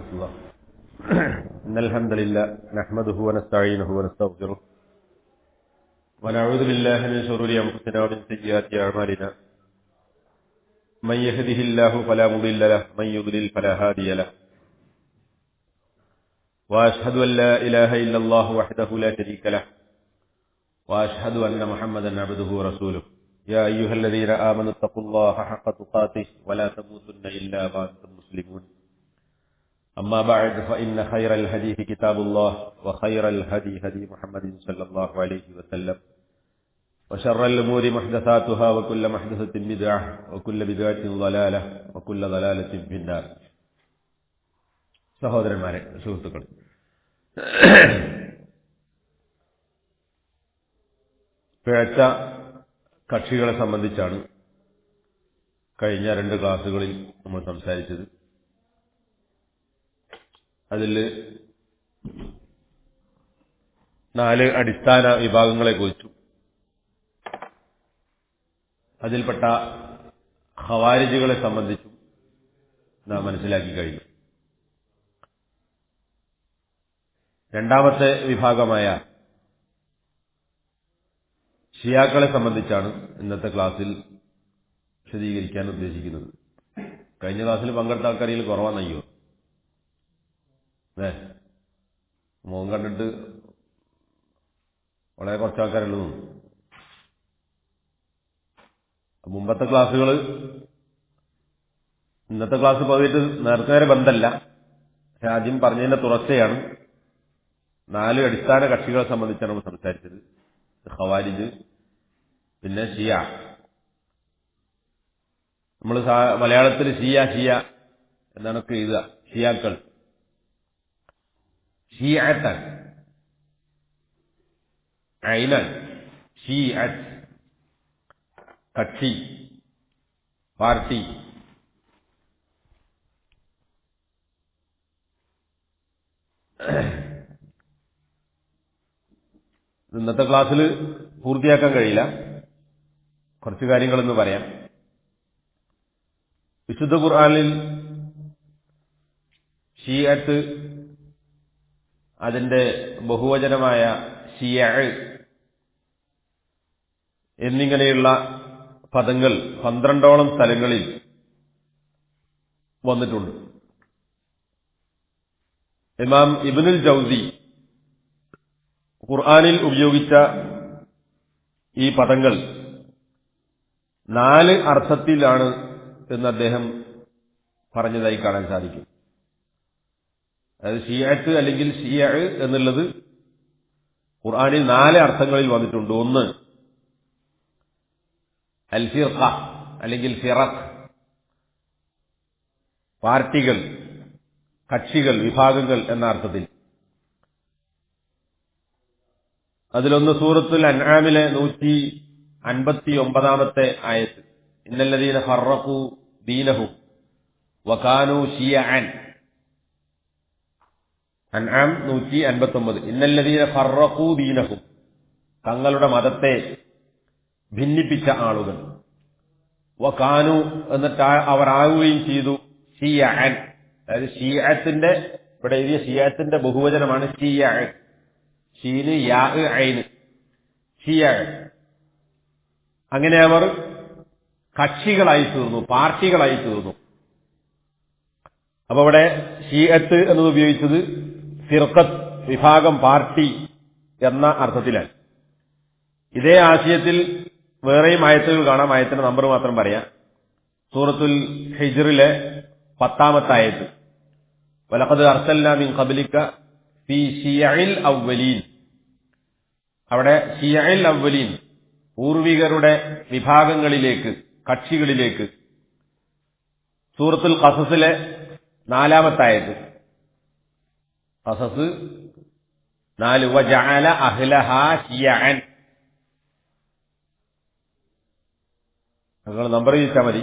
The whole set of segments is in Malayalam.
الله إن الحمد لله نحمده ونستعينه ونستغفره ونعوذ بالله من شرور أنفسنا ومن سيئات أعمالنا من يهده الله فلا مضل له من يضلل فلا هادي له وأشهد أن لا إله إلا الله وحده لا شريك له وأشهد أن محمدا عبده ورسوله يا أيها الذين آمنوا اتقوا الله حق تقاته ولا تموتن إلا وأنتم مسلمون أما بعد فإن خير الحديث كتاب الله وخير الهدي هدي محمد صلى الله عليه وسلم وشر الأمور محدثاتها وكل محدثة بدعة وكل بدعة ضلالة وكل ضلالة في النار സഹോദരന്മാരെ സുഹൃത്തുക്കൾ പിഴച്ച കക്ഷികളെ സംബന്ധിച്ചാണ് കഴിഞ്ഞ രണ്ട് ക്ലാസ്സുകളിൽ നമ്മൾ സംസാരിച്ചത് അതിൽ നാല് അടിസ്ഥാന വിഭാഗങ്ങളെ കുറിച്ചു അതിൽപ്പെട്ട ഖവാരിജുകളെ സംബന്ധിച്ചും നാം മനസ്സിലാക്കി കഴിഞ്ഞു രണ്ടാമത്തെ വിഭാഗമായ ഷിയാക്കളെ സംബന്ധിച്ചാണ് ഇന്നത്തെ ക്ലാസ്സിൽ വിശദീകരിക്കാൻ ഉദ്ദേശിക്കുന്നത് കഴിഞ്ഞ ക്ലാസ്സിൽ പങ്കെടുത്ത ആൾക്കാരിൽ കുറവാണെയ്യോ ഏ മുഖം കണ്ടിട്ട് വളരെ കുറച്ച് ആൾക്കാരുള്ളൂ മുമ്പത്തെ ക്ലാസ്സുകൾ ഇന്നത്തെ ക്ലാസ് പോയിട്ട് നേരത്തെ നേരെ ബന്ധമല്ല പക്ഷെ ആദ്യം പറഞ്ഞതിന്റെ തുടർച്ചയാണ് നാല് അടിസ്ഥാന കക്ഷികളെ സംബന്ധിച്ചാണ് നമ്മൾ സംസാരിച്ചത് ഖവാരിജ് പിന്നെ ഷിയ നമ്മൾ മലയാളത്തിൽ ഷിയ ഷിയ എന്നാണൊക്കെ എഴുതുക ഷിയാക്കൾ ഷിയാത്താൻ ഐനാൻ ഷിയാത്ത് കക്ഷി പാർട്ടി ഇന്നത്തെ ക്ലാസ്സിൽ പൂർത്തിയാക്കാൻ കഴിയില്ല കുറച്ച് കാര്യങ്ങളെന്ന് പറയാം വിശുദ്ധ ഖുർആാനിൽ ഷിയത്ത് അതിന്റെ ബഹുവചനമായ ഷിയ എന്നിങ്ങനെയുള്ള പദങ്ങൾ പന്ത്രണ്ടോളം സ്ഥലങ്ങളിൽ വന്നിട്ടുണ്ട് ഇമാം ഇബിനുൽ ജൌസി ഖുർആാനിൽ ഉപയോഗിച്ച ഈ പദങ്ങൾ നാല് അർത്ഥത്തിലാണ് എന്ന് അദ്ദേഹം പറഞ്ഞതായി കാണാൻ സാധിക്കും അതായത് ഷിയത്ത് അല്ലെങ്കിൽ ഷിയ എന്നുള്ളത് ഖുർആാനിൽ നാല് അർത്ഥങ്ങളിൽ വന്നിട്ടുണ്ട് ഒന്ന് അൽ ഫിർഖ അല്ലെങ്കിൽ ഫിറഖ് പാർട്ടികൾ കക്ഷികൾ വിഭാഗങ്ങൾ എന്ന അർത്ഥത്തിൽ അതിലൊന്ന് സൂറത്തുൽ അൻആമിലെ നൂറ്റി അൻപത്തി ഒമ്പതാമത്തെ ആയത്ത് ഇന്നല്ലദീന ഫറഖു ദീനഹും വകാനു ഷിയഅൻ അൻആം നൂറ്റി അൻപത്തി ഒമ്പത് ഇന്നല്ലദീന ഫറഖു ദീനഹും തങ്ങളുടെ മതത്തെ ഭിന്നിപ്പിച്ച ആളുകൾ വകാനു എന്നിട്ട് അവർ ആവുകയും ചെയ്തു ഷിയഅൻ അതായത് ഷിയത്തിന്റെ ഇവിടെ എഴുതിയ ഷിയത്തിന്റെ ബഹുവചനമാണ് ഷിയഅൻ ഷീന് യാ ഐന് ഷിയ അങ്ങനെ അവർ കക്ഷികളായി തീർന്നു പാർട്ടികളായി തീർന്നു അപ്പൊ അവിടെ ഷീയത്ത് എന്നത് ഉപയോഗിച്ചത് ഫിർക്കത്ത് വിഭാഗം പാർട്ടി എന്ന അർത്ഥത്തിലാണ് ഇതേ ആശയത്തിൽ വേറെയും ആയത്തുകൾ കാണാം ആയത്തിന്റെ നമ്പർ മാത്രം പറയാം സൂറത്തുൽ ഹിജറിലെ പത്താമത്തെ ആയത്ത് വലക്കത് അർസല്ല മിൻ കബലിക്ക ഫി ഷിയയിൽ അവലീൻ അവിടെ ഷിയയിൽ അവലീൻ പൂർവികരുടെ വിഭാഗങ്ങളിലേക്ക് കക്ഷികളിലേക്ക് സൂറത്തുൽ കസസിലെ നാലാമത്തായത് കസസ് നാല് വജഅല അഹ്ലഹ ഷിയഅൻ നിങ്ങൾ നമ്പർ ചോദിച്ചാൽ മതി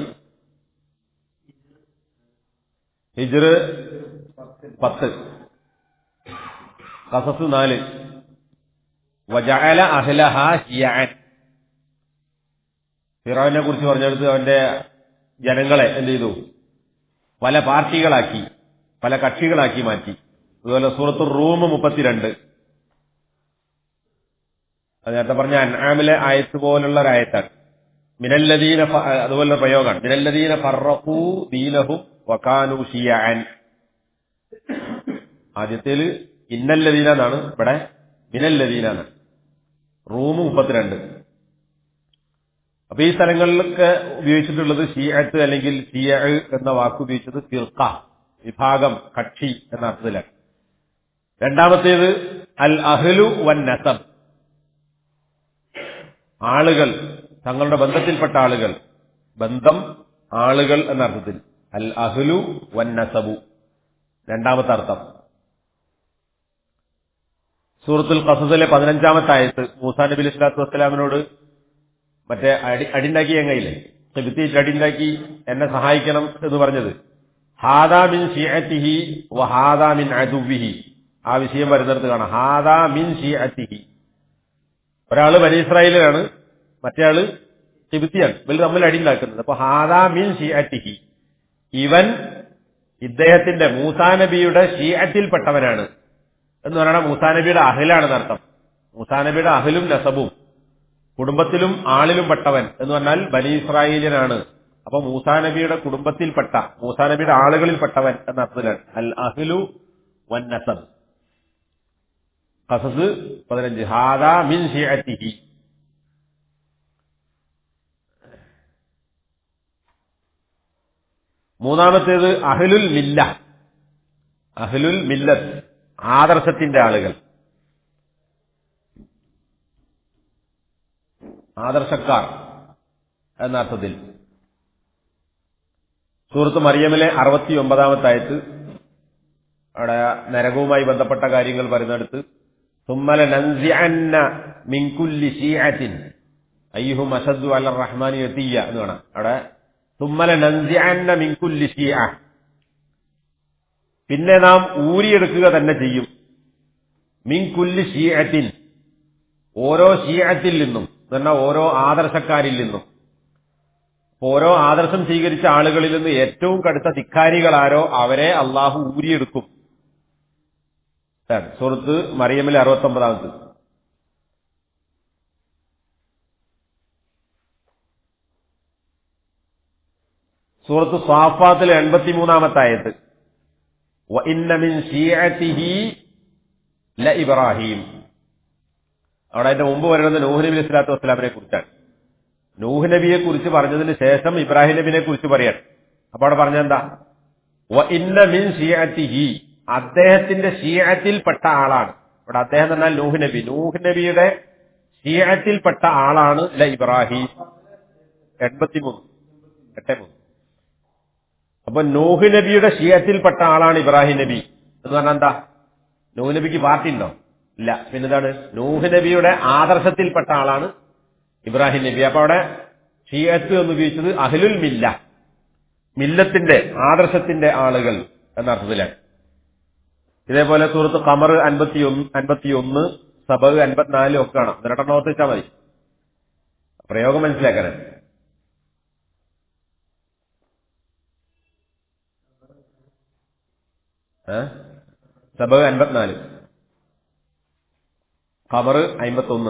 ഹിജർ പത്ത് കസസ് നാല് വജഅല അഹ്ലഹ ഷിയഅൻ ഫിറോനെ കുറിച്ച് പറഞ്ഞെടുത്ത് അവന്റെ ജനങ്ങളെ എന്ത് ചെയ്തു പല പാർട്ടികളാക്കി പല കക്ഷികളാക്കി മാറ്റി അതുപോലെ സൂറത്ത് റൂം മുപ്പത്തിരണ്ട് അത് നേരത്തെ പറഞ്ഞ അൻആമിലെ ആയത്ത് പോലുള്ള ഒരു ആയത്താണ് മിനല്ലദീന ഫ- അതുപോലുള്ള പ്രയോഗമാണ് മിനല്ലദീന ഫറഖൂ ദീനഹും വകാനു ഷിയഅൻ ആദ്യത്തേല് ഇന്നല്ലദീന എന്നാണ് ഇവിടെ മിനല്ലദീന എന്നാണ് റൂം മുപ്പത്തിരണ്ട് അപ്പൊ ഈ സ്ഥലങ്ങളിലൊക്കെ ഉപയോഗിച്ചിട്ടുള്ളത് ഷിയത്ത് അല്ലെങ്കിൽ ഷിയ എന്ന വാക്ക് ഉപയോഗിച്ചത് ഫിർക്ക വിഭാഗം കക്ഷി എന്ന അർത്ഥത്തിലാണ് രണ്ടാമത്തേത് അൽ അഹ്ലു വൻ നസബ് ആളുകൾ തങ്ങളുടെ ബന്ധത്തിൽപ്പെട്ട ആളുകൾ ബന്ധം ആളുകൾ എന്ന അർത്ഥത്തിൽ അൽ അഹ്ലു വൻ നസബു രണ്ടാമത്തെ അർത്ഥം സൂറത്തുൽ ഖസസിലെ പതിനഞ്ചാമത്തെ ആയത്ത് മൂസാ നബി അലൈഹി സ്വലാത്തു വസ്സലാമിനോട് മറ്റേ അടി അടിണ്ടാക്കി എങ്ങയില്ലേ തിരുത്തിയിട്ട് അടിണ്ടാക്കി എന്നെ സഹായിക്കണം എന്ന് പറഞ്ഞത് ഹാദാ മിൻ ഷിയത്തിഹി വഹാദാ മിൻ അദുവിഹി ആ വിഷയം വരുന്നിടത്ത് കാണാം ഹാദാ മിൻ ഷിയത്തിഹി ഒരാള് ബനി ഇസ്രായേലിലാണ് മറ്റേ ആള് തിബിത്തിയാണ് ഇവർ തമ്മിൽ അടിയുണ്ടാക്കുന്നത് അപ്പൊ ഹാദാ മിൻ ഷിയത്തിഹി ഇവൻ ഇദ്ദേഹത്തിന്റെ മൂസാ നബിയുടെ ഷീഅത്തിൽപ്പെട്ടവനാണ് എന്ന് പറയുന്നത് മൂസാ നബിയുടെ അഹിലാണെന്ന് അർത്ഥം മൂസാ നബിയുടെ അഹിലും നസബും കുടുംബത്തിലും ആളിലും പെട്ടവൻ എന്ന് പറഞ്ഞാൽ ബനി ഇസ്രായേലിയനാണ് അപ്പൊ മൂസാ നബിയുടെ കുടുംബത്തിൽപ്പെട്ട മൂസാ നബിയുടെ ആളുകളിൽപ്പെട്ടവൻ എന്ന അർത്ഥത്തിലാണ് അൽ അഹ്ലു വൻ നസബ് ഖസസ് പതിനഞ്ച് ഹാദാ മിൻ ഷിയത്തിഹി മൂന്നാമത്തേത് അഹ്ലുൽ മില്ല അഹ്ലുൽ മില്ലത്ത് ആദർശത്തിന്റെ ആളുകൾ ആദർശക്കാർ എന്ന അർത്ഥത്തിൽ സൂറത്ത് മറിയമിലെ അറുപത്തി ഒമ്പതാമത്തെ ആയത്ത് അവിടെ നരകവുമായി ബന്ധപ്പെട്ട കാര്യങ്ങൾ പറയുന്നിടത്ത് തുമ്മല നൻസിഅന്ന മിൻകുല്ലി ഷീഅത്തിൻ അയ്യുഹും അസദ്ദു അല റഹ്മാനി എത്തിയ എന്ന് വേണം അവിടെ തുമ്മല നൻസിഅന്ന മിൻകുല്ലി ഷീഅ പിന്നെ നാം ഊരിയെടുക്കുക തന്നെ ചെയ്യും മിൻകുല്ലി ഷീഅത്തിൻ ഓരോ ഷീഅത്തിൽ നിന്നും എന്ന് പറഞ്ഞാൽ ഓരോ ആദർശക്കാരിൽ നിന്നും ഓരോ ആദർശം സ്വീകരിച്ച ആളുകളിൽ നിന്ന് ഏറ്റവും കടുത്ത ധിക്കാരികളാരോ അവരെ അള്ളാഹു ഊരിയെടുക്കും സുഹൃത്ത് മറിയമിലെ അറുപത്തി ഒമ്പതാമത് സൂറത്ത് സ്വാഫാത്തിലെ എൺപത്തിമൂന്നാമത്തെ ആയത്ത് وَإِنَّ مِنْ شِيعَتِهِ لَإِبْرَاهِيمَ അവിടെ അതിന്റെ മുമ്പ് വരുന്നത് നൂഹ് നബി അലൈഹി സ്വലാത്തു വസ്സലാമിനെ കുറിച്ചാണ് നൂഹ് നബിയെ കുറിച്ച് പറഞ്ഞതിന് ശേഷം ഇബ്രാഹിം നബിനെ കുറിച്ച് പറയാൻ അപ്പൊ അവിടെ പറഞ്ഞെന്താ ഇന്ന മിൻ ഷിയത്തിഹി അദ്ദേഹത്തിന്റെ ഷിയത്തിൽപ്പെട്ട ആളാണ് ഇവിടെ അദ്ദേഹം എന്നാൽ നൂഹ് നബി നൂഹ് നബിയുടെ ഷിയത്തിൽപ്പെട്ട ആളാണ് ല ഇബ്രാഹിം എൺപത്തിമൂന്ന് എട്ടേ മൂന്ന് അപ്പൊ നൂഹ് നബിയുടെ ഷിയത്തിൽപ്പെട്ട ആളാണ് ഇബ്രാഹിം നബി എന്ന് പറഞ്ഞാൽ എന്താ നൂഹ് നബിക്ക് പാർട്ടി ഉണ്ടോ ഇല്ല പിന്നെന്താണ് നൂഹ് നബിയുടെ ആദർശത്തിൽപ്പെട്ട ആളാണ് ഇബ്രാഹിം നബി അപ്പൊ അവിടെ ഷിയത്ത് എന്ന് ഉപയോഗിച്ചത് അഹ്ലുൽ മില്ല മില്ലത്തിന്റെ ആദർശത്തിന്റെ ആളുകൾ എന്ന അർത്ഥത്തിലാണ് ഇതേപോലെ സുഹൃത്ത് കമർ അൻപത്തി ഒന്ന് അൻപത്തി ഒന്ന് സബ് അൻപത്തിനാലും ഒക്കെ കാണാം എന്നിട്ട് ഓർത്തിച്ചാൽ മതി പ്രയോഗം മനസ്സിലാക്കാനാണ് സബ് അൻപത്തിനാല് ഖബർ അമ്പത്തൊന്ന്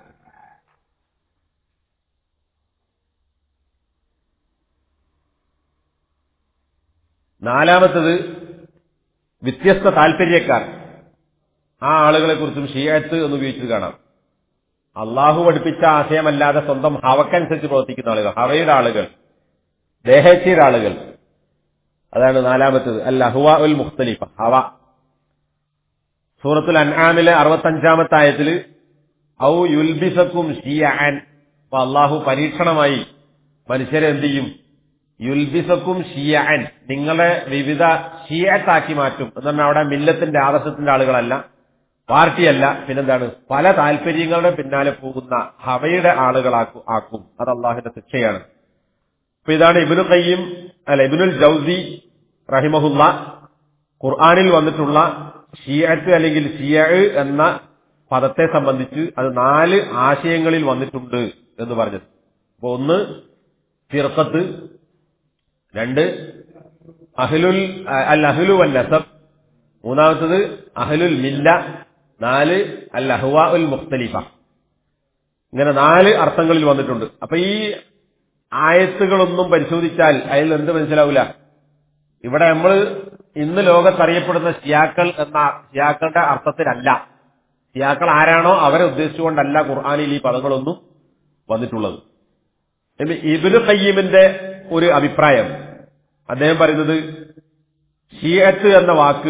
നാലാമത്തത് വ്യത്യസ്ത താല്പര്യക്കാർ ആ ആളുകളെ കുറിച്ചും ഷിയത്ത് എന്ന് ഉപയോഗിച്ചത് കാണാം അള്ളാഹു പഠിപ്പിച്ച ആശയമല്ലാതെ സ്വന്തം ഹവക്കനുസരിച്ച് പ്രവർത്തിക്കുന്ന ആളുകൾ ഹവയുടെ ആളുകൾ ദേഹേച്ഛയുടെ ആളുകൾ അതാണ് നാലാമത്തത് അൽ അഹുവ ഉൽ മുഖ്തലിഫ ഹവ സൂറത്തുൽ അൻആമിലെ അറുപത്തഞ്ചാമത്തെ ആയത്തിൽ ഔ യുൽബിസക്കും ഷിയാൻ അപ്പൊ അള്ളാഹു പരീക്ഷണമായി മനുഷ്യരെ എന്ത് ചെയ്യും യുൽബിസക്കും ഷിയാൻ നിങ്ങളെ വിവിധ ഷിയത്താക്കി മാറ്റും എന്ന് പറഞ്ഞാൽ അവിടെ മില്ലത്തിന്റെ ആദർശത്തിന്റെ ആളുകളല്ല പാർട്ടിയല്ല പിന്നെന്താണ് പല താല്പര്യങ്ങളുടെ പിന്നാലെ പോകുന്ന ഹവയുടെ ആളുകളാക്കും ആക്കും അത് അള്ളാഹിന്റെ ശിക്ഷയാണ് അപ്പൊ ഇതാണ് ഇബിനു കയ്യും അല്ല ഇബിനുൽ ജൗസി റഹിമഹുല്ല ഖുർആാനിൽ വന്നിട്ടുള്ള ഷിയത്ത് അല്ലെങ്കിൽ ഷിയ എന്ന പദത്തെ സംബന്ധിച്ച് അത് നാല് ആശയങ്ങളിൽ വന്നിട്ടുണ്ട് എന്ന് പറഞ്ഞത് അപ്പൊ ഒന്ന് ഫിർക്കത്ത് രണ്ട് അഹ്ലുൽ അൽ അഹ്ലു വൽ നസബ് മൂന്നാമത്തത് അഹ്ലുൽ മില്ല നാല് അൽ അഹ്വാ ഉൽ മുഖ്തലിഫ ഇങ്ങനെ നാല് അർത്ഥങ്ങളിൽ വന്നിട്ടുണ്ട് അപ്പൊ ഈ ആയത്തുകളൊന്നും പരിശോധിച്ചാൽ അതിൽ എന്ത് മനസ്സിലാവില്ല ഇവിടെ നമ്മൾ ഇന്ന് ലോകത്തറിയപ്പെടുന്ന ഷിയാക്കൾ എന്ന ഷിയാക്കളുടെ അർത്ഥത്തിലല്ല ഷിയാക്കൾ ആരാണോ അവരെ ഉദ്ദേശിച്ചുകൊണ്ടല്ല ഖുർആാനിൽ ഈ പദങ്ങളൊന്നും വന്നിട്ടുള്ളത് ഇബിന് കയ്യീമിന്റെ ഒരു അഭിപ്രായം അദ്ദേഹം പറയുന്നത് ഷിയത്ത് എന്ന വാക്ക്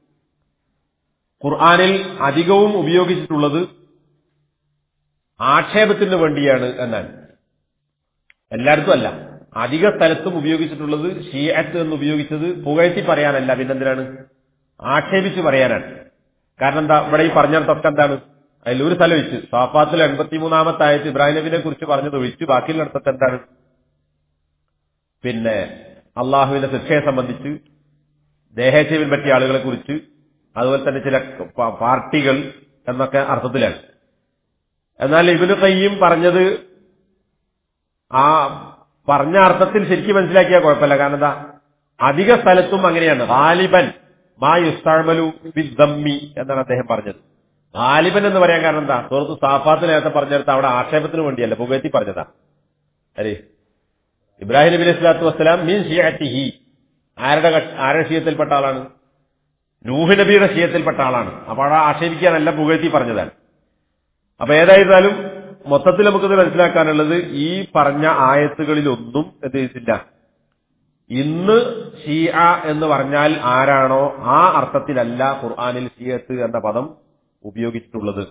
ഖുർആാനിൽ അധികവും ഉപയോഗിച്ചിട്ടുള്ളത് ആക്ഷേപത്തിന് വേണ്ടിയാണ് എന്നാണ് എല്ലായിടത്തും അല്ല അധിക സ്ഥലത്തും ഉപയോഗിച്ചിട്ടുള്ളത് ഷിയത്ത് എന്ന് ഉപയോഗിച്ചത് പുകഴ്ത്തി പറയാനല്ല പിന്നെന്തിനാണ് ആക്ഷേപിച്ച് പറയാനാണ് കാരണം എന്താ ഇവിടെ ഈ പറഞ്ഞിടത്തൊക്കെ എന്താണ് അതിൽ ഒരു സ്ഥലം വെച്ച് സാഫാത്തിൽ എൺപത്തിമൂന്നാമത്തെ ആയത്ത് ഇബ്രാഹിം നബിനെ കുറിച്ച് പറഞ്ഞത് ഒഴിച്ച് ബാക്കിയുള്ളിടത്തൊക്കെ എന്താണ് പിന്നെ അള്ളാഹുവിന്റെ ശിക്ഷയെ സംബന്ധിച്ച് ദേഹേച്ഛവിൽ പറ്റിയ ആളുകളെ കുറിച്ച് അതുപോലെ തന്നെ ചില പ- പാർട്ടികൾ എന്നൊക്കെ അർത്ഥത്തിലാണ് എന്നാൽ ഇബിന് കയ്യും പറഞ്ഞത് ആ പറഞ്ഞ അർത്ഥത്തിൽ ശരിക്കും മനസ്സിലാക്കിയാൽ കുഴപ്പമില്ല കാരണം എന്താ അധിക സ്ഥലത്തും അങ്ങനെയാണ് ഗാലിബൻ മാ യുസ്താമലു ബിദ്ദമ്മി എന്നാണ് അദ്ദേഹം പറഞ്ഞത് ഗാലിബൻ എന്ന് പറയാൻ കാരണം എന്താ സുഹൃത്ത് സാഫാത്ത് നേരത്തെ പറഞ്ഞെടുത്ത് അവിടെ ആക്ഷേപത്തിന് വേണ്ടിയല്ല പുകഴ്ത്തി പറഞ്ഞതാ അല്ലേ ഇബ്രാഹിം നബി അലൈഹി സ്വലാത്തു വസ്സലാം മീൻ ഷിയാറ്റിഹി ആരുടെ കക്ഷ- ആരുടെ ഷീയത്തിൽപ്പെട്ട ആളാണ് നൂഹ് നബിയുടെ ഷീയത്തിൽപ്പെട്ട ആളാണ് അപ്പോൾ അവിടെ ആക്ഷേപിക്കാനല്ല പുകഴ്ത്തി പറഞ്ഞതാണ് അപ്പൊ ഏതായിരുന്നാലും മൊത്തത്തിൽ നമുക്കത് മനസ്സിലാക്കാനുള്ളത് ഈ പറഞ്ഞ ആയത്തുകളിലൊന്നും എന്ത് ചെയ്തിട്ടില്ല ഇന്ന് ഷിയ എന്ന് പറഞ്ഞാൽ ആരാണോ ആ അർത്ഥത്തിലല്ല ഖുർആാനിൽ ഷിയത്ത് എന്ന പദം ഉപയോഗിച്ചിട്ടുള്ളത്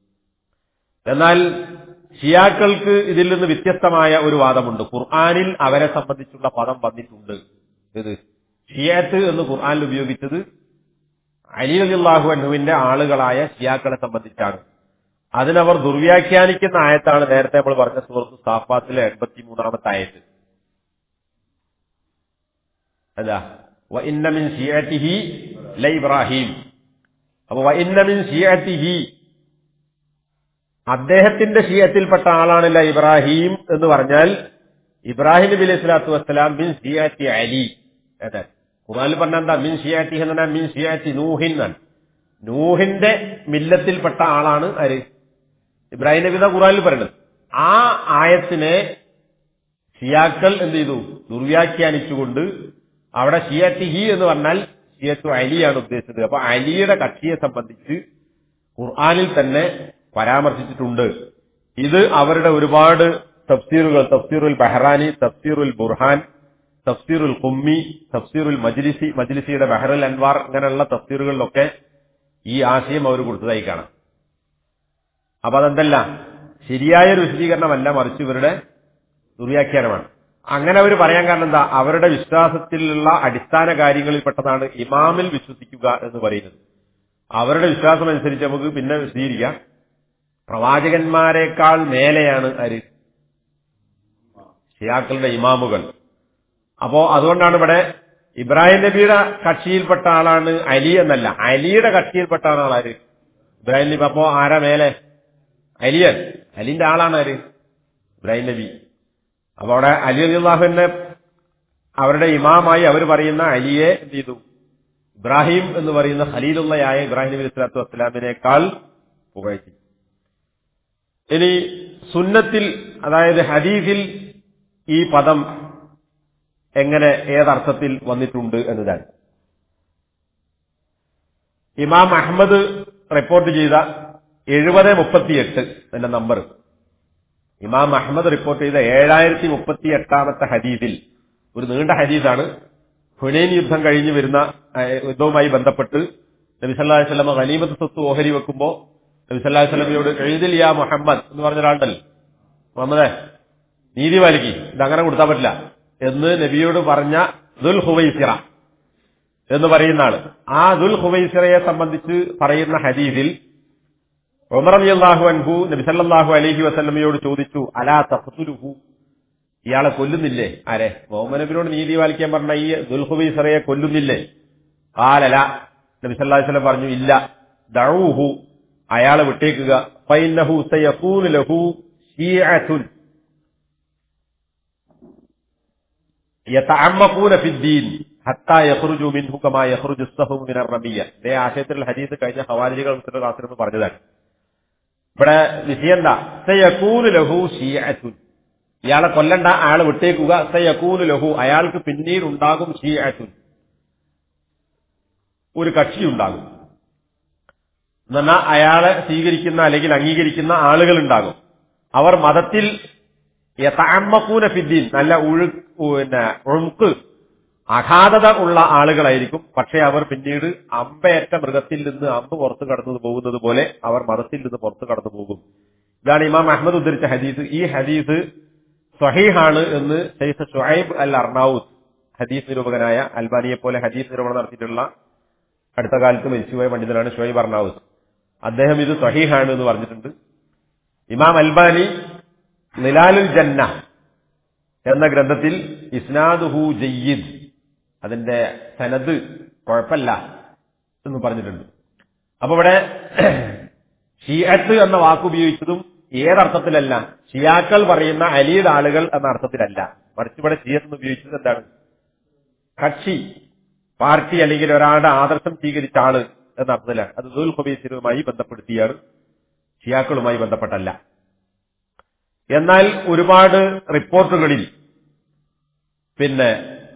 എന്നാൽ ഷിയാക്കൾക്ക് ഇതിൽ നിന്ന് വ്യത്യസ്തമായ ഒരു വാദമുണ്ട് ഖുർആാനിൽ അവരെ സംബന്ധിച്ചുള്ള പദം വന്നിട്ടുണ്ട് ഇത് ഷിയാത്ത് എന്ന് ഖുർആാനിൽ ഉപയോഗിച്ചത് അലി അലിള്ളാഹു അന്നുവിന്റെ ആളുകളായ ഷിയാക്കളെ സംബന്ധിച്ചാണ് അതിനവർ ദുർവ്യാഖ്യാനിക്കുന്ന ആയത്താണ് നേരത്തെ നമ്മൾ പറഞ്ഞ സുഹൃത്ത് സാഫാത്തിലെ എൺപത്തിമൂന്നാമത്തെ ആയത്ത് അതാ വ ഇന്നമിൻ ഷിയത്തിഹി ല ഇബ്രാഹിം അപ്പൊ വ ഇന്നമിൻ ഷിയത്തിഹി അദ്ദേഹത്തിന്റെ ഷിയത്തിൽപ്പെട്ട ആളാണല്ല ഇബ്രാഹിം എന്ന് പറഞ്ഞാൽ ഇബ്രാഹിം നബി അലൈഹി സ്വലാത്തു വസ്സലാം മിൻ ഷിയാത്തി അലി അതെ ഖുറാനിൽ പറഞ്ഞ എന്താ മിൻ ഷിയാത്തി എന്ന് പറഞ്ഞാൽ മിൻ ഷിയാത്തി നൂഹിൻ എന്നാണ് നൂഹിന്റെ മില്ലത്തിൽപ്പെട്ട ആളാണ് ആര് ഇബ്രാഹിം നബി എന്നാ ഖുറാനിൽ പറയുന്നത് ആ ആയത്തിനെ ഷിയാക്കൾ എന്ത് ചെയ്തു ദുർവ്യാഖ്യാനിച്ചുകൊണ്ട് അവിടെ ഷിയത്തി ഹി എന്ന് പറഞ്ഞാൽ ഷിയത്തു അലിയാണ് ഉദ്ദേശിച്ചത് അപ്പൊ അലിയുടെ കക്ഷിയെ സംബന്ധിച്ച് ഖുർആാനിൽ തന്നെ പരാമർശിച്ചിട്ടുണ്ട് ഇത് അവരുടെ ഒരുപാട് തഫ്സീറുകൾ തഫ്സീറുൽ ബഹ്റാനി തഫ്സീറുൽ ബുർഹാൻ തഫ്സീറുൽ കുമ്മി തഫ്സീറുൽ മജ്ലിസി മജ്ലിസിയുടെ ബഹറുൽ അൻവാർ അങ്ങനെയുള്ള തഫ്സീറുകളിലൊക്കെ ഈ ആശയം അവർ കൊടുത്തതായി കാണാം അപ്പൊ അതെന്തല്ല ശരിയായ ഒരു വിശദീകരണമല്ല മറിച്ച് ഇവരുടെ ദുർവ്യാഖ്യാനമാണ് അങ്ങനെ അവർ പറയാൻ കാരണം എന്താ അവരുടെ വിശ്വാസത്തിലുള്ള അടിസ്ഥാന കാര്യങ്ങളിൽപ്പെട്ടതാണ് ഇമാമിൽ വിശ്വസിക്കുക എന്ന് പറയുന്നത് അവരുടെ വിശ്വാസം അനുസരിച്ച് നമുക്ക് പിന്നെ വിശദീകരിക്കാം പ്രവാചകന്മാരെക്കാൾ മേലെയാണ് ആര് ഷിയാക്കളുടെ ഇമാമുകൾ അപ്പോ അതുകൊണ്ടാണ് ഇവിടെ ഇബ്രാഹിം നബിയുടെ കക്ഷിയിൽപ്പെട്ട ആളാണ് അലി എന്നല്ല അലിയുടെ കക്ഷിയിൽപ്പെട്ട ആളാണ് ആര് ഇബ്രാഹിം നബി അപ്പോ ആരാ മേലെ അലിയൻ അലിന്റെ ആളാണ് ആര് ഇബ്രാഹിം നബി അപ്പൊ അവിടെ അലി അലിള്ളാഹുവിനെ അവരുടെ ഇമാമായി അവർ പറയുന്ന അലിയെ എന്ത് ചെയ്തു ഇബ്രാഹിം എന്ന് പറയുന്ന ഖലീലുള്ളയായ ഇബ്രാഹിം നബി സ്വലാത്തു വസ്സലാമിനേക്കാൾ പുകഴ്ത്തി ഇനി സുന്നത്തിൽ അതായത് ഹദീസിൽ ഈ പദം എങ്ങനെ ഏതർത്ഥത്തിൽ വന്നിട്ടുണ്ട് എന്നതാണ് ഇമാം അഹമ്മദ് റിപ്പോർട്ട് ചെയ്ത എഴുപത് മുപ്പത്തിയെട്ട് എന്റെ നമ്പർ ഇമാം അഹമ്മദ് റിപ്പോർട്ട് ചെയ്ത ഏഴായിരത്തി മുപ്പത്തി എട്ടാമത്തെ ഹദീസിൽ ഒരു നീണ്ട ഹദീസാണ് ഹുനൈൻ യുദ്ധം കഴിഞ്ഞു വരുന്ന ഏഹ്, യുദ്ധവുമായി ബന്ധപ്പെട്ട് നബി സല്ലല്ലാഹു അലൈഹി വസല്ലം ഗനീമത്ത് സ്വത്ത് ഓഹരി വെക്കുമ്പോ നബി സല്ലല്ലാഹു അലൈഹി വസല്ലമയോട് എഴുതിൽ യാ മുഹമ്മദ് എന്ന് പറഞ്ഞ ഒരാളുണ്ടല്ലോ മുഹമ്മദേ നീതി പാലിക്ക് ഇതങ്ങനെ കൊടുത്താൻ പറ്റില്ല എന്ന് നബിയോട് പറഞ്ഞ ദുൽ ഹുവൈസിറ എന്ന് പറയുന്ന ആള് ആ ദുൽ ഹുവൈസിറയെ സംബന്ധിച്ച് പറയുന്ന ഹദീസിൽ ഉമർ അലിയല്ലാഹു അൻഹു നബി സല്ലല്ലാഹു അലൈഹി വസല്ലമയോട് ചോദിച്ചു അലാ തഖ്തുലുഹു ഇയാളെ കൊല്ലുന്നില്ലേ ആരെ മുഹമ്മദ് നബിനോട് നീതി പാലിക്കാൻ പറഞ്ഞ ഈ ദുൽഹുബൈസറയെ കൊല്ലുന്നില്ലേ കാലല നബി സല്ലല്ലാഹു അലൈഹി വസല്ലം പറഞ്ഞു ഇല്ല ദഊഹു അയാളെ വിട്ടേക്കുക ഫൈന്നഹു സയകൂനു ലഹു ശീഅത്തുൻ യതഅമ്മഖൂന ഫിദ്ദീൻ ഹത്താ യഹ്റുജു മിൻഹു കമാ യഹ്റുജു അസ്സഹമു മിനർ റമിയ ഇതേ ആശയത്തിലുള്ള ഹദീസ് കഴിഞ്ഞ ഹവാരികൾ ക്ലാസ്സിൽ പറഞ്ഞതാണ് ഇവിടെ വിഷയം എന്താ സയക്കൂനു ലഹു ഷീഅത്തുൻ ഇയാളെ കൊല്ലണ്ട അയാളെ വിട്ടേക്കുക സയക്കൂനു ലഹു അയാൾക്ക് പിന്നീട് ഉണ്ടാകും ഷീഅത്തുൻ ഒരു കക്ഷി ഉണ്ടാകും എന്നാൽ അയാളെ സ്വീകരിക്കുന്ന അല്ലെങ്കിൽ അംഗീകരിക്കുന്ന ആളുകൾ ഉണ്ടാകും അവർ മതത്തിൽ യഥാമക്കൂന ഫിദ്ദീൻ നല്ല ഉഴു പിന്നെ ഒഴുക്ക് അഗാധത ഉള്ള ആളുകളായിരിക്കും പക്ഷേ അവർ പിന്നീട് അമ്പയേറ്റ മൃഗത്തിൽ നിന്ന് അമ്പ് പുറത്തു കടന്നു പോകുന്നത് പോലെ അവർ മതത്തിൽ നിന്ന് പുറത്തു കടന്നു പോകും ഇതാണ് ഇമാം അഹമ്മദ് ഉദ്ധരിച്ച ഹദീസ് ഈ ഹദീസ് സ്വഹീഹാണ് എന്ന് ഷെയ്ഖ് ഷുഹൈബ് അൽ അർണൌസ് ഹദീസ് നിരൂപകനായ അൽബാനിയെ പോലെ ഹദീസ് നിരൂപണം നടത്തിയിട്ടുള്ള അടുത്ത കാലത്ത് മരിച്ചുപോയ പണ്ഡിതനാണ് ഷുഹൈബ് അർണൌസ് അദ്ദേഹം ഇത് സ്വഹീഹാണ് എന്ന് പറഞ്ഞിട്ടുണ്ട് ഇമാം അൽബാനി നിലാലുൽ ജന്ന എന്ന ഗ്രന്ഥത്തിൽ ഇസ്നാദുഹു ജയ്യിദ് അതിന്റെ സനദ് കുഴപ്പമില്ല എന്ന് പറഞ്ഞിട്ടുണ്ട് അപ്പൊ ഇവിടെ ഷിയത്ത് എന്ന വാക്കുപയോഗിച്ചതും ഏതർത്ഥത്തിലല്ല ഷിയാക്കൾ പറയുന്ന അലിയുടെ ആളുകൾ എന്ന അർത്ഥത്തിലല്ല മറിച്ച് ഇവിടെ ഷിയത്ത് എന്ന് ഉപയോഗിച്ചത് എന്താണ് കക്ഷി പാർട്ടി അല്ലെങ്കിൽ ഒരാളുടെ ആദർശം സ്വീകരിച്ച ആള് എന്ന അർത്ഥത്തിലാണ് അത് ദുൽ ഹബീസിനുമായി ബന്ധപ്പെടുത്തിയാണ് ഷിയാക്കളുമായി ബന്ധപ്പെട്ടല്ല എന്നാൽ ഒരുപാട് റിപ്പോർട്ടുകളിൽ പിന്നെ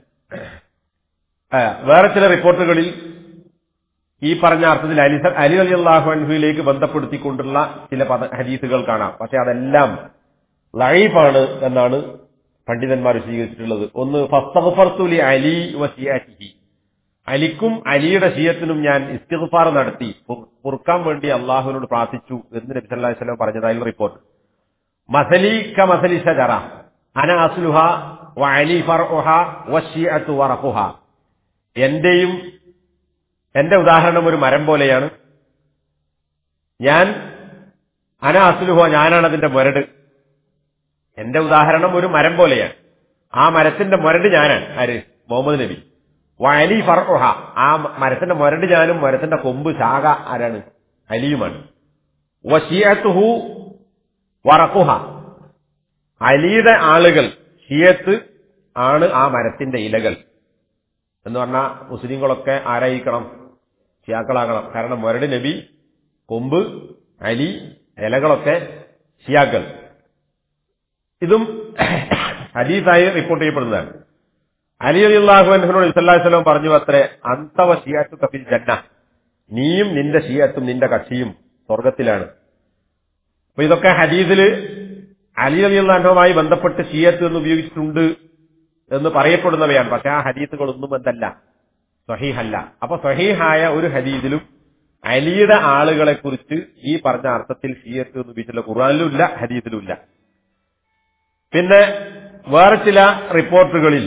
ആ, വേറെ ചില റിപ്പോർട്ടുകളിൽ ഈ പറഞ്ഞ അർത്ഥത്തിൽ അലി അലി അലി അള്ളാഹു അൻഹുയിലേക്ക് ബന്ധപ്പെടുത്തിക്കൊണ്ടുള്ള ചില പദ ഹദീസുകൾ കാണാം പക്ഷെ അതെല്ലാം ലൈഫാണ് എന്നാണ് പണ്ഡിതന്മാർ സ്വീകരിച്ചിട്ടുള്ളത് ഒന്ന് ഫസ്തഫർത്തുലി അലി വസിയാറ്റിഹി അലിക്കും അലിയുടെ ഷീയത്തിനും ഞാൻ ഇസ്തിഗ്ഫാർ നടത്തി പൊ- പൊറുക്കാൻ വേണ്ടി അള്ളാഹുവിനോട് പ്രാർത്ഥിച്ചു എന്ന് നബി സല്ലല്ലാഹു അലൈഹി വസല്ലം പറഞ്ഞതായുള്ള റിപ്പോർട്ട് മസലി ക മസലി ഷജറ അന അസ്ലുഹ വ അലി ഫർഉഹ വശിഅത്തു വറഖുഹ എന്റെയും എന്റെ ഉദാഹരണം ഒരു മരം പോലെയാണ് ഞാൻ അന അസ്ലുഹ ഞാനാണ് അതിന്റെ മുരട് എന്റെ ഉദാഹരണം ഒരു മരം പോലെയാണ് ആ മരത്തിന്റെ മുരട് ഞാനാണ് ആര് മുഹമ്മദ് നബി വഅലി ഫർഉഹ ആ മരത്തിന്റെ മുരട് ഞാനും മരത്തിന്റെ കൊമ്പ് ശാഖ ആരാണ് അലിയുമാണ് വശിയത്തുഹു വറക്കുഹ അലിയുടെ ആളുകൾ ഷിയത്ത് ആണ് ആ മരത്തിന്റെ ഇലകൾ എന്ന് പറഞ്ഞാൽ മുസ്ലിങ്ങളൊക്കെ ആരായിരിക്കണം ഷിയാക്കളാകണം കാരണം മുരട് നബി കൊമ്പ് അലി ഇലകളൊക്കെ ഷിയാക്കൾ ഇതും ഹദീസായി റിപ്പോർട്ട് ചെയ്യപ്പെടുന്നതാണ് അലി അലി അള്ളാഹുനോട് ഇസ്ലാസ്ലം പറഞ്ഞു അത്രേ അന്തവ ഷിയാത്തു കഫിൽ ജന്ന നീയും നിന്റെ ഷിയാത്തും നിന്റെ കക്ഷിയും സ്വർഗത്തിലാണ് അപ്പൊ ഇതൊക്കെ ഹദീസില് അലി അലി അള്ളാഹുമായി ബന്ധപ്പെട്ട് ഷിയത്ത് എന്ന് ഉപയോഗിച്ചിട്ടുണ്ട് എന്ന് പറയപ്പെടുന്നവയാണ് പക്ഷെ ആ ഹദീസുകളൊന്നും എന്തല്ല സ്വഹീഹല്ല അപ്പൊ സ്വഹീഹായ ഒരു ഹദീസിലും അലിയുടെ ആളുകളെ കുറിച്ച് ഈ പറഞ്ഞ അർത്ഥത്തിൽ ഷിയത്ത് എന്ന് ഉപയോഗിച്ചിട്ടുള്ള ഖുർആാനിലും ഇല്ല ഹദീസിലും ഇല്ല പിന്നെ വേറെ ചില റിപ്പോർട്ടുകളിൽ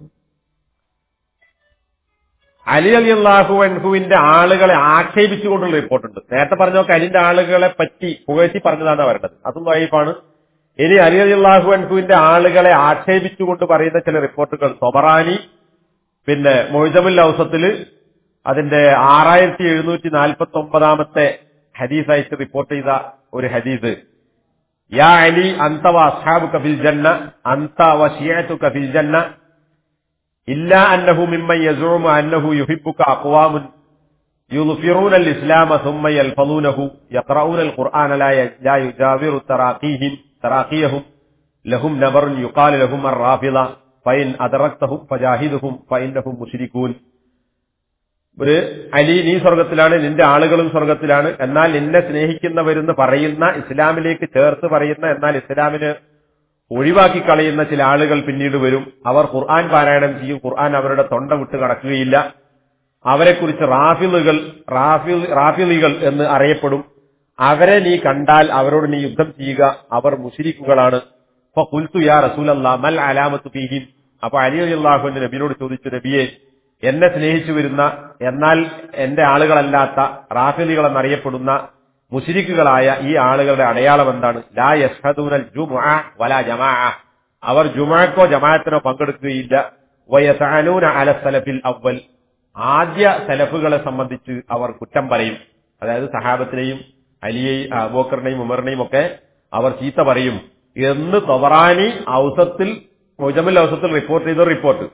അലി അലി അള്ളാഹു അൻഹുവിന്റെ ആളുകളെ ആക്ഷേപിച്ചുകൊണ്ടുള്ള റിപ്പോർട്ടുണ്ട് നേരത്തെ പറഞ്ഞൊക്കെ അലിന്റെ ആളുകളെ പറ്റി പുകഴ്ത്തി പറഞ്ഞതാണ് വരേണ്ടത് അതും വൈഫാണ് ഇനി അലി അലി അള്ളാഹു അൻഹുവിന്റെ ആളുകളെ ആക്ഷേപിച്ചുകൊണ്ട് പറയുന്ന ചില റിപ്പോർട്ടുകൾ സൊബറാനി പിന്നെ മൊയ്തമുൽ ഔസത്തില് അതിന്റെ ആറായിരത്തി എഴുന്നൂറ്റി നാൽപ്പത്തി ഒമ്പതാമത്തെ ഹദീസായിട്ട് റിപ്പോർട്ട് ചെയ്ത ഒരു ഹദീസ് യാ അലി അന്ത വ അസ്ഹാബു കഫിൽ ജന്ന അന്ത വ ഷിയത്തു കഫിൽ ജന്ന إلا أنه ممن يزعم أنه يحبك أقوام يظفرون الإسلام ثم يلفظونه يقرؤون القرآن لا ي- لا يجاور تراقيهم تراقيهم لهم نبر يقال لهم الرافضة فإن أدركتهم فجاهدهم فإنهم مشركون ഒരു അലി നീ സ്വർഗത്തിലാണ് നിന്റെ ആളുകളും സ്വർഗത്തിലാണ് എന്നാൽ നിന്നെ സ്നേഹിക്കുന്നവരെന്ന് പറയുന്ന ഇസ്ലാമിലേക്ക് ചേർത്ത് പറയുന്ന എന്നാൽ ഇസ്ലാമിന് ഒഴിവാക്കി കളയുന്ന ചില ആളുകൾ പിന്നീട് വരും അവർ ഖുർആൻ പാരായണം ചെയ്യും ഖുർആൻ അവരുടെ തൊണ്ട വിട്ട് കടക്കുകയില്ല അവരെക്കുറിച്ച് റാഫിലുകൾ റാഫിൽ റാഫിലികൾ എന്ന് അറിയപ്പെടും അവരെ നീ കണ്ടാൽ അവരോട് നീ യുദ്ധം ചെയ്യുക അവർ മുഷിരിക്കുകളാണ് അപ്പൊ കുൽത്തു യാ റസൂലല്ലാ മൽ അലാമത്ത് ഫീഹിം അപ്പൊ അലി അള്ളാഹുവിന്റെ നബിയോട് ചോദിച്ചു നബിയെ എന്നെ സ്നേഹിച്ചു വരുന്ന എന്നാൽ എന്റെ ആളുകളല്ലാത്ത റാഫിലികൾ എന്നറിയപ്പെടുന്ന മുഷിരിക്കുകളായ ഈ ആളുകളുടെ അടയാളം എന്താണ് ലാ യസ്ഹദൂനൽ ജുമുഅ വലാ ജമാഅ അവർ ജുമാക്കോ ജമാഅത്തിനോ പങ്കെടുക്കുകയില്ല വയസഅലൂന അല സലഫിൽ അവൽ ആദ്യ സലഫുകളെ സംബന്ധിച്ച് അവർ കുറ്റം പറയും അതായത് സഹാബത്തിനെയും അലിയെയും അബൂക്കറിനെയും ഉമറിനെയും ഒക്കെ അവർ ചീത്ത പറയും എന്ന് തൊബറാനി ഔസത്തിൽ മുജമുൽ ഔസത്തിൽ റിപ്പോർട്ട് ചെയ്ത റിപ്പോർട്ട്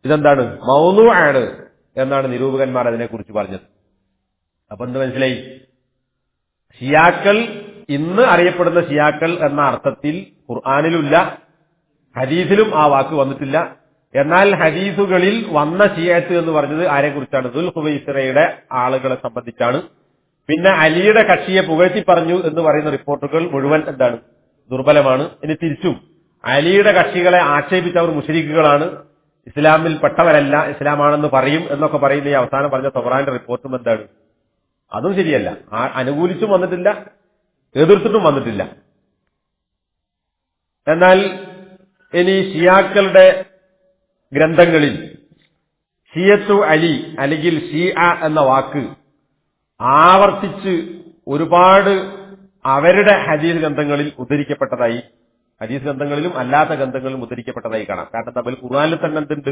ഇതെന്താണ് മൗനു ആണ് എന്നാണ് നിരൂപകന്മാർ അതിനെക്കുറിച്ച് പറഞ്ഞത് അപ്പൊ എന്ത് മനസ്സിലായി ഷിയാക്കൾ ഇന്ന് അറിയപ്പെടുന്ന ഷിയാക്കൾ എന്ന അർത്ഥത്തിൽ ഖുർആാനിലുമില്ല ഹദീസിലും ആ വാക്ക് വന്നിട്ടില്ല എന്നാൽ ഹദീസുകളിൽ വന്ന ഷിയാത്ത് എന്ന് പറഞ്ഞത് ആരെക്കുറിച്ചാണ് ദുൽ ഹുബൈസറയുടെ ആളുകളെ സംബന്ധിച്ചാണ് പിന്നെ അലിയുടെ കക്ഷിയെ പുകഴ്ത്തി പറഞ്ഞു എന്ന് പറയുന്ന റിപ്പോർട്ടുകൾ മുഴുവൻ എന്താണ് ദുർബലമാണ് ഇനി തിരിച്ചും അലിയുടെ കക്ഷികളെ ആക്ഷേപിച്ചവർ മുഷരിക്കുകളാണ് ഇസ്ലാമിൽ പെട്ടവരല്ല ഇസ്ലാമാണെന്ന് പറയും എന്നൊക്കെ പറയുന്ന ഈ അവസാനം പറഞ്ഞ തൊബറാന്റെ റിപ്പോർട്ടും എന്താണ് അതും ശരിയല്ല ആ- അനുകൂലിച്ചും വന്നിട്ടില്ല എതിർത്തിട്ടും വന്നിട്ടില്ല എന്നാൽ ഇനി ഷിയാക്കളുടെ ഗ്രന്ഥങ്ങളിൽ ഷിയത്തു അലി അല്ലെങ്കിൽ ഷിയ എന്ന വാക്ക് ആവർത്തിച്ച് ഒരുപാട് അവരുടെ ഹദീസ് ഗ്രന്ഥങ്ങളിൽ ഉദ്ധരിക്കപ്പെട്ടതായി ഹദീസ് ഗ്രന്ഥങ്ങളിലും അല്ലാത്ത ഗ്രന്ഥങ്ങളിലും ഉദ്ധരിക്കപ്പെട്ടതായി കാണാം കാരണം തമ്മിൽ ഖുർആാനിൽ തന്നെ എന്തുണ്ട്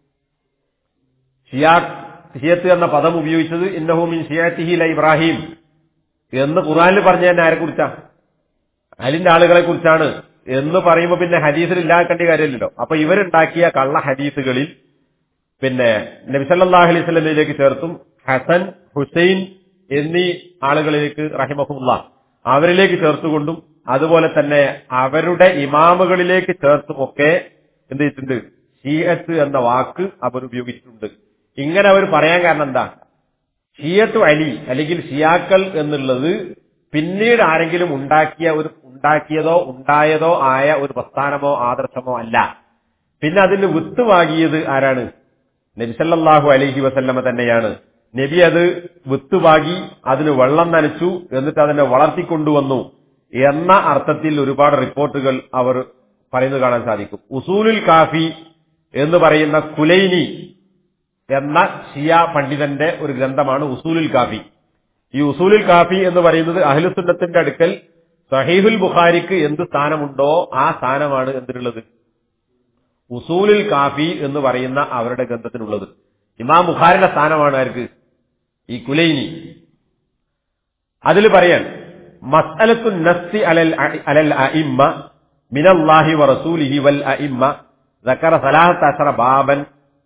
ഷിയാ ഷിയത്ത് എന്ന പദം ഉപയോഗിച്ചത് ഇന്നഹുമിൻ ഷിയാത്തിഹില ഇബ്രാഹിം എന്ന് ഖുർആാനിൽ പറഞ്ഞ തന്നെ ആരെ കുറിച്ചാ അലിന്റെ ആളുകളെ കുറിച്ചാണ് എന്ന് പറയുമ്പോൾ പിന്നെ ഹദീസിൽ ഇല്ലാക്കേണ്ട കാര്യമില്ലല്ലോ അപ്പൊ ഇവരുണ്ടാക്കിയ കള്ള ഹദീസുകളിൽ പിന്നെ നബിസല്ലാഹു അലൈഹി സ്വലമിലേക്ക് ചേർത്തും ഹസൻ ഹുസൈൻ എന്നീ ആളുകളിലേക്ക് റഹിമഹുല്ല അവരിലേക്ക് ചേർത്തുകൊണ്ടും അതുപോലെ തന്നെ അവരുടെ ഇമാമുകളിലേക്ക് ചേർത്തുമൊക്കെ എന്ത് ചെയ്തിട്ടുണ്ട് ഷീയത്ത് എന്ന വാക്ക് അവർ ഉപയോഗിച്ചിട്ടുണ്ട് ഇങ്ങനെ അവർ പറയാൻ കാരണം എന്താ ഷിയത്തു അലി അല്ലെങ്കിൽ ഷിയാക്കൾ എന്നുള്ളത് പിന്നീട് ആരെങ്കിലും ഉണ്ടാക്കിയ ഒരു ഉണ്ടാക്കിയതോ ഉണ്ടായതോ ആയ ഒരു പ്രസ്ഥാനമോ ആദർശമോ അല്ല പിന്നെ അതിന് വിത്തുവാകിയത് ആരാണ് നബിസല്ലാഹു അലൈഹി വസല്ലമ തന്നെയാണ് നബി അത് വിത്തുവാകി അതിന് വെള്ളം നനച്ചു എന്നിട്ട് അതിനെ വളർത്തിക്കൊണ്ടുവന്നു എന്ന അർത്ഥത്തിൽ ഒരുപാട് റിപ്പോർട്ടുകൾ അവർ പറയുന്നത് കാണാൻ സാധിക്കും ഉസൂലുൽ കാഫി എന്ന് പറയുന്ന കുലൈനി എന്ന ഷിയ പണ്ഡിതന്റെ ഒരു ഗ്രന്ഥമാണ് ഉസൂലുൽ കാഫി ഈ ഉസൂലുൽ കാഫി എന്ന് പറയുന്നത് അഹ്ലുസുന്നത്തിന്റെ അടുക്കൽ സഹീഹുൽ ബുഖാരിക്ക് എന്ത് സ്ഥാനമുണ്ടോ ആ സ്ഥാനമാണ് എന്തിനുള്ളത് ഉസൂലുൽ കാഫി എന്ന് പറയുന്ന അവരുടെ ഗ്രന്ഥത്തിനുള്ളത് ഇമാം ബുഖാരിന്റെ സ്ഥാനമാണ് ആർക്ക് ഈ കുലൈനി അതിൽ പറയാൻ മസ്അലത്തു നസ്തി അലൽ അ- അലൽ അഇമ്മ മിനല്ലാഹി വറസൂലിഹി വൽ അഇമ്മ ذكر ثلاثة عشر بابا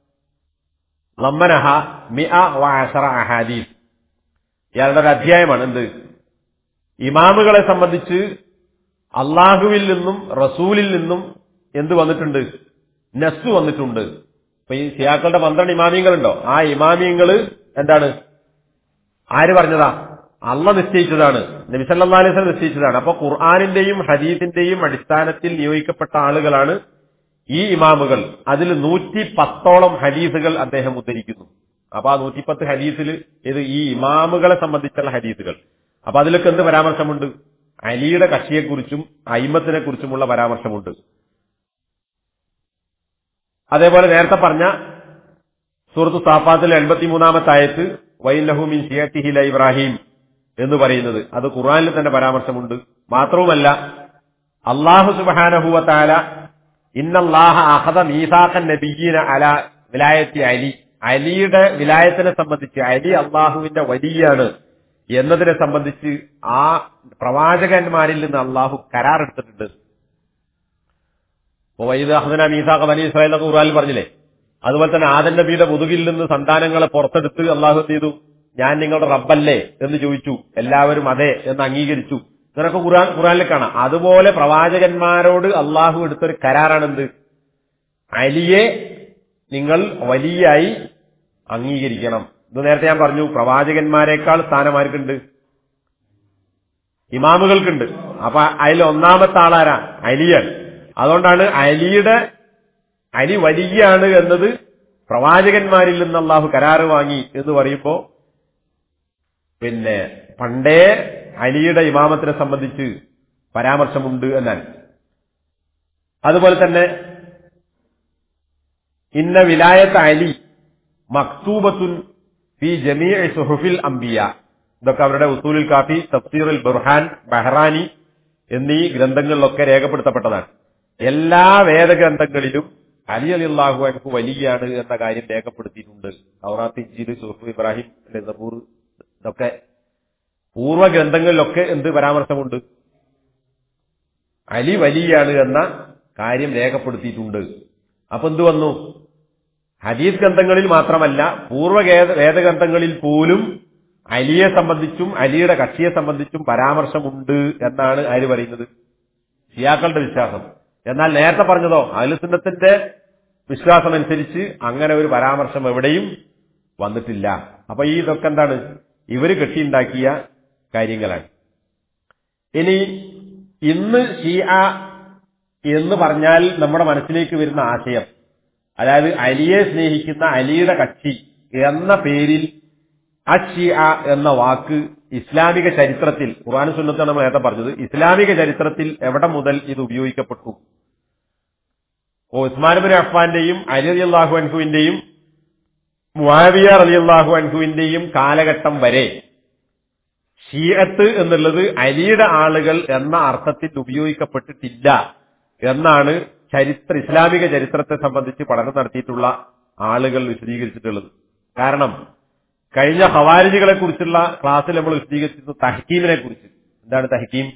ضمنها مئة وعشر أحاديث ഇയാളുടെ ഒരു അധ്യായമാണ് എന്ത് ഇമാമുകളെ സംബന്ധിച്ച് അള്ളാഹുവിൽ നിന്നും റസൂലിൽ നിന്നും എന്ത് വന്നിട്ടുണ്ട് നസ് വന്നിട്ടുണ്ട് ഇപ്പൊ ഈ സിയാക്കളുടെ പന്ത്രണ്ട് ഇമാമിയങ്ങളുണ്ടോ ആ ഇമാമിയങ്ങള് എന്താണ് ആര് പറഞ്ഞതാ അള്ള നിശ്ചയിച്ചതാണ് നബിസല്ലാ അലൈഹി സ്വലം നിശ്ചയിച്ചതാണ് അപ്പൊ ഖുർആാനിന്റെയും ഹദീസിന്റെയും അടിസ്ഥാനത്തിൽ നിയോഗിക്കപ്പെട്ട ആളുകളാണ് ഈ ഇമാമുകൾ അതിൽ നൂറ്റി പത്തോളം ഹദീസുകൾ അദ്ദേഹം ഉദ്ധരിക്കുന്നു അപ്പൊ ആ നൂറ്റിപ്പത്ത് ഹദീസിൽ ഇത് ഈ ഇമാമുകളെ സംബന്ധിച്ചുള്ള ഹദീസുകൾ അപ്പൊ അതിലൊക്കെ എന്ത് പരാമർശമുണ്ട് അലിയുടെ കക്ഷിയെക്കുറിച്ചും അയിമത്തിനെ കുറിച്ചുമുള്ള പരാമർശമുണ്ട് അതേപോലെ നേരത്തെ പറഞ്ഞ സൂറത്ത് സാഫാത്തിലെ എൺപത്തിമൂന്നാമത്തെ ആയത്ത് വൈലഹുമിൻ ഷിയത്തിഹില ഇബ്രാഹിം എന്ന് പറയുന്നത് അത് ഖുർആനിൽ തന്നെ പരാമർശമുണ്ട് മാത്രവുമല്ല അള്ളാഹു സുബാനഹുവ താല ഇന്നല്ലാഹ അഹദ മീസാഖൻ നബിയീന അല വിലായത്തി അലി അലിയുടെ വിലായത്തിനെ സംബന്ധിച്ച് അലി അള്ളാഹുവിന്റെ വലിയാണ് എന്നതിനെ സംബന്ധിച്ച് ആ പ്രവാചകന്മാരിൽ നിന്ന് അള്ളാഹു കരാറെടുത്തിട്ടുണ്ട് ഇപ്പൊ വൈദ് അഹദന മീസാഖ ബനി ഇസ്രായേൽ എന്നൊക്കെ ഖുർആനിൽ പറഞ്ഞില്ലേ അതുപോലെ തന്നെ ആദൻ നബിയുടെ മുതുകിൽ നിന്ന് സന്താനങ്ങളെ പുറത്തെടുത്ത് അള്ളാഹു എന്ത് ചെയ്തു ഞാൻ നിങ്ങളുടെ റബ്ബല്ലേ എന്ന് ചോദിച്ചു എല്ലാവരും അതെ എന്ന് അംഗീകരിച്ചു ഇതൊക്കെ ഖുർആൻ ഖുർആനിൽ കാണാം അതുപോലെ പ്രവാചകന്മാരോട് അള്ളാഹു എടുത്തൊരു കരാറാണെന്ത് അലിയെ നിങ്ങൾ വലിയായി അംഗീകരിക്കണം ഇത് നേരത്തെ ഞാൻ പറഞ്ഞു പ്രവാചകന്മാരെക്കാൾ സ്ഥാനം ആർക്കുണ്ട് ഇമാമുകൾക്കുണ്ട് അപ്പൊ അതിൽ ഒന്നാമത്തെ ആളാരാ അലിയാണ് അതുകൊണ്ടാണ് അലിയുടെ അലി വലിയാണ് എന്നത് പ്രവാചകന്മാരിൽ നിന്ന് അള്ളാഹു കരാറ് വാങ്ങി എന്ന് പറയുമ്പോ പിന്നെ പണ്ടേ അലിയുടെ ഇമാമത്തിനെ സംബന്ധിച്ച് പരാമർശമുണ്ട് എന്നാണ് അതുപോലെ തന്നെ ഇന്ന വിലായത്ത് അലി മക്തൂബത്തുൻ ഫി ജമീ സുഹുഫിൽ അംബിയ ഇതൊക്കെ അവരുടെ ഉസൂലുൽ കാഫി തഫ്സീറുൽ ബുർഹാൻ ബഹ്റാനി എന്നീ ഗ്രന്ഥങ്ങളിലൊക്കെ രേഖപ്പെടുത്തപ്പെട്ടതാണ് എല്ലാ വേദഗ്രന്ഥങ്ങളിലും അലി അലി അള്ളാഹു അൻഹു വലിയാണ് എന്ന കാര്യം രേഖപ്പെടുത്തിയിട്ടുണ്ട് ഔറാത്ത് ഇഞ്ചീൽ സുഹു ഇബ്രാഹിം അല്ലെ സബൂർ ഇതൊക്കെ പൂർവ്വ ഗ്രന്ഥങ്ങളിലൊക്കെ എന്ത് പരാമർശമുണ്ട് അലി വലിയാണ് എന്ന കാര്യം രേഖപ്പെടുത്തിയിട്ടുണ്ട് അപ്പൊ എന്ത് വന്നു ഹദീസ് ഗ്രന്ഥങ്ങളിൽ മാത്രമല്ല പൂർവ്വ വേദഗ്രന്ഥങ്ങളിൽ പോലും അലിയെ സംബന്ധിച്ചും അലിയുടെ കക്ഷിയെ സംബന്ധിച്ചും പരാമർശമുണ്ട് എന്നാണ് ആര് പറയുന്നത് ഷിയാക്കളുടെ വിശ്വാസം എന്നാൽ നേരത്തെ പറഞ്ഞതോ അലുസുന്നത്തിന്റെ വിശ്വാസം അനുസരിച്ച് അങ്ങനെ ഒരു പരാമർശം എവിടെയും വന്നിട്ടില്ല അപ്പൊ ഈ ഇതൊക്കെ എന്താണ് ഇവര് കെട്ടിയുണ്ടാക്കിയ കാര്യങ്ങളാണ് ഇനി ഇന്ന് ഷിയ എന്ന് പറഞ്ഞാൽ നമ്മുടെ മനസ്സിലേക്ക് വരുന്ന ആശയം അതായത് അലിയെ സ്നേഹിക്കുന്ന അലിയുടെ കക്ഷി എന്ന പേരിൽ അഷിയ എന്ന വാക്ക് ഇസ്ലാമിക ചരിത്രത്തിൽ ഖുർആൻ സുന്നത്താണ് നമ്മൾ നേരത്തെ പറഞ്ഞത് ഇസ്ലാമിക ചരിത്രത്തിൽ എവിടെ മുതൽ ഇത് ഉപയോഗിക്കപ്പെട്ടു ഓ ഉസ്മാനുബിൻ അഫ്ഫാന്റെയും അലി അലി അള്ളാഹു അൻഹുവിന്റെയും മുആവിയ അലി അള്ളാഹു അൻഹുവിന്റെയും കാലഘട്ടം വരെ ഷീയത്ത് എന്നുള്ളത് അലിയുടെ ആളുകൾ എന്ന അർത്ഥത്തിൽ ഉപയോഗിക്കപ്പെട്ടിട്ടില്ല എന്നാണ് ചരിത്ര ഇസ്ലാമിക ചരിത്രത്തെ സംബന്ധിച്ച് പഠനം നടത്തിയിട്ടുള്ള ആളുകൾ വിശദീകരിച്ചിട്ടുള്ളത് കാരണം കഴിഞ്ഞ ഹവാരിജികളെ കുറിച്ചുള്ള ക്ലാസ്സിൽ നമ്മൾ വിശദീകരിച്ചിരുന്നു തഹക്കീമിനെ കുറിച്ച് എന്താണ് തഹക്കീം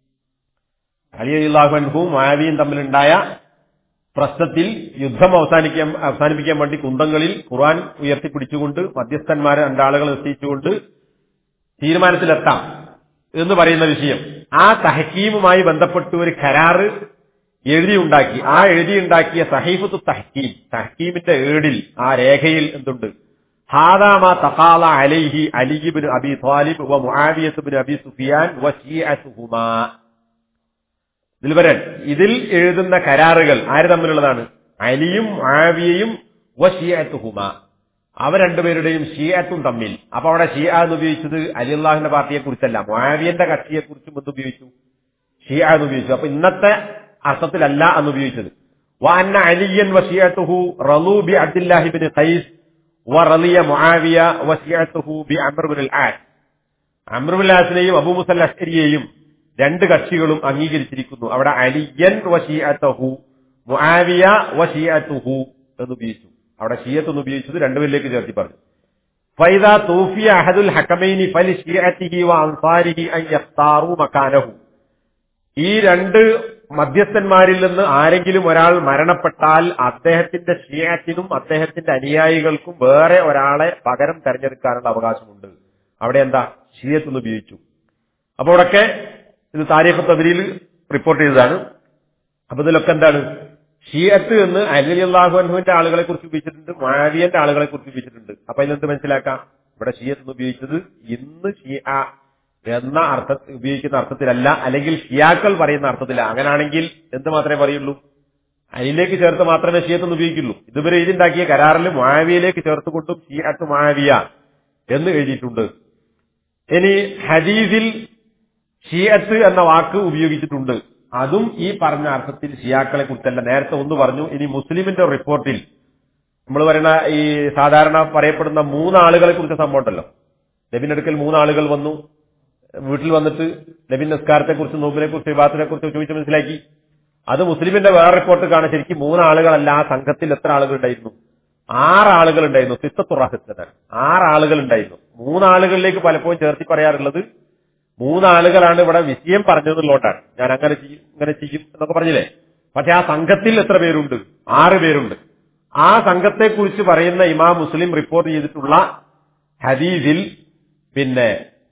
അലി അലിഹു അൻഹുവും മാവിയും തമ്മിലുണ്ടായ പ്രശ്നത്തിൽ യുദ്ധം അവസാനിക്കാൻ അവസാനിപ്പിക്കാൻ വേണ്ടി കുന്തങ്ങളിൽ ഖുർആൻ ഉയർത്തിപ്പിടിച്ചുകൊണ്ട് മധ്യസ്ഥന്മാരെ രണ്ടാളുകൾ നിശ്ചയിച്ചുകൊണ്ട് തീരുമാനത്തിലെത്താം എന്ന് പറയുന്ന വിഷയം ആ തഹക്കീമുമായി ബന്ധപ്പെട്ട് ഒരു കരാറ് എഴുതിയുണ്ടാക്കി ആ എഴുതിയുണ്ടാക്കിയ സഹീഫത്തു തഹക്കീം തഹക്കീമിന്റെ ഏടിൽ ആ രേഖയിൽ എന്തുണ്ട് ഹാദാമ തഖാല അലൈഹി അലിബിൻ അബി ത്വാലിബ് വ മുആവിയത്ത് അബി സുഫിയാൻ വ ഷീഅത്തുഹുമാ ഇതിൽ വരാൻ ഇതിൽ എഴുതുന്ന കരാറുകൾ ആര് തമ്മിലുള്ളതാണ് അലിയും ആവിയയും വ ഷിയത്തുഹുമ അവ രണ്ടുപേരുടെയും ഷിയത്തും തമ്മിൽ അപ്പൊ അവിടെ ഷിയ എന്ന് ഉപയോഗിച്ചത് അലി അള്ളാഹിന്റെ പാർട്ടിയെ കുറിച്ചല്ല മുആവിയന്റെ കക്ഷിയെ കുറിച്ചും എന്ത് ഉപയോഗിച്ചു ഷിയ എന്ന് ഉപയോഗിച്ചു അപ്പൊ ഇന്നത്തെ അർത്ഥത്തിലല്ല എന്ന് ഉപയോഗിച്ചത് വാന്ന അലിയൻ വ ഷിയത്തുഹു റലൂ ബി അബ്ദുല്ലാഹിബിൻ ഖൈസ് വ റലിയ മുആവിയ വ ഷിയത്തുഹു ബി അമർ ബിൻ ആസ് അമറുൽ ആസിനെയും അബൂ മുസൽ അഷ്കരിയെയും രണ്ട് കക്ഷികളും അംഗീകരിച്ചിരിക്കുന്നു അവിടെ അലിയൻ വഷിയത്തഹു മുആവിയ വഷിയത്തുഹു എന്ന് ഉപയോഗിച്ചു അവിടെ ഷിയത്ത് എന്ന് ഉപയോഗിച്ചത് രണ്ടുപേരിലേക്ക് ചേർത്തി പറഞ്ഞു ഫൈദ തൂഫിയ അഹദുൽ ഹക്കമൈനി ഫലി ഷിയത്തിഹി വ അൻസാരിഹി അൻ യഖ്താറു മക്കാനഹു ഈ രണ്ട് മധ്യസ്ഥന്മാരിൽ നിന്ന് ആരെങ്കിലും ഒരാൾ മരണപ്പെട്ടാൽ അദ്ദേഹത്തിന്റെ ഷിയത്തിനും അദ്ദേഹത്തിന്റെ അനുയായികൾക്കും വേറെ ഒരാളെ പകരം തെരഞ്ഞെടുക്കാനുള്ള അവകാശമുണ്ട് അവിടെ എന്താ ഷിയത്ത് എന്ന് ഉപയോഗിച്ചു അപ്പൊ അവിടൊക്കെ ഇത് താരീഖ് തബരിയിൽ റിപ്പോർട്ട് ചെയ്തതാണ് അപ്പൊ ഇതിലൊക്കെ എന്താണ് ഷിയത്ത് എന്ന് അലി അള്ളാഹു അൻഹുവിന്റെ ആളുകളെ കുറിച്ച് ഉപയോഗിച്ചിട്ടുണ്ട് മാവിയന്റെ ആളുകളെ കുറിച്ച് ഉപയോഗിച്ചിട്ടുണ്ട് അപ്പൊ ഇതിനെന്ത് മനസ്സിലാക്കാം ഇവിടെ ഷിയത്ത് എന്ന് ഉപയോഗിച്ചത് ഇന്ന് ഷിയ എന്ന അർത്ഥ ഉപയോഗിക്കുന്ന അർത്ഥത്തിലല്ല അല്ലെങ്കിൽ ഷിയാക്കൾ പറയുന്ന അർത്ഥത്തില അങ്ങനാണെങ്കിൽ എന്ത് മാത്രമേ പറയുള്ളൂ അതിലേക്ക് ചേർത്ത് മാത്രമേ ഷിയത്ത് എന്ന് ഉപയോഗിക്കുള്ളൂ ഇതുവരെ എഴുതിണ്ടാക്കിയ കരാറിൽ മാവിയയിലേക്ക് ചേർത്തുകൊണ്ടും ഷിയാത്ത് മാവിയ എന്ന് എഴുതിയിട്ടുണ്ട് ഇനി ഹദീസിൽ ഷിയത്ത് എന്ന വാക്ക് ഉപയോഗിച്ചിട്ടുണ്ട് അതും ഈ പറഞ്ഞ അർത്ഥത്തിൽ ഷിയാക്കളെ കുറിച്ചല്ല നേരത്തെ ഒന്ന് പറഞ്ഞു ഇനി മുസ്ലിമിന്റെ റിപ്പോർട്ടിൽ നമ്മൾ പറയുന്ന ഈ സാധാരണ പറയപ്പെടുന്ന മൂന്നാളുകളെ കുറിച്ച സംഭവം ഉണ്ടല്ലോ നബിന്റെ അടുക്കൽ മൂന്നാളുകൾ വന്നു വീട്ടിൽ വന്നിട്ട് നബിൻ നിസ്കാരത്തെ കുറിച്ച് നോമ്പിനെ കുറിച്ച് വിവാഹത്തിനെ കുറിച്ച് ചോദിച്ച് മനസ്സിലാക്കി അത് മുസ്ലിമിന്റെ വേറെ റിപ്പോർട്ട് കാണാൻ ശരിക്കും മൂന്നാളുകളല്ല ആ സംഘത്തിൽ എത്ര ആളുകൾ ഉണ്ടായിരുന്നു ആറ് ആളുകൾ ഉണ്ടായിരുന്നു സിത്തത്തുറാഹിത്തനാണ് ആറ് ആളുകൾ ഉണ്ടായിരുന്നു മൂന്നാളുകളിലേക്ക് പലപ്പോഴും ചേർത്തി പറയാറുള്ളത് മൂന്നാളുകളാണ് ഇവിടെ വിഷയം പറഞ്ഞതെന്നുള്ളതുകൊണ്ടാണ് ഞാൻ അങ്ങനെ ചെയ്യും ഇങ്ങനെ ചെയ്യും എന്നൊക്കെ പറഞ്ഞില്ലേ പക്ഷെ ആ സംഘത്തിൽ എത്ര പേരുണ്ട് ആറ് പേരുണ്ട് ആ സംഘത്തെക്കുറിച്ച് പറയുന്ന ഇമാം മുസ്ലിം റിപ്പോർട്ട് ചെയ്തിട്ടുള്ള ഹദീസിൽ പിന്നെ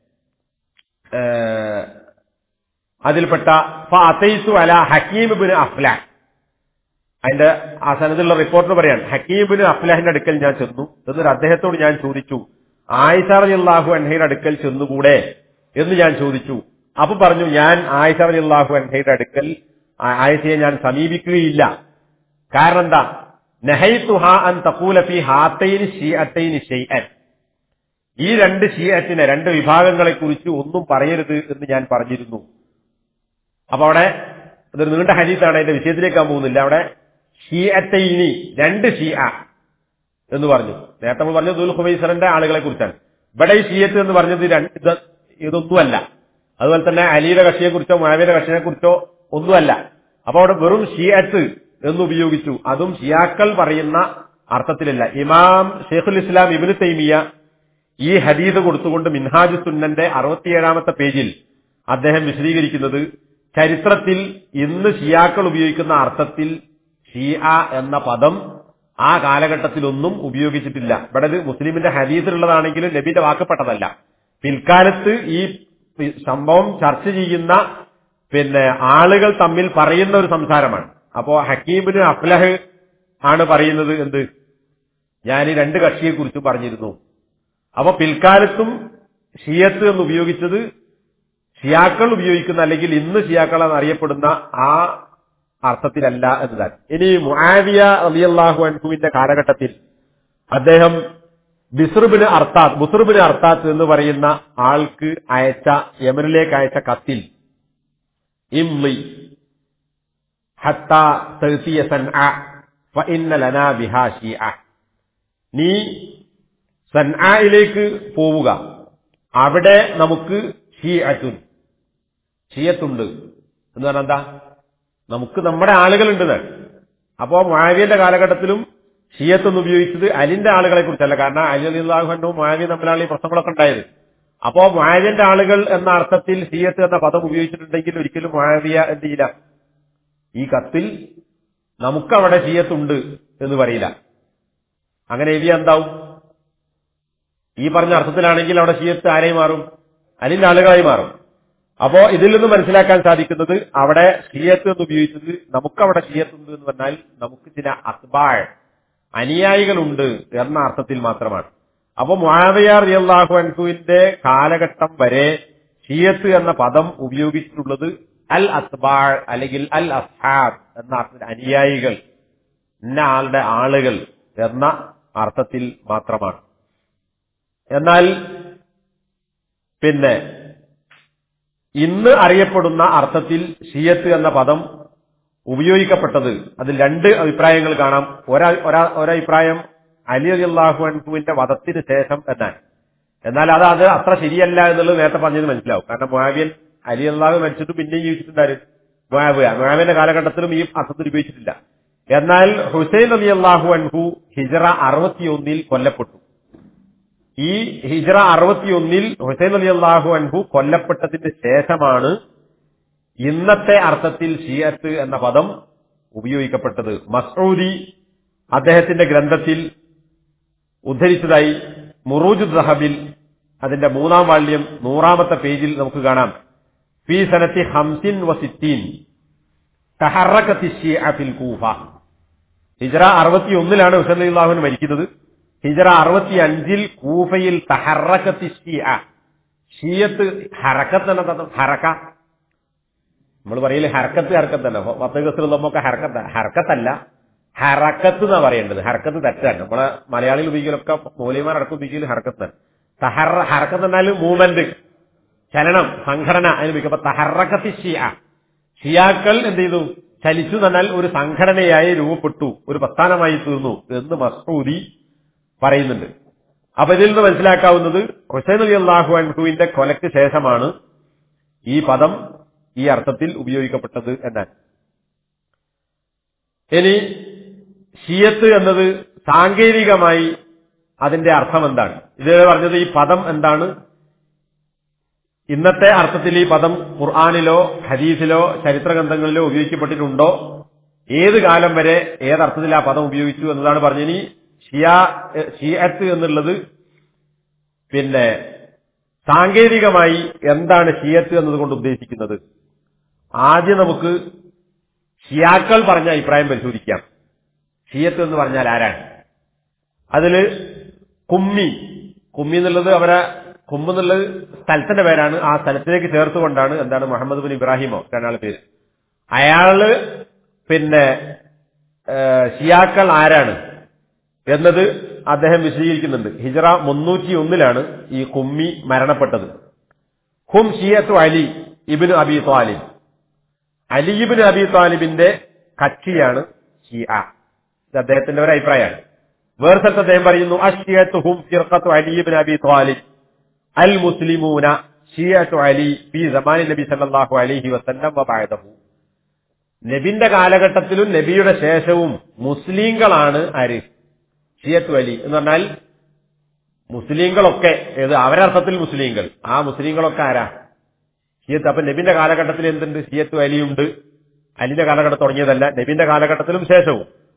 അതിൽപ്പെട്ട ഫഅതൈതു അല ഹക്കീം ബിൻ അഫ്ലാഹ് അതിന്റെ ആ സനദിലുള്ള റിപ്പോർട്ടിൽ പറയാണ് ഹക്കീം ബിൻ അഫ്ലാഹിന്റെ അടുക്കൽ ഞാൻ ചെന്നു എന്നിട്ട് അദ്ദേഹത്തോട് ഞാൻ ചോദിച്ചു ആയിഷ റളിയല്ലാഹു അൻഹയുടെ അടുക്കൽ ചെന്നുകൂടെ എന്ന് ഞാൻ ചോദിച്ചു അപ്പൊ പറഞ്ഞു ഞാൻ ആയിഷ റളിയല്ലാഹു അൻഹയുടെ അടുക്കൽ ആയിഷയെ ഞാൻ സമീപിക്കുകയില്ല കാരണം എന്താ നഹൈതുഹ അൻ തഖൂല ഫി ഹാത്തൈനി ഷിയത്തൈനി ഷൈഅൻ ഈ രണ്ട് ഷിയത്തിനെ രണ്ട് വിഭാഗങ്ങളെ കുറിച്ച് ഒന്നും പറയരുത് എന്ന് ഞാൻ പറഞ്ഞിരുന്നു അപ്പൊ അവിടെ അതൊരു നീണ്ട ഹരീത്താണ് അതിന്റെ വിഷയത്തിലേക്കാൻ പോകുന്നില്ല അവിടെ ഷിയത്തൈനി രണ്ട് ഷിയ എന്ന് പറഞ്ഞു നേരത്തെ നമ്മൾ പറഞ്ഞത് ദുൽ ഹുബൈസറിന്റെ ആളുകളെ കുറിച്ചാണ് ഇവിടെ ഈ ഷിയത്ത് എന്ന് പറഞ്ഞത് രണ്ട് ഇത് ഇതൊന്നുമല്ല അതുപോലെ തന്നെ അലിയുടെ കക്ഷിയെ കുറിച്ചോ മാവിയുടെ കക്ഷിയെ കുറിച്ചോ ഒന്നുമല്ല അപ്പൊ അവിടെ വെറും ഷിയത്ത് എന്ന് ഉപയോഗിച്ചു അതും ഷിയാക്കൾ പറയുന്ന അർത്ഥത്തിലല്ല ഇമാം ഷെയ്ഖുൽ ഇസ്ലാം ഇബിന് തൈമിയ ഈ ഹദീദ് കൊടുത്തുകൊണ്ട് മിൻഹാജ് സുന്നന്റെ അറുപത്തിയേഴാമത്തെ പേജിൽ അദ്ദേഹം വിശദീകരിക്കുന്നത് ചരിത്രത്തിൽ ഇന്ന് ഷിയാക്കൾ ഉപയോഗിക്കുന്ന അർത്ഥത്തിൽ ഷിയ എന്ന പദം ആ കാലഘട്ടത്തിലൊന്നും ഉപയോഗിച്ചിട്ടില്ല ഇവിടെ ഇത് മുസ്ലിമിന്റെ ഹദീസിലുള്ളതാണെങ്കിലും നബിന്റെ വാക്കപ്പെട്ടതല്ല പിൽക്കാലത്ത് ഈ സംഭവം ചർച്ച ചെയ്യുന്ന പിന്നെ ആളുകൾ തമ്മിൽ പറയുന്ന ഒരു സംസാരമാണ് അപ്പോ ഹക്കീമിന് അഫ്ലഹ് ആണ് പറയുന്നത് എന്ത് ഞാൻ ഈ രണ്ട് കക്ഷിയെ കുറിച്ച് പറഞ്ഞിരുന്നു അപ്പൊ പിൽക്കാലത്തും ഷിയത്ത് എന്ന് ഉപയോഗിച്ചത് ഷിയാക്കൾ ഉപയോഗിക്കുന്ന അല്ലെങ്കിൽ ഇന്ന് ഷിയാക്കൾ എന്നറിയപ്പെടുന്ന ആ അർത്ഥത്തിലല്ല എന്നതാണ് ഇനി മുആവിയ അലിയല്ലാഹു അൻഹുവിന്റെ കാലഘട്ടത്തിൽ അദ്ദേഹം ബിസ്റുബിന് അർത്താത്ത് ബുസ്റുബിന് അർത്താത്ത് എന്ന് പറയുന്ന ആൾക്ക് അയച്ച യമനിലേക്ക് അയച്ച കത്തിൽ ഇംലി ഹത്ത തഴ്ത്തിയ സൻഅ ഫഇന്ന ലനാ ബിഹാ ഷിഅ നീ സൻആയിലേക്ക് പോവുക അവിടെ നമുക്ക് ഷിഅത്തുൻ ഷിയത്തുണ്ട് എന്ന് പറഞ്ഞാൽ എന്താ നമുക്ക് നമ്മുടെ ആളുകളുണ്ട് അപ്പോ മാവിയന്റെ കാലഘട്ടത്തിലും ഷിയത്തൊന്ന് ഉപയോഗിച്ചത് അലിന്റെ ആളുകളെ കുറിച്ചല്ല കാരണം അലി അലിഹുനും മാവിയ തമ്മിലാണ് ഈ പ്രശ്നങ്ങളൊക്കെ ഉണ്ടായത് അപ്പോ മാവിയന്റെ ആളുകൾ എന്ന അർത്ഥത്തിൽ ഷിയത്ത് എന്ന പദം ഉപയോഗിച്ചിട്ടുണ്ടെങ്കിൽ ഒരിക്കലും മാവിയ എന്ത് ചെയ്യില്ല ഈ കത്തിൽ നമുക്കവിടെ ഷിയത്തുണ്ട് എന്ന് പറയില്ല അങ്ങനെ എഴുതിയ എന്താവും ഈ പറഞ്ഞ അർത്ഥത്തിലാണെങ്കിൽ അവിടെ ഷിയത്ത് ആരെയും മാറും അലിന്റെ ആളുകളായി മാറും അപ്പോ ഇതിൽ നിന്ന് മനസ്സിലാക്കാൻ സാധിക്കുന്നത് അവിടെ ഷിയത്ത് എന്ന് ഉപയോഗിച്ചത് നമുക്കവിടെ ഷിയത്തുണ്ട് എന്ന് പറഞ്ഞാൽ നമുക്ക് ചില അത്ബാൾ അനുയായികളുണ്ട് എന്ന അർത്ഥത്തിൽ മാത്രമാണ് അപ്പൊ മുആവിയ റിയല്ലാഹു അൻഹുവിന്റെ കാലഘട്ടം വരെ ഷിയത്ത് എന്ന പദം ഉപയോഗിച്ചിട്ടുള്ളത് അൽ അത്ബാൾ അല്ലെങ്കിൽ അൽ അസ്ഹാബ് എന്ന അർത്ഥത്തിൽ അനുയായികൾ ഇന്ന ആളുടെ ആളുകൾ എന്ന അർത്ഥത്തിൽ മാത്രമാണ് എന്നാൽ പിന്നെ ഇന്ന് അറിയപ്പെടുന്ന അർത്ഥത്തിൽ ഷിയത്ത് എന്ന പദം ഉപയോഗിക്കപ്പെട്ടത് അതിൽ രണ്ട് അഭിപ്രായങ്ങൾ കാണാം ഒരാ ഒരാ- ഒരഭിപ്രായം അലി അലിയല്ലാഹു അൻഹുവിന്റെ വധത്തിന് ശേഷം എന്നാണ് എന്നാൽ അത് അത് അത്ര ശരിയല്ല എന്നുള്ളത് നേരത്തെ പറഞ്ഞത് മനസ്സിലാവും കാരണം മുഹാവിയൻ അലി അള്ളാഹു മരിച്ചിട്ട് പിന്നെയും ജീവിച്ചിട്ടുണ്ടായിരുന്നു മുഹാവിയ മുഹാവിന്റെ കാലഘട്ടത്തിലും ഈ അർത്ഥത്തിൽ ഉപയോഗിച്ചിട്ടില്ല എന്നാൽ ഹുസൈൻ അലി അള്ളാഹു അൻഹു ഹിജറ അറുപത്തിയൊന്നിൽ കൊല്ലപ്പെട്ടു ഈ ഹിജറ അറുപത്തിയൊന്നിൽ ഹുസൈൻ അലി അള്ളാഹു അൻഹു കൊല്ലപ്പെട്ടതിന് ശേഷമാണ് ഇന്നത്തെ അർത്ഥത്തിൽ ഷിയത്ത് എന്ന പദം ഉപയോഗിക്കപ്പെട്ടത് മസൂദി അദ്ദേഹത്തിന്റെ ഗ്രന്ഥത്തിൽ ഉദ്ധരിച്ചതായി മുറൂജ് ദഹബിൽ അതിന്റെ മൂന്നാം വാള്യം നൂറാമത്തെ പേജിൽ നമുക്ക് കാണാം ഫി സനത്തി ഹംസിൻ വസിത്തീൻ തഹറക്കത്തി ഷിയ ഫിൽ കൂഫ ഹിജറ അറുപത്തിയൊന്നിലാണ് ഹുസൈൻ അലി അള്ളാഹുവിന് മരിക്കുന്നത് ഹിജറ അറുപത്തി അഞ്ചിൽ കൂഫയിൽ തഹറക്കത്തി ഷിയ ഷിയത്ത് ഹറക്കത്ത് എന്ന പദം ഹറക്ക നമ്മൾ പറയില്ലേ ഹർക്കത്ത് ഹർക്കത്തല്ല പത്ത് ഗസ്റ്റുള്ളതൊക്കെ ഹർക്കത്ത് ഹർക്കത്തല്ല ഹറക്കത്ത് എന്നാ പറയേണ്ടത് ഹർക്കത്ത് തെറ്റാണ് നമ്മളെ മലയാളികൾ ഉപയോഗിക്കലൊക്കെ മൂലിമാരടക്കം ഉപയോഗിക്കൽ ഹർക്കത്ത് തഹറ ഹർക്കത്ത് എന്നാൽ മൂവ്മെന്റ് ചലനം സംഘടന അതിന് ഉപയോഗിക്കും അപ്പൊ തഹറക്കത്തി ഷിയ ഷിയാക്കൾ എന്ത് ചെയ്തു ചലിച്ചു എന്നാൽ ഒരു സംഘടനയായി രൂപപ്പെട്ടു ഒരു പ്രസ്ഥാനമായി തീർന്നു എന്ന് മസൂദി പറയുന്നുണ്ട് അപ്പൊ ഇതിൽ നിന്ന് മനസ്സിലാക്കാവുന്നത് ഹുസൈൻ അലി അള്ളാഹു അൻഹുവിന്റെ കൊലയ്ക്ക് ശേഷമാണ് ഈ പദം ഈ അർത്ഥത്തിൽ ഉപയോഗിക്കപ്പെട്ടത് എന്നാണ് ഇനി ഷിയത്ത് എന്നത് സാങ്കേതികമായി അതിന്റെ അർത്ഥം എന്താണ് ഇത് പറഞ്ഞത് ഈ പദം എന്താണ് ഇന്നത്തെ അർത്ഥത്തിൽ ഈ പദം ഖുർആാനിലോ ഹദീസിലോ ചരിത്ര ഗ്രന്ഥങ്ങളിലോ ഉപയോഗിക്കപ്പെട്ടിട്ടുണ്ടോ ഏത് കാലം വരെ ഏതർത്ഥത്തിൽ ആ പദം ഉപയോഗിച്ചു എന്നതാണ് പറഞ്ഞത് ഇനി ഷിയാ ഷിയത്ത് എന്നുള്ളത് പിന്നെ സാങ്കേതികമായി എന്താണ് ഷിയത്ത് എന്നതുകൊണ്ട് ഉദ്ദേശിക്കുന്നത് ആദ്യം നമുക്ക് ഷിയാക്കൾ പറഞ്ഞ അഭിപ്രായം പരിശോധിക്കാം ഷിയത്ത് എന്ന് പറഞ്ഞാൽ ആരാണ് അതില് കുമ്മി കുമ്മി എന്നുള്ളത് അവരെ കുമ്പ് എന്നുള്ളത് സ്ഥലത്തിന്റെ പേരാണ് ആ സ്ഥലത്തിലേക്ക് ചേർത്തുകൊണ്ടാണ് എന്താണ് മുഹമ്മദ് ബിൻ ഇബ്രാഹിമോ രണ്ടാളെ പേര് അയാള് പിന്നെ ഏഹ്, ഷിയാക്കൾ ആരാണ് എന്നത് അദ്ദേഹം വിശദീകരിക്കുന്നുണ്ട് ഹിജറ മുന്നൂറ്റി ഒന്നിലാണ് ഈ കുമ്മി മരണപ്പെട്ടത് ഹും ഷിയത്തു അലി ഇബിന് അബി താലിബ് അലിബിൻ അബി താലിബിന്റെ കക്ഷിയാണ് ഷിയ ഇത് അദ്ദേഹത്തിന്റെ ഒരു അഭിപ്രായമാണ് വേറെ സ്ഥലത്ത് അദ്ദേഹം പറയുന്നു അഷിയത്തു ഹും ഫിർഖത്തു അലിബിൻ അബി താലിബ് അൽ മുസ്ലിമൂന ഷിയത്തു അലി ഫി സമാനി നബി സല്ലല്ലാഹു അലൈഹി വസല്ലം വബഅദഹു നബിന്റെ കാലഘട്ടത്തിലും നബിയുടെ ശേഷവും മുസ്ലിങ്ങളാണ് ആര് ഷിയത്തു അലി എന്ന് പറഞ്ഞാൽ മുസ്ലിങ്ങളൊക്കെ ഏത് അവരർത്ഥത്തിൽ മുസ്ലിങ്ങൾ ആ മുസ്ലിങ്ങളൊക്കെ ആരാ ഷിയത്ത് അപ്പൊ നബിന്റെ കാലഘട്ടത്തിൽ എന്തുണ്ട് ഷിയത്ത് അലിയുണ്ട് അലിന്റെ കാലഘട്ടം തുടങ്ങിയതല്ല നബിന്റെ കാലഘട്ടത്തിലും ശേഷവും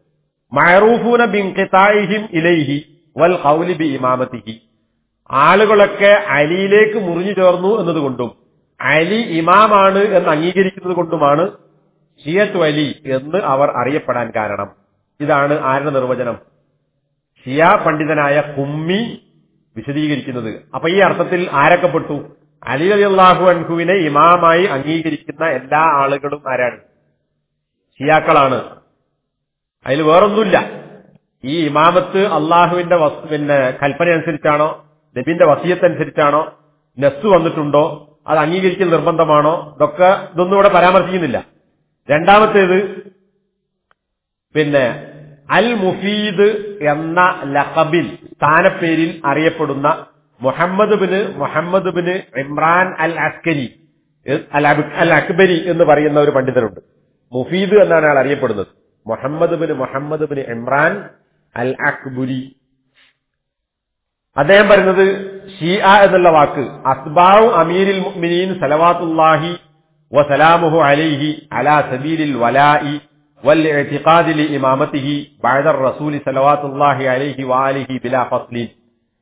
മഅറൂഫൂന ബിൻഖിതാഇഹിം ഇലൈഹി വൽ ഖൗലി ബി ഇമാമത്തിഹി ആളുകളൊക്കെ അലിയിലേക്ക് മുറിഞ്ഞു ചേർന്നു എന്നതുകൊണ്ടും അലി ഇമാമാണ് എന്ന് അംഗീകരിക്കുന്നത് കൊണ്ടുമാണ് ഷിയത്ത് അലി എന്ന് അവർ അറിയപ്പെടാൻ കാരണം ഇതാണ് ആരുടെ നിർവചനം ഷിയ പണ്ഡിതനായ കുമ്മി വിശദീകരിക്കുന്നത് അപ്പൊ ഈ അർത്ഥത്തിൽ ആരൊക്കെ പെട്ടു അലി അലി അള്ളാഹു അൻഹുവിനെ ഇമാമായി അംഗീകരിക്കുന്ന എല്ലാ ആളുകളും ആരാണ് ഷിയാക്കളാണ് അതിൽ വേറൊന്നുമില്ല ഈ ഇമാമത്ത് അള്ളാഹുവിന്റെ വസ് പിന്നെ കൽപ്പന അനുസരിച്ചാണോ നബിന്റെ വസീയത്ത് അനുസരിച്ചാണോ നെസ് വന്നിട്ടുണ്ടോ അത് അംഗീകരിക്കൽ നിർബന്ധമാണോ ഇതൊക്കെ ഇതൊന്നും ഇവിടെ പരാമർശിക്കുന്നില്ല രണ്ടാമത്തേത് പിന്നെ അൽ മുഫീദ് എന്ന ലഖബിൽ സ്ഥാനപ്പേരിൽ അറിയപ്പെടുന്ന Muhammad bin Muhammad bin Imran al Askari al അബ്- അൽ അക്ബരി എന്ന് പറയുന്ന ഒരു പണ്ഡിതനുണ്ട് മുഫീദ് എന്നാണ് അയാൾ അറിയപ്പെടുന്നത് Muhammad bin Muhammad bin Imran al Akbari അദ്ദേഹം പറയുന്നത് ഷീഅ എന്നുള്ള വാക്ക് അസ്ബാഉ അമീരിൽ മുഅ്മിനീൻ സലവാത്തുല്ലാഹി വസലാമുഹു അലൈഹി അലാ സബീലിൽ വലാഇ വൽ ഇഅ്തിഖാദി ലി ഇമാമത്തിഹി ബഅദ റസൂലി സലവാത്തുല്ലാഹി അലൈഹി വആലിഹി ബിലാ ഫസ്ലിൻ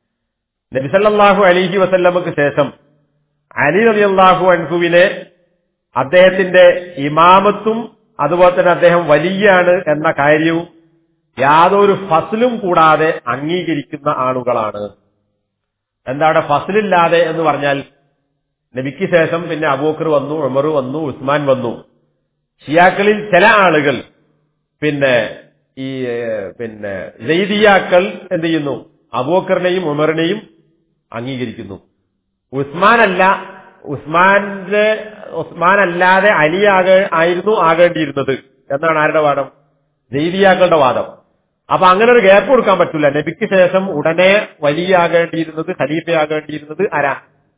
നബി സല്ലല്ലാഹു അലൈഹി വസല്ലമക്ക് ശേഷം അലി റളിയല്ലാഹു അൻഹുവിനെ അദ്ദേഹത്തിന്റെ ഇമാമത്തും അതുപോലെ തന്നെ അദ്ദേഹം വലിയാണ് എന്ന കാര്യവും യാതൊരു ഫസ്ലും കൂടാതെ അംഗീകരിക്കുന്ന ആളുകളാണ് എന്താണ് ഫസ്ലില്ലാതെ എന്ന് പറഞ്ഞാൽ നബിക്ക് ശേഷം പിന്നെ അബൂക്കർ വന്നു ഉമർ വന്നു ഉസ്മാൻ വന്നു ഷിയാക്കളിൽ ചില ആളുകൾ പിന്നെ ഈ ഏഹ്, പിന്നെ ജയ്ദിയാക്കൾ എന്ത് ചെയ്യുന്നു അബൂക്കറിനെയും ഉമറിനെയും അംഗീകരിക്കുന്നു ഉസ്മാൻ അല്ല ഉസ്മാന്റെ ഉസ്മാൻ അല്ലാതെ അലി ആക ആയിരുന്നു ആകേണ്ടിയിരുന്നത് എന്നാണ് ആരുടെ വാദം ജയ്ദിയാക്കളുടെ വാദം അപ്പൊ അങ്ങനെ ഒരു ഗ്യാപ്പ് കൊടുക്കാൻ പറ്റില്ല നബിക്ക് ശേഷം ഉടനെ വലിയാകേണ്ടിയിരുന്നത് ഖലീഫയാകേണ്ടിയിരുന്നത് ആരാ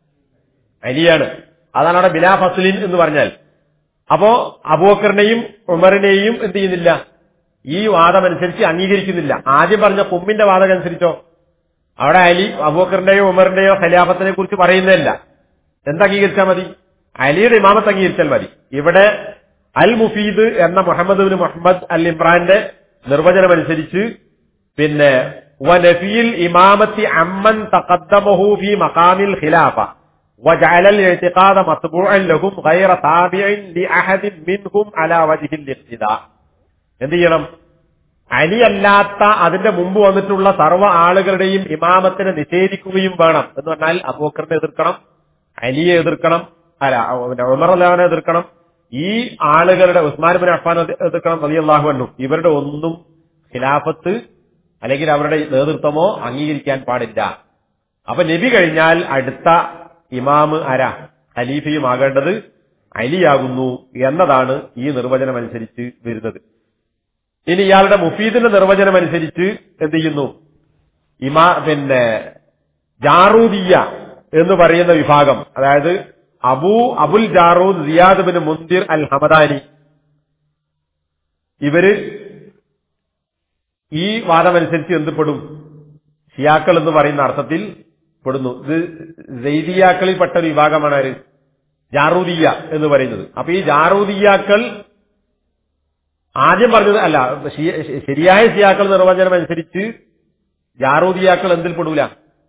അലിയാണ് അതാണ് അവിടെ ബിലാ ഫസ്ലിൻ എന്ന് പറഞ്ഞാൽ അപ്പോ അബൂക്കറിനെയും ഉമറിനെയും എന്ത് ചെയ്യുന്നില്ല ഈ വാദം അനുസരിച്ച് അംഗീകരിക്കുന്നില്ല ആദ്യം പറഞ്ഞ കുമ്മിന്റെ വാദം അനുസരിച്ചോ അവിടെ അലി അബൂക്കറിന്റെയോ ഉമറിന്റെയോ ഖലാഫത്തിനെ കുറിച്ച് പറയുന്നതല്ല എന്ത് അംഗീകരിച്ചാൽ മതി അലിയുടെ ഇമാമത്ത് അംഗീകരിച്ചാൽ മതി ഇവിടെ അൽ മുഫീദ് എന്ന മുഹമ്മദ് ബിൻ മുഹമ്മദ് അൽ ഇമ്രാന്റെ നിർവചനമനുസരിച്ച് പിന്നെ വനഫിയിൽ ഇമാമത്തി അമ്മൻ തഖദ്ദമഹു ഫി മഖാമിൽ ഖിലാഫ وجعل الاعتقاد مطبوعا لهم غير تابع لأحد منهم على وجه الاقتداء എന്ത് ചെയ്യണം അലി അല്ലാത്ത അതിന്റെ മുമ്പ് വന്നിട്ടുള്ള സർവ്വ ആളുകളുടെയും ഇമാമത്തിനെ നിഷേധിക്കുകയും വേണം എന്ന് പറഞ്ഞാൽ അബൂക്കറിനെ എതിർക്കണം അലിയെ എതിർക്കണം അല്ല പിന്നെ ഉമർ അല്ലാവിനെ എതിർക്കണം ഈ ആളുകളുടെ ഉസ്മാൻ ബിൻ അഫ്ഫാൻ എതിർക്കണം അലി അള്ളാഹു അന്നു ഇവരുടെ ഒന്നും ഖിലാഫത്ത് അല്ലെങ്കിൽ അവരുടെ നേതൃത്വമോ അംഗീകരിക്കാൻ പാടില്ല അപ്പൊ നബി കഴിഞ്ഞാൽ അടുത്ത ഇമാമ് ആരാ ഖലീഫയുമാകേണ്ടത് അലിയാകുന്നു എന്നതാണ് ഈ നിർവചനം അനുസരിച്ച് വരുന്നത് ഇനി ഇയാളുടെ മുഫീദിന്റെ നിർവചനം അനുസരിച്ച് എന്ത് ചെയ്യുന്നു ഇമാ പിന്നെ ജാറൂദിയ എന്ന് പറയുന്ന വിഭാഗം അതായത് അബൂ അബുൽ ജാറൂദ് സിയാദ് ബിൻ മുന്തിർ അൽ ഹമദാനി ഇവര് ഈ വാദമനുസരിച്ച് എന്തുപെടും ഷിയാക്കൾ എന്ന് പറയുന്ന അർത്ഥത്തിൽ പെടുന്നു ഇത് ജൈദിയാക്കളിൽപ്പെട്ട ഒരു വിഭാഗമാണ് ആര് ജാറൂദിയ എന്ന് പറയുന്നത് അപ്പൊ ഈ ജാറൂദിയാക്കൾ ആദ്യം പറഞ്ഞത് അല്ല ഷി- ശരിയായ ഷിയാക്കൾ നിർവചനം അനുസരിച്ച് ജാറൂദിയാക്കൾ എന്തിൽ പെടൂല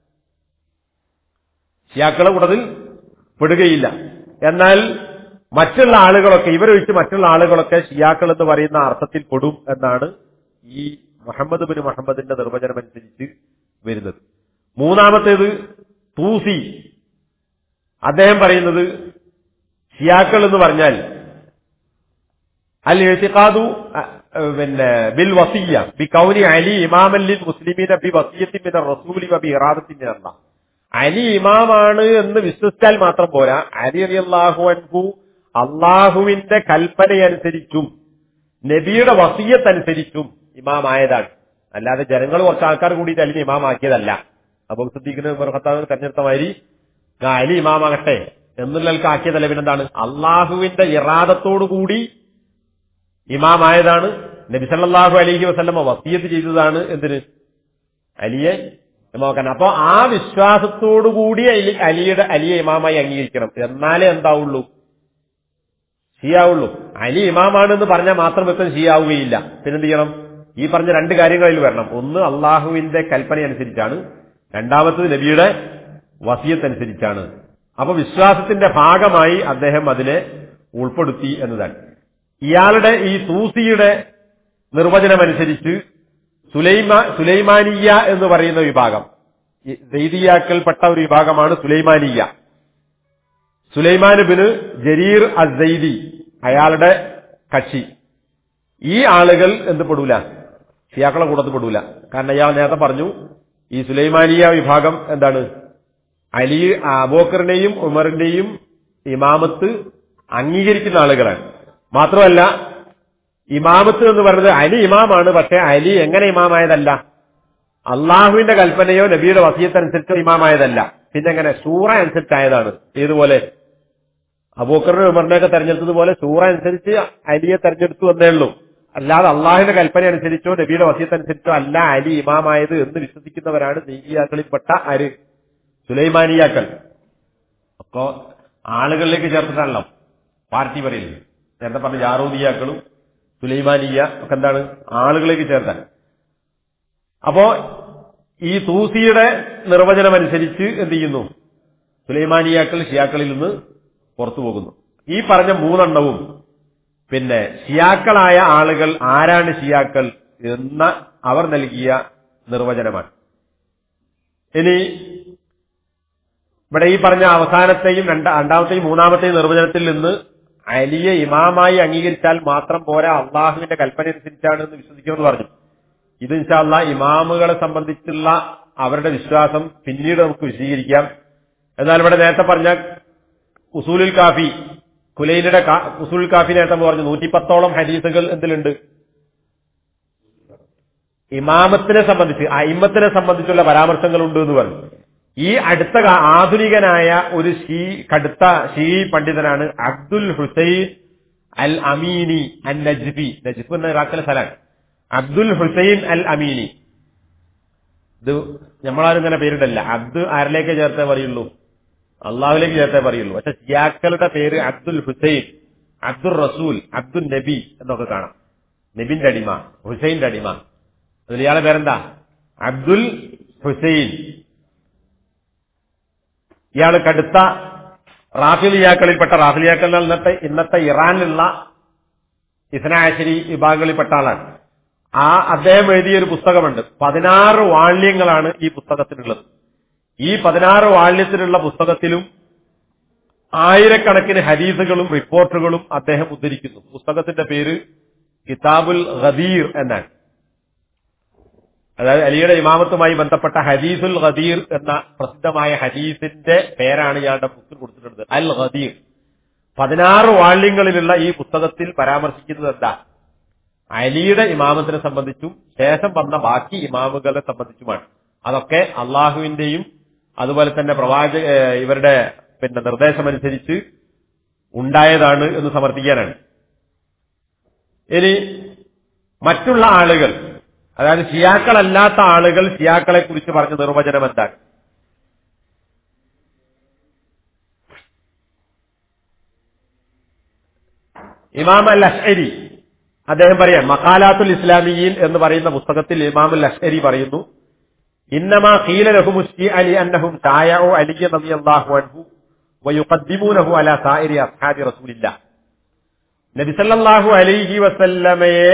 ഷിയാക്കളെ കൂട്ടത്തിൽ പെടുകയില്ല എന്നാൽ മറ്റുള്ള ആളുകളൊക്കെ ഇവരൊഴിച്ച് മറ്റുള്ള ആളുകളൊക്കെ ഷിയാക്കൾ എന്ന് പറയുന്ന അർത്ഥത്തിൽ പെടും എന്നാണ് ഈ മുഹമ്മദ് ബിൻ മുഹമ്മദിന്റെ നിർവചനം അനുസരിച്ച് വരുന്നത് മൂന്നാമത്തേത് തൂസി അദ്ദേഹം പറയുന്നത് ഷിയാക്കൾ എന്ന് പറഞ്ഞാൽ അൽ എഴുത്തിക്കാതു പിന്നെ ബിൽ വസിയ ബി കൗനി അലി ഇമാമല്ലിൽ മുസ്ലിമീന ബി വസിയത്തി മിന റസൂലി വ ബി ഇറാദത്തി മിനല്ല അലി ഇമാമാണ് എന്ന് വിശ്വസിച്ചാൽ മാത്രം പോരാ അലി അലി അള്ളാഹു അൻഹു അള്ളാഹുവിന്റെ കൽപ്പനയനുസരിച്ചും നബിയുടെ വസീയത്തനുസരിച്ചും ഇമാമായതാണ് അല്ലാതെ ജനങ്ങൾ കുറച്ച് ആൾക്കാർ കൂടിയിട്ട് അലിനെ ഇമാമാക്കിയതല്ല അബൂ സദ്ദീഖിന് ഫർഹത്താവ് തെരഞ്ഞെടുത്ത മാതിരി "ആ, അലി ഇമാമാകട്ടെ എന്നുള്ളവർക്ക് ആക്കിയതല്ല പിന്നെന്താണ് അള്ളാഹുവിന്റെ ഇറാദത്തോടു കൂടി ഇമാമായതാണ് നബി സല്ലല്ലാഹു അലൈഹി വസല്ലമ വസീയത്ത് ചെയ്തതാണ് എന്തിന് അലിയെ ഇമാക്കാൻ അപ്പൊ ആ വിശ്വാസത്തോടുകൂടി അലി അലിയുടെ അലിയെ ഇമാമായി അംഗീകരിക്കണം എന്നാലേ എന്താവുള്ളൂ ഷിയാവുള്ളൂ അലി ഇമാമാണെന്ന് പറഞ്ഞാൽ മാത്രം വ്യക്തം ഷിയാവുകയില്ല പിന്നെന്ത് ചെയ്യണം ഈ പറഞ്ഞ രണ്ട് കാര്യങ്ങളിൽ വരണം ഒന്ന് അള്ളാഹുവിന്റെ കൽപ്പന അനുസരിച്ചാണ് രണ്ടാമത്തത് നബിയുടെ വസിയത്ത് അനുസരിച്ചാണ് അപ്പൊ വിശ്വാസത്തിന്റെ ഭാഗമായി അദ്ദേഹം അതിനെ ഉൾപ്പെടുത്തി എന്നതാണ് ഇയാളുടെ ഈ തൂസിയുടെ നിർവചനമനുസരിച്ച് സുലൈമാ സുലൈമാനിയ എന്ന് പറയുന്ന വിഭാഗം ഈ ദൈദിയാക്കൽപ്പെട്ട ഒരു വിഭാഗമാണ് സുലൈമാനിയ സുലൈമാൻ ബിന് ജരീർ അസൈദി അയാളുടെ കക്ഷി ഈ ആളുകൾ എന്ത് പെടൂല ഷിയാക്കളെ കൂട്ടത്തിൽ പെടൂല കാരണം ഇയാൾ നേരത്തെ പറഞ്ഞു ഈ സുലൈമാനിയ വിഭാഗം എന്താണ് അലി അബോക്കറിന്റെയും ഉമറിന്റെയും ഇമാമത്ത് അംഗീകരിക്കുന്ന ആളുകളാണ് മാത്രമല്ല ഇമാമത്ത് എന്ന് പറയുന്നത് അലി ഇമാമാണ് പക്ഷെ അലി എങ്ങനെ ഇമാമായതല്ല അള്ളാഹുവിന്റെ കൽപ്പനയോ നബിയുടെ വസീയത്തനുസരിച്ചോ ഇമാമായതല്ല പിന്നെ എങ്ങനെ സൂറ അനുസരിച്ചായതാണ് ഏതുപോലെ അബൂക്കറിന്റെ ഉമറിനെയൊക്കെ തെരഞ്ഞെടുത്തതുപോലെ സൂറ അനുസരിച്ച് അലിയെ തെരഞ്ഞെടുത്തു എന്നേ ഉള്ളൂ അല്ലാതെ അള്ളാഹുവിന്റെ കൽപ്പന അനുസരിച്ചോ നബിയുടെ വസീയത്തനുസരിച്ചോ അല്ല അലി ഇമാമായത് എന്ന് വിശ്വസിക്കുന്നവരാണ് ദീപിയാക്കളിൽപ്പെട്ട ആര് സുലൈമാനിയാക്കൾ അപ്പോ ആളുകളിലേക്ക് ചേർത്തിട്ടാണല്ലോ പാർട്ടി പറയുന്നത് നേരത്തെ പറഞ്ഞ ജാറൂദിയാക്കളും സുലൈമാനിയ ഒക്കെ എന്താണ് ആളുകളിലേക്ക് ചേർത്താൻ അപ്പോ ഈ തൂസിയുടെ നിർവചനം അനുസരിച്ച് എന്ത് ചെയ്യുന്നു സുലൈമാനിയാക്കൾ ഷിയാക്കളിൽ നിന്ന് പുറത്തു പോകുന്നു ഈ പറഞ്ഞ മൂന്നെണ്ണവും പിന്നെ ഷിയാക്കളായ ആളുകൾ ആരാണ് ഷിയാക്കൾ എന്ന അവർ നൽകിയ നിർവചനമാണ് ഇനി ഇവിടെ ഈ പറഞ്ഞ അവസാനത്തെയും രണ്ട- രണ്ടാമത്തെയും മൂന്നാമത്തെയും നിർവചനത്തിൽ നിന്ന് അലിയെ ഇമാമായി അംഗീകരിച്ചാൽ മാത്രം പോരാ അള്ളാഹുവിന്റെ കൽപ്പന അനുസരിച്ചാണ് എന്ന് വിശ്വസിക്കുമെന്ന് പറഞ്ഞു ഇത് ഇൻഷാല്ല ഇമാമുകളെ സംബന്ധിച്ചുള്ള അവരുടെ വിശ്വാസം പിന്നീട് നമുക്ക് വിശദീകരിക്കാം എന്നാൽ ഇവിടെ നേരത്തെ പറഞ്ഞ ഉസൂലുൽ കാഫി കുലൈനയുടെ കാ- ഉസൂൽ കാഫി നേരത്തെ പറഞ്ഞു നൂറ്റിപ്പത്തോളം ഹദീസുകൾ എന്തിലുണ്ട് ഇമാമത്തിനെ സംബന്ധിച്ച് അയിമത്തിനെ സംബന്ധിച്ചുള്ള പരാമർശങ്ങളുണ്ട് എന്ന് പറഞ്ഞു ഈ അടുത്ത കാ- ആധുനികനായ ഒരു ഷീ കടുത്ത ഷീ പണ്ഡിതനാണ് അബ്ദുൽ ഹുസൈൻ അൽ അമീനി അൽ നജ്ബി നജ്ബ് എന്ന ഇറാഖിലെ സ്ഥലമാണ് അബ്ദുൽ ഹുസൈൻ അൽ അമീനി ഇത് നമ്മളാരും ഇങ്ങനെ പേരിടല്ല അബ്ദു ആരിലേക്ക് ചേർത്തേ പറയുള്ളൂ അള്ളാഹുലേക്ക് ചേർത്തേ പറയുള്ളൂ പക്ഷെ ഷിയാക്കളുടെ പേര് അബ്ദുൽ ഹുസൈൻ അബ്ദുൽ റസൂൽ അബ്ദുൽ നബി എന്നൊക്കെ കാണാം നബിന്റെ അടിമ ഹുസൈന്റെ അടിമ അതിൽ ഇയാളെ പേരെന്താ അബ്ദുൽ ഹുസൈൻ ഇയാൾ കടുത്ത റാഫിലിയാക്കളിൽപ്പെട്ട റാഫിലിയാക്കൾ ഇന്നത്തെ ഇന്നത്തെ ഇറാനിലുള്ള ഇസ്നാശരി വിഭാഗങ്ങളിൽപ്പെട്ട ആളാണ് ആ അദ്ദേഹം എഴുതിയ ഒരു പുസ്തകമുണ്ട് പതിനാറ് വാള്യങ്ങളാണ് ഈ പുസ്തകത്തിനുള്ളത് ഈ പതിനാറ് വാള്യത്തിലുള്ള പുസ്തകത്തിലും ആയിരക്കണക്കിന് ഹരീസുകളും റിപ്പോർട്ടുകളും അദ്ദേഹം ഉദ്ധരിക്കുന്നു പുസ്തകത്തിന്റെ പേര് കിതാബുൽ ഖദീർ എന്നാണ് അതായത് അലിയുടെ ഇമാമത്തുമായി ബന്ധപ്പെട്ട ഹദീസുൽ ഖദീർ എന്ന പ്രസിദ്ധമായ ഹദീസിന്റെ പേരാണ് ഇയാളുടെ ബുക്കിൽ കൊടുത്തിട്ടുള്ളത് അൽ ഖദീർ പതിനാറ് വാള്യങ്ങളിലുള്ള ഈ പുസ്തകത്തിൽ പരാമർശിക്കുന്നത് എന്താ അലിയുടെ ഇമാമത്തിനെ സംബന്ധിച്ചും ശേഷം വന്ന ബാക്കി ഇമാമുകളെ സംബന്ധിച്ചുമാണ് അതൊക്കെ അള്ളാഹുവിന്റെയും അതുപോലെ തന്നെ പ്രവാചക ഏഹ് ഇവരുടെ പിന്നെ നിർദ്ദേശമനുസരിച്ച് ഉണ്ടായതാണ് എന്ന് സമർത്ഥിക്കാനാണ് ഇനി മറ്റുള്ള ആളുകൾ അതായത് ഷിയാക്കളല്ലാത്ത ആളുകൾ ഷിയാക്കളെ കുറിച്ച് പറഞ്ഞ നിർവചനം എന്താണ് ഇമാം അൽ അഷ്അരി അദ്ദേഹം പറയാം മക്കാലാത്തുൽ ഇസ്ലാമിയീൻ എന്ന് പറയുന്ന പുസ്തകത്തിൽ ഇമാം അൽ അഷ്അരി പറയുന്നു ഇന്നമാ ഖീല ലഹും അലി അന്നഹും തായഉ അലിയ റളിയല്ലാഹു അൻഹു വയുഖദ്ദിമൂനഹു അലാ സായിരി അസ്ഹാബി റസൂലില്ലാ നബി സല്ലല്ലാഹു അലൈഹി വസല്ലമയെ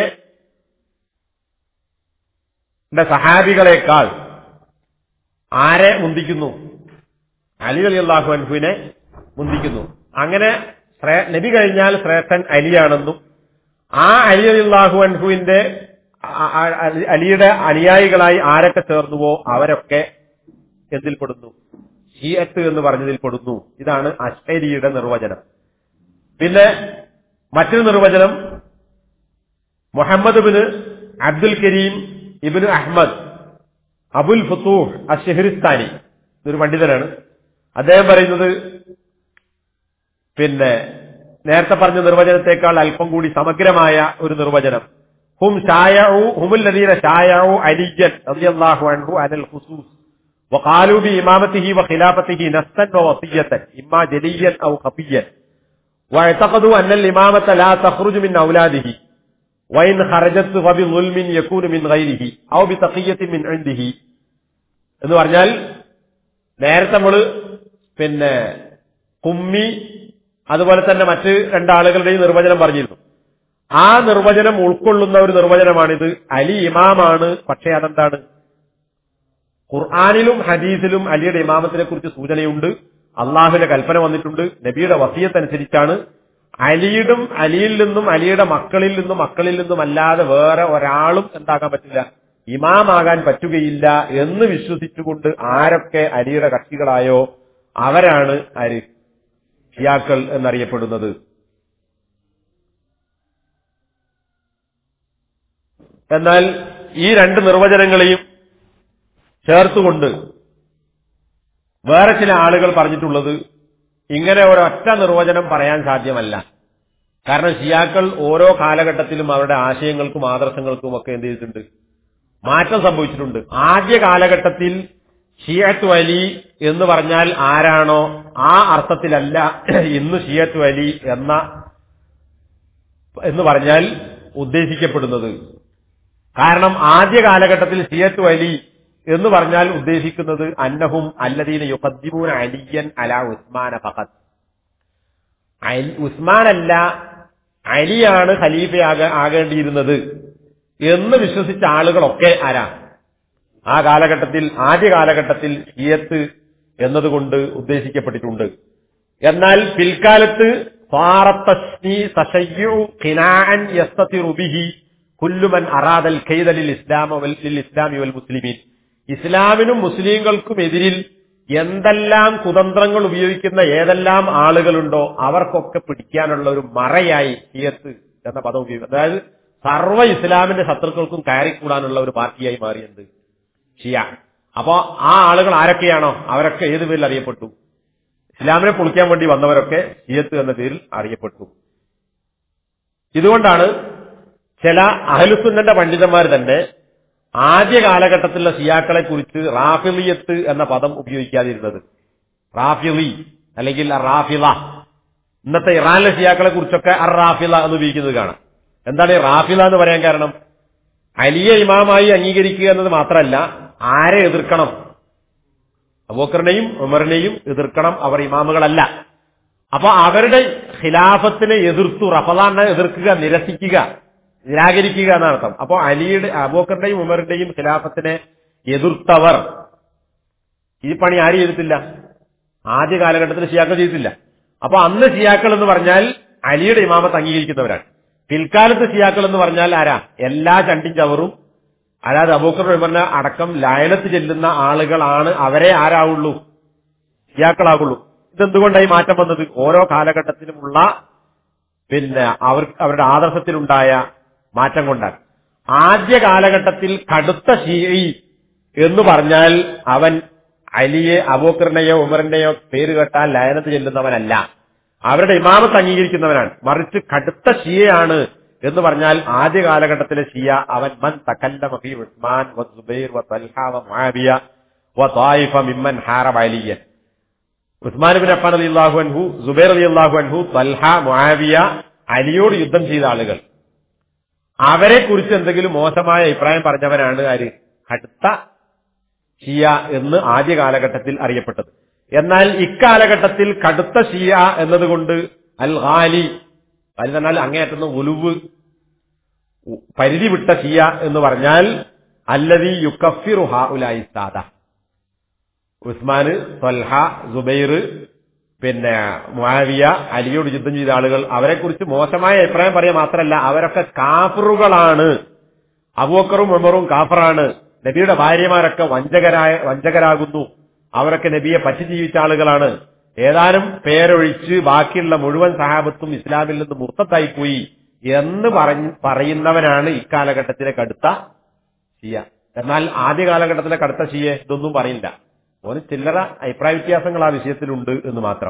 ന്റെ സഹാബികളെക്കാൾ ആരെ മുന്തിക്കുന്നു അലി അലി അള്ളാഹു അൻഹുവിനെ മുന്തിക്കുന്നു അങ്ങനെ ശ്രേ- നബി കഴിഞ്ഞാൽ ശ്രേഷ്ഠൻ അലിയാണെന്നും ആ അലി അലി അള്ളാഹു അൻഹുവിന്റെ ആ- ആ- അലി- അലിയുടെ അനുയായികളായി ആരൊക്കെ ചേർന്നുവോ അവരൊക്കെ എന്തിൽപ്പെടുന്നു ഷിയത്ത് എന്ന് പറഞ്ഞതിൽ പെടുന്നു ഇതാണ് അഷ്അരിയുടെ നിർവചനം പിന്നെ മറ്റൊരു നിർവചനം മുഹമ്മദ് ബിന് അബ്ദുൽ കരീം ഇബിന് അഹ്മദ് അബുൽ ഫത്തൂഹ് അഷെഹരിസ്ഥാനി ഒരു പണ്ഡിതനാണ് അദ്ദേഹം പറയുന്നത് പിന്നെ നേരത്തെ പറഞ്ഞ നിർവചനത്തെക്കാൾ അല്പം കൂടി സമഗ്രമായ ഒരു നിർവചനം ഹും ഷായഉ ഹുമുൽ ലദീന ഷായഉ അലിയൻ റളിയല്ലാഹു അൻഹു അനൽ ഖുസൂസ് وقالوا بإمامته وخلافته نسا ووصية إما جليا أو خفيا واعتقدوا أن الإمامة لا تخرج من أولاده വൈൻ ഹറജത്ത് വബി നുൽമിൻ യക്കൂനു മിൻ ഗൈരിഹി ഔ ബി തഖിയത്തിൻ മിൻ ഇൻദിഹി എന്ന് പറഞ്ഞാൽ നേരത്തെ നമ്മള് പിന്നെ കുമ്മി അതുപോലെ തന്നെ മറ്റ് രണ്ടാളുകളുടെയും നിർവചനം പറഞ്ഞിരുന്നു ആ നിർവചനം ഉൾക്കൊള്ളുന്ന ഒരു നിർവചനമാണിത് അലി ഇമാമാണ് പക്ഷേ അതെന്താണ് ഖുർആാനിലും ഹദീസിലും അലിയുടെ ഇമാമത്തിനെ കുറിച്ച് സൂചനയുണ്ട് അള്ളാഹുവിന്റെ കൽപ്പന വന്നിട്ടുണ്ട് നബിയുടെ വസീയത്തനുസരിച്ചാണ് അലിയുടെ അലിയിൽ നിന്നും അലിയുടെ മക്കളിൽ നിന്നും മക്കളിൽ നിന്നും അല്ലാതെ വേറെ ഒരാളും എന്താകാൻ പറ്റില്ല ഇമാമാകാൻ പറ്റുകയില്ല എന്ന് വിശ്വസിച്ചുകൊണ്ട് ആരൊക്കെ അലിയുടെ കക്ഷികളായോ അവരാണ് ആര് ഷിയാക്കൾ എന്നറിയപ്പെടുന്നത് എന്നാൽ ഈ രണ്ട് നിർവചനങ്ങളെയും ചേർത്തുകൊണ്ട് വേറെ ചില ആളുകൾ പറഞ്ഞിട്ടുള്ളത് ഇങ്ങനെ ഒരൊറ്റ നിർവചനം പറയാൻ സാധ്യമല്ല കാരണം ഷിയാക്കൾ ഓരോ കാലഘട്ടത്തിലും അവരുടെ ആശയങ്ങൾക്കും ആദർശങ്ങൾക്കും ഒക്കെ എന്ത് ചെയ്തിട്ടുണ്ട് മാറ്റം സംഭവിച്ചിട്ടുണ്ട് ആദ്യ കാലഘട്ടത്തിൽ ഷിയത്ത് വലി എന്ന് പറഞ്ഞാൽ ആരാണോ ആ അർത്ഥത്തിലല്ല ഇന്ന് ഷിയത്ത് വലി എന്ന എന്ന് പറഞ്ഞാൽ ഉദ്ദേശിക്കപ്പെടുന്നത് കാരണം ആദ്യ കാലഘട്ടത്തിൽ ഷിയത്ത് വലി എന്ന് പറഞ്ഞാൽ ഉദ്ദേശിക്കുന്നത് അന്നഹും അല്ലദീന യുഖദ്ദിമൂന അലിയൻ അല ഉസ്മാന ഫഖത്ത് അലി- ഉസ്മാനല്ല അലിയാണ് ഖലീഫയാക ആകേണ്ടിയിരുന്നത് എന്ന് വിശ്വസിച്ച ആളുകളൊക്കെ ആരാ ആ കാലഘട്ടത്തിൽ ആദ്യ കാലഘട്ടത്തിൽ ഷിയത്ത് എന്നതുകൊണ്ട് ഉദ്ദേശിക്കപ്പെട്ടിട്ടുണ്ട് എന്നാൽ പിൽക്കാലത്ത് ഫാറത്തശ്നി തശയ്യു ഖിനാഅൻ യസ്തതിറു ബിഹി കുല്ലു മൻ അറാദൽ ഖൈദ ലിൽ ഇസ്ലാമ വൽ ലിൽ ഇസ്ലാമി വൽ മുസ്ലിമീൻ ഇസ്ലാമിനും മുസ്ലിങ്ങൾക്കും എതിരിൽ എന്തെല്ലാം കുതന്ത്രങ്ങൾ ഉപയോഗിക്കുന്ന ഏതെല്ലാം ആളുകളുണ്ടോ അവർക്കൊക്കെ പിടിക്കാനുള്ള ഒരു മറയായി ഷിയത്ത് എന്ന പദം ഉപയോഗിക്കും അതായത് സർവ്വ ഇസ്ലാമിന്റെ ശത്രുക്കൾക്കും കയറിക്കൂടാനുള്ള ഒരു പാർട്ടിയായി മാറിയത് ഷിയ അപ്പോ ആ ആളുകൾ ആരൊക്കെയാണോ അവരൊക്കെ ഏത് പേരിൽ അറിയപ്പെട്ടു ഇസ്ലാമിനെ പൊളിക്കാൻ വേണ്ടി വന്നവരൊക്കെ ഷിയത്ത് എന്ന പേരിൽ അറിയപ്പെട്ടു ഇതുകൊണ്ടാണ് ചില അഹലുസുന്നന്റെ പണ്ഡിതന്മാർ തന്നെ ആദ്യ കാലഘട്ടത്തിലുള്ള ഷിയാക്കളെ കുറിച്ച് റാഫിലിയത്ത് എന്ന പദം ഉപയോഗിക്കാതിരുന്നത് റാഫിലി അല്ലെങ്കിൽ റാഫില ഇന്നത്തെ ഇറാനിലെ ഷിയാക്കളെ കുറിച്ചൊക്കെ അർ റാഫില എന്ന് ഉപയോഗിക്കുന്നത് കാണാം എന്താണ് ഈ റാഫില എന്ന് പറയാൻ കാരണം അലിയെ ഇമാമായി അംഗീകരിക്കുക എന്നത് മാത്രമല്ല ആരെ എതിർക്കണം അബൂക്കറിനെയും ഉമറിനെയും എതിർക്കണം അവർ ഇമാമുകളല്ല അപ്പൊ അവരുടെ ഖിലാഫത്തിനെ എതിർത്തു റഫലാനെ എതിർക്കുക നിരസിക്കുക നിരാകരിക്കുക എന്നാണ് അർത്ഥം അപ്പോ അലിയുടെ അബൂക്കറിന്റെയും ഉമറിന്റെയും ഖിലാഫത്തിനെ എതിർത്തവർ ഈ പണി ആര് ചെയ്തിട്ടില്ല ആദ്യ കാലഘട്ടത്തിൽ ഷിയാക്കൾ ചെയ്തിട്ടില്ല അപ്പൊ അന്ന് ഷിയാക്കൾ എന്ന് പറഞ്ഞാൽ അലിയുടെ ഇമാമത്ത് അംഗീകരിക്കുന്നവരാണ് പിൽക്കാലത്ത് ഷിയാക്കൾ എന്ന് പറഞ്ഞാൽ ആരാ എല്ലാ ചണ്ടിൻ ചവറും അതായത് അബൂക്കർ ഉമറിന് അടക്കം ലയനത്ത് ചെല്ലുന്ന ആളുകളാണ് അവരെ ആരാവുള്ളൂ ഷിയാക്കളാകുള്ളൂ ഇതെന്തുകൊണ്ടായി മാറ്റം വന്നത് ഓരോ കാലഘട്ടത്തിലുമുള്ള പിന്നെ അവർ അവരുടെ ആദർശത്തിലുണ്ടായ മാറ്റം കൊണ്ടാണ് ആദ്യ കാലഘട്ടത്തിൽ കടുത്ത ഷീഇ എന്ന് പറഞ്ഞാൽ അവൻ അലിയെ അബൂക്കറിനെയോ ഉമറിന്റെയോ പേര് കേട്ടാൽ ലയനത്ത് ചെല്ലുന്നവനല്ല അവരുടെ ഇമാമത്ത് അംഗീകരിക്കുന്നവനാണ് മറിച്ച് കടുത്ത ഷിയയാണ് എന്ന് പറഞ്ഞാൽ ആദ്യ കാലഘട്ടത്തിലെ ഷിയ അവൻ മൻ തക്കല്ലമ ഫീ ഉസ്മാൻ വ സുബൈർ വ തൽഹ വ മുആവിയ വ ത്വായിഫ മിമ്മൻ ഹാറബ അലിയൻ ഉസ്മാൻ ബിൻ അഫ്ഫാൻ റളിയല്ലാഹു അൻഹു സുബൈർ റളിയല്ലാഹു അൻഹു തൽഹ മുആവിയ അലിയോട് യുദ്ധം ചെയ്ത ആളുകൾ അവരെ കുറിച്ച് എന്തെങ്കിലും മോശമായ അഭിപ്രായം പറഞ്ഞവനാണ് ആര് കടുത്ത ഷിയ എന്ന് ആദ്യ കാലഘട്ടത്തിൽ അറിയപ്പെട്ടത് എന്നാൽ ഇക്കാലഘട്ടത്തിൽ കടുത്ത ഷിയ എന്നതുകൊണ്ട് അൽ ഹാലി അത് പറഞ്ഞാൽ അങ്ങേയറ്റുന്ന ഉലുവ് പരിധി വിട്ട ഷിയ എന്ന് പറഞ്ഞാൽ അല്ലതി യുക്കഫിറു ഹാ ഉലായി സാദ ഉസ്മാന് തൊൽഹ സുബൈർ പിന്നെ മുആവിയ അലിയോട് യുദ്ധം ചെയ്ത ആളുകൾ അവരെക്കുറിച്ച് മോശമായ അഭിപ്രായം പറയാൻ മാത്രമല്ല അവരൊക്കെ കാഫറുകളാണ് അബൂക്കറും ഉമറും കാഫറാണ് നബിയുടെ ഭാര്യമാരൊക്കെ വഞ്ചകരായ വഞ്ചകരാകുന്നു അവരൊക്കെ നബിയെ പറ്റി ജീവിച്ച ആളുകളാണ് ഏതാനും പേരൊഴിച്ച് ബാക്കിയുള്ള മുഴുവൻ സഹാബത്തും ഇസ്ലാമിൽ നിന്ന് മുർത്തത്തായി പോയി എന്ന് പറഞ്ഞ് പറയുന്നവനാണ് ഇക്കാലഘട്ടത്തിലെ കടുത്ത ഷിയ എന്നാൽ ആദ്യ കാലഘട്ടത്തിലെ കടുത്ത ഷിയെ ഇതൊന്നും പറയില്ല ഓന് ചില്ലറ അഭിപ്രായ വ്യത്യാസങ്ങൾ ആ വിഷയത്തിലുണ്ട് എന്ന് മാത്രം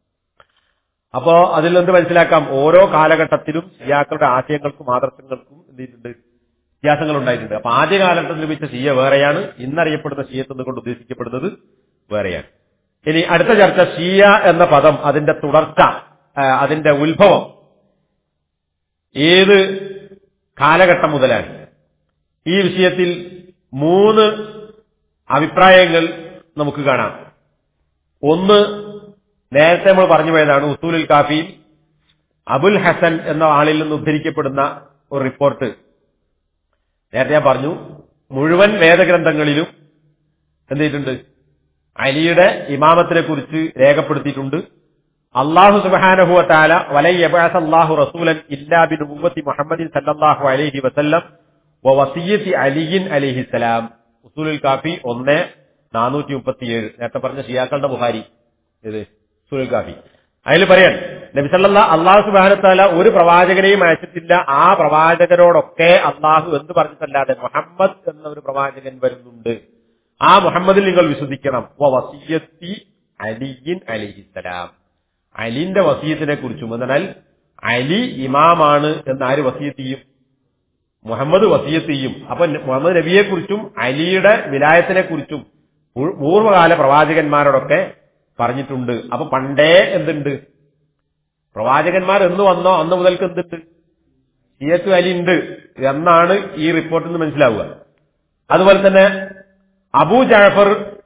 അപ്പോ അതിൽ നിന്ന് മനസ്സിലാക്കാം ഓരോ കാലഘട്ടത്തിലും ഷിയാക്കളുടെ ആശയങ്ങൾക്കും ആദർശങ്ങൾക്കും എന്ത് ചെയ്തിട്ടുണ്ട് വ്യത്യാസങ്ങൾ ഉണ്ടായിട്ടുണ്ട് അപ്പൊ ആദ്യ കാലഘട്ടത്തിൽ വെച്ച ഷിയ വേറെയാണ് ഇന്നറിയപ്പെടുന്ന ഷിയത്ത് എന്നുകൊണ്ട് ഉദ്ദേശിക്കപ്പെടുന്നത് വേറെയാണ് ഇനി അടുത്ത ചർച്ച ഷിയ എന്ന പദം അതിന്റെ തുടർച്ച ആ, അതിന്റെ ഉത്ഭവം ഏത് കാലഘട്ടം മുതലാണ് ഈ വിഷയത്തിൽ മൂന്ന് അഭിപ്രായങ്ങൾ നമുക്ക് കാണാം ഒന്ന് നേരത്തെ നമ്മൾ പറഞ്ഞു പോയതാണ് ഉസൂലുൽ കാഫിയിൽ അബുൽ ഹസൻ എന്ന ആളിൽ നിന്ന് ഉദ്ധരിക്കപ്പെടുന്ന ഒരു റിപ്പോർട്ട് നേരത്തെ ഞാൻ പറഞ്ഞു മുഴുവൻ വേദഗ്രന്ഥങ്ങളിലും എന്ത് ചെയ്തിട്ടുണ്ട് അലിയുടെ ഇമാമത്തിനെ കുറിച്ച് രേഖപ്പെടുത്തിയിട്ടുണ്ട് അള്ളാഹു സുബാനഹുവ താല വലൈബാസ് അള്ളാഹു റസൂലൻ ഇല്ലാബിൻ ഉമ്മത്തി മുഹമ്മദിൻ സല്ലല്ലാഹു അലൈഹി വസല്ലം വ വസീയത്തി അലിയിൻ അലിഹിസലാം ഉസൂലുൽ കാഫി ഒന്ന് നാനൂറ്റി മുപ്പത്തിയേഴ് നേരത്തെ പറഞ്ഞ ഷിയാക്കളുടെ ബുഹാരി ഇത് ഉസൂലുൽ കാഫി അതിൽ പറയാൻ നബിസല്ലാ അള്ളാഹു സുബാനത്താല ഒരു പ്രവാചകനെയും അയച്ചിട്ടില്ല ആ പ്രവാചകരോടൊക്കെ അള്ളാഹു എന്ന് പറഞ്ഞിട്ടല്ലാതെ മുഹമ്മദ് എന്ന ഒരു പ്രവാചകൻ വരുന്നുണ്ട് ആ മുഹമ്മദിൽ നിങ്ങൾ വിശ്വസിക്കണം വ വസീയത്തി അലിയിൻ അലിഹിസലാം അലിന്റെ വസീയത്തിനെ കുറിച്ചും എന്നാൽ അലി ഇമാമാണ് എന്ന് ആര് വസീയത്ത് ചെയ്യും മുഹമ്മദ് വസീയത്ത് ചെയ്യും അപ്പൊ മുഹമ്മദ് നബിയെ കുറിച്ചും അലിയുടെ വിലായത്തിനെ കുറിച്ചും പൂർവ്വകാല പ്രവാചകന്മാരോടൊക്കെ പറഞ്ഞിട്ടുണ്ട് അപ്പൊ പണ്ടേ എന്തുണ്ട് പ്രവാചകന്മാർ എന്ന് വന്നോ അന്ന് മുതൽക്ക് എന്തുണ്ട് സിയത്ത് അലി ഉണ്ട് എന്നാണ് ഈ റിപ്പോർട്ടിൽ നിന്ന് മനസ്സിലാവുക അതുപോലെ തന്നെ അബൂ ജാഫർ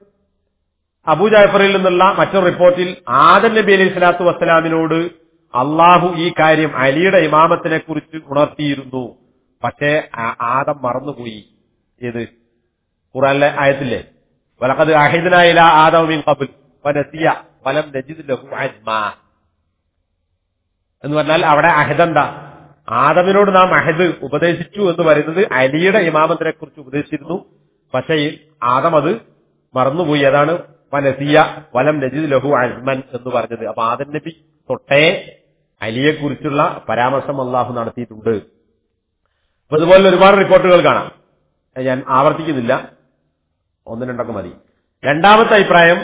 അബൂ ജാഫറിൽ നിന്നുള്ള മറ്റൊരു റിപ്പോർട്ടിൽ ആദം നബി അലൈഹി സ്വലാത്തു വസ്സലാമിനോട് അള്ളാഹു ഈ കാര്യം അലിയുടെ ഇമാമത്തിനെ കുറിച്ച് ഉണർത്തിയിരുന്നു പക്ഷേ ആദം മറന്നുപോയി ഏത് ഖുറാനിലെ ആയത്തില്ലേ വലക്കത് അഹിദനായില ആദമിൻ കബുൽ വനസിയ വലം നജിദ് ലഹു അജ്മാ എന്ന് പറഞ്ഞാൽ അവിടെ അഹദെന്താ ആദമിനോട് നാം അഹദ് ഉപദേശിച്ചു എന്ന് പറയുന്നത് അലിയുടെ ഇമാമത്തിനെ കുറിച്ച് ഉപദേശിച്ചിരുന്നു പക്ഷേ ആദം അത് മറന്നുപോയി അതാണ് വനസിയ വലം നജിദ് ലഹു അജ്മൻ എന്ന് പറഞ്ഞത് അപ്പൊ ആദം നബി തൊട്ടേ അലിയെ കുറിച്ചുള്ള പരാമർശം അള്ളാഹു നടത്തിയിട്ടുണ്ട് അപ്പൊ ഇതുപോലെ ഒരുപാട് റിപ്പോർട്ടുകൾ കാണാം ഞാൻ ആവർത്തിക്കുന്നില്ല ഒന്ന് രണ്ടൊക്കെ മതി രണ്ടാമത്തെ അഭിപ്രായം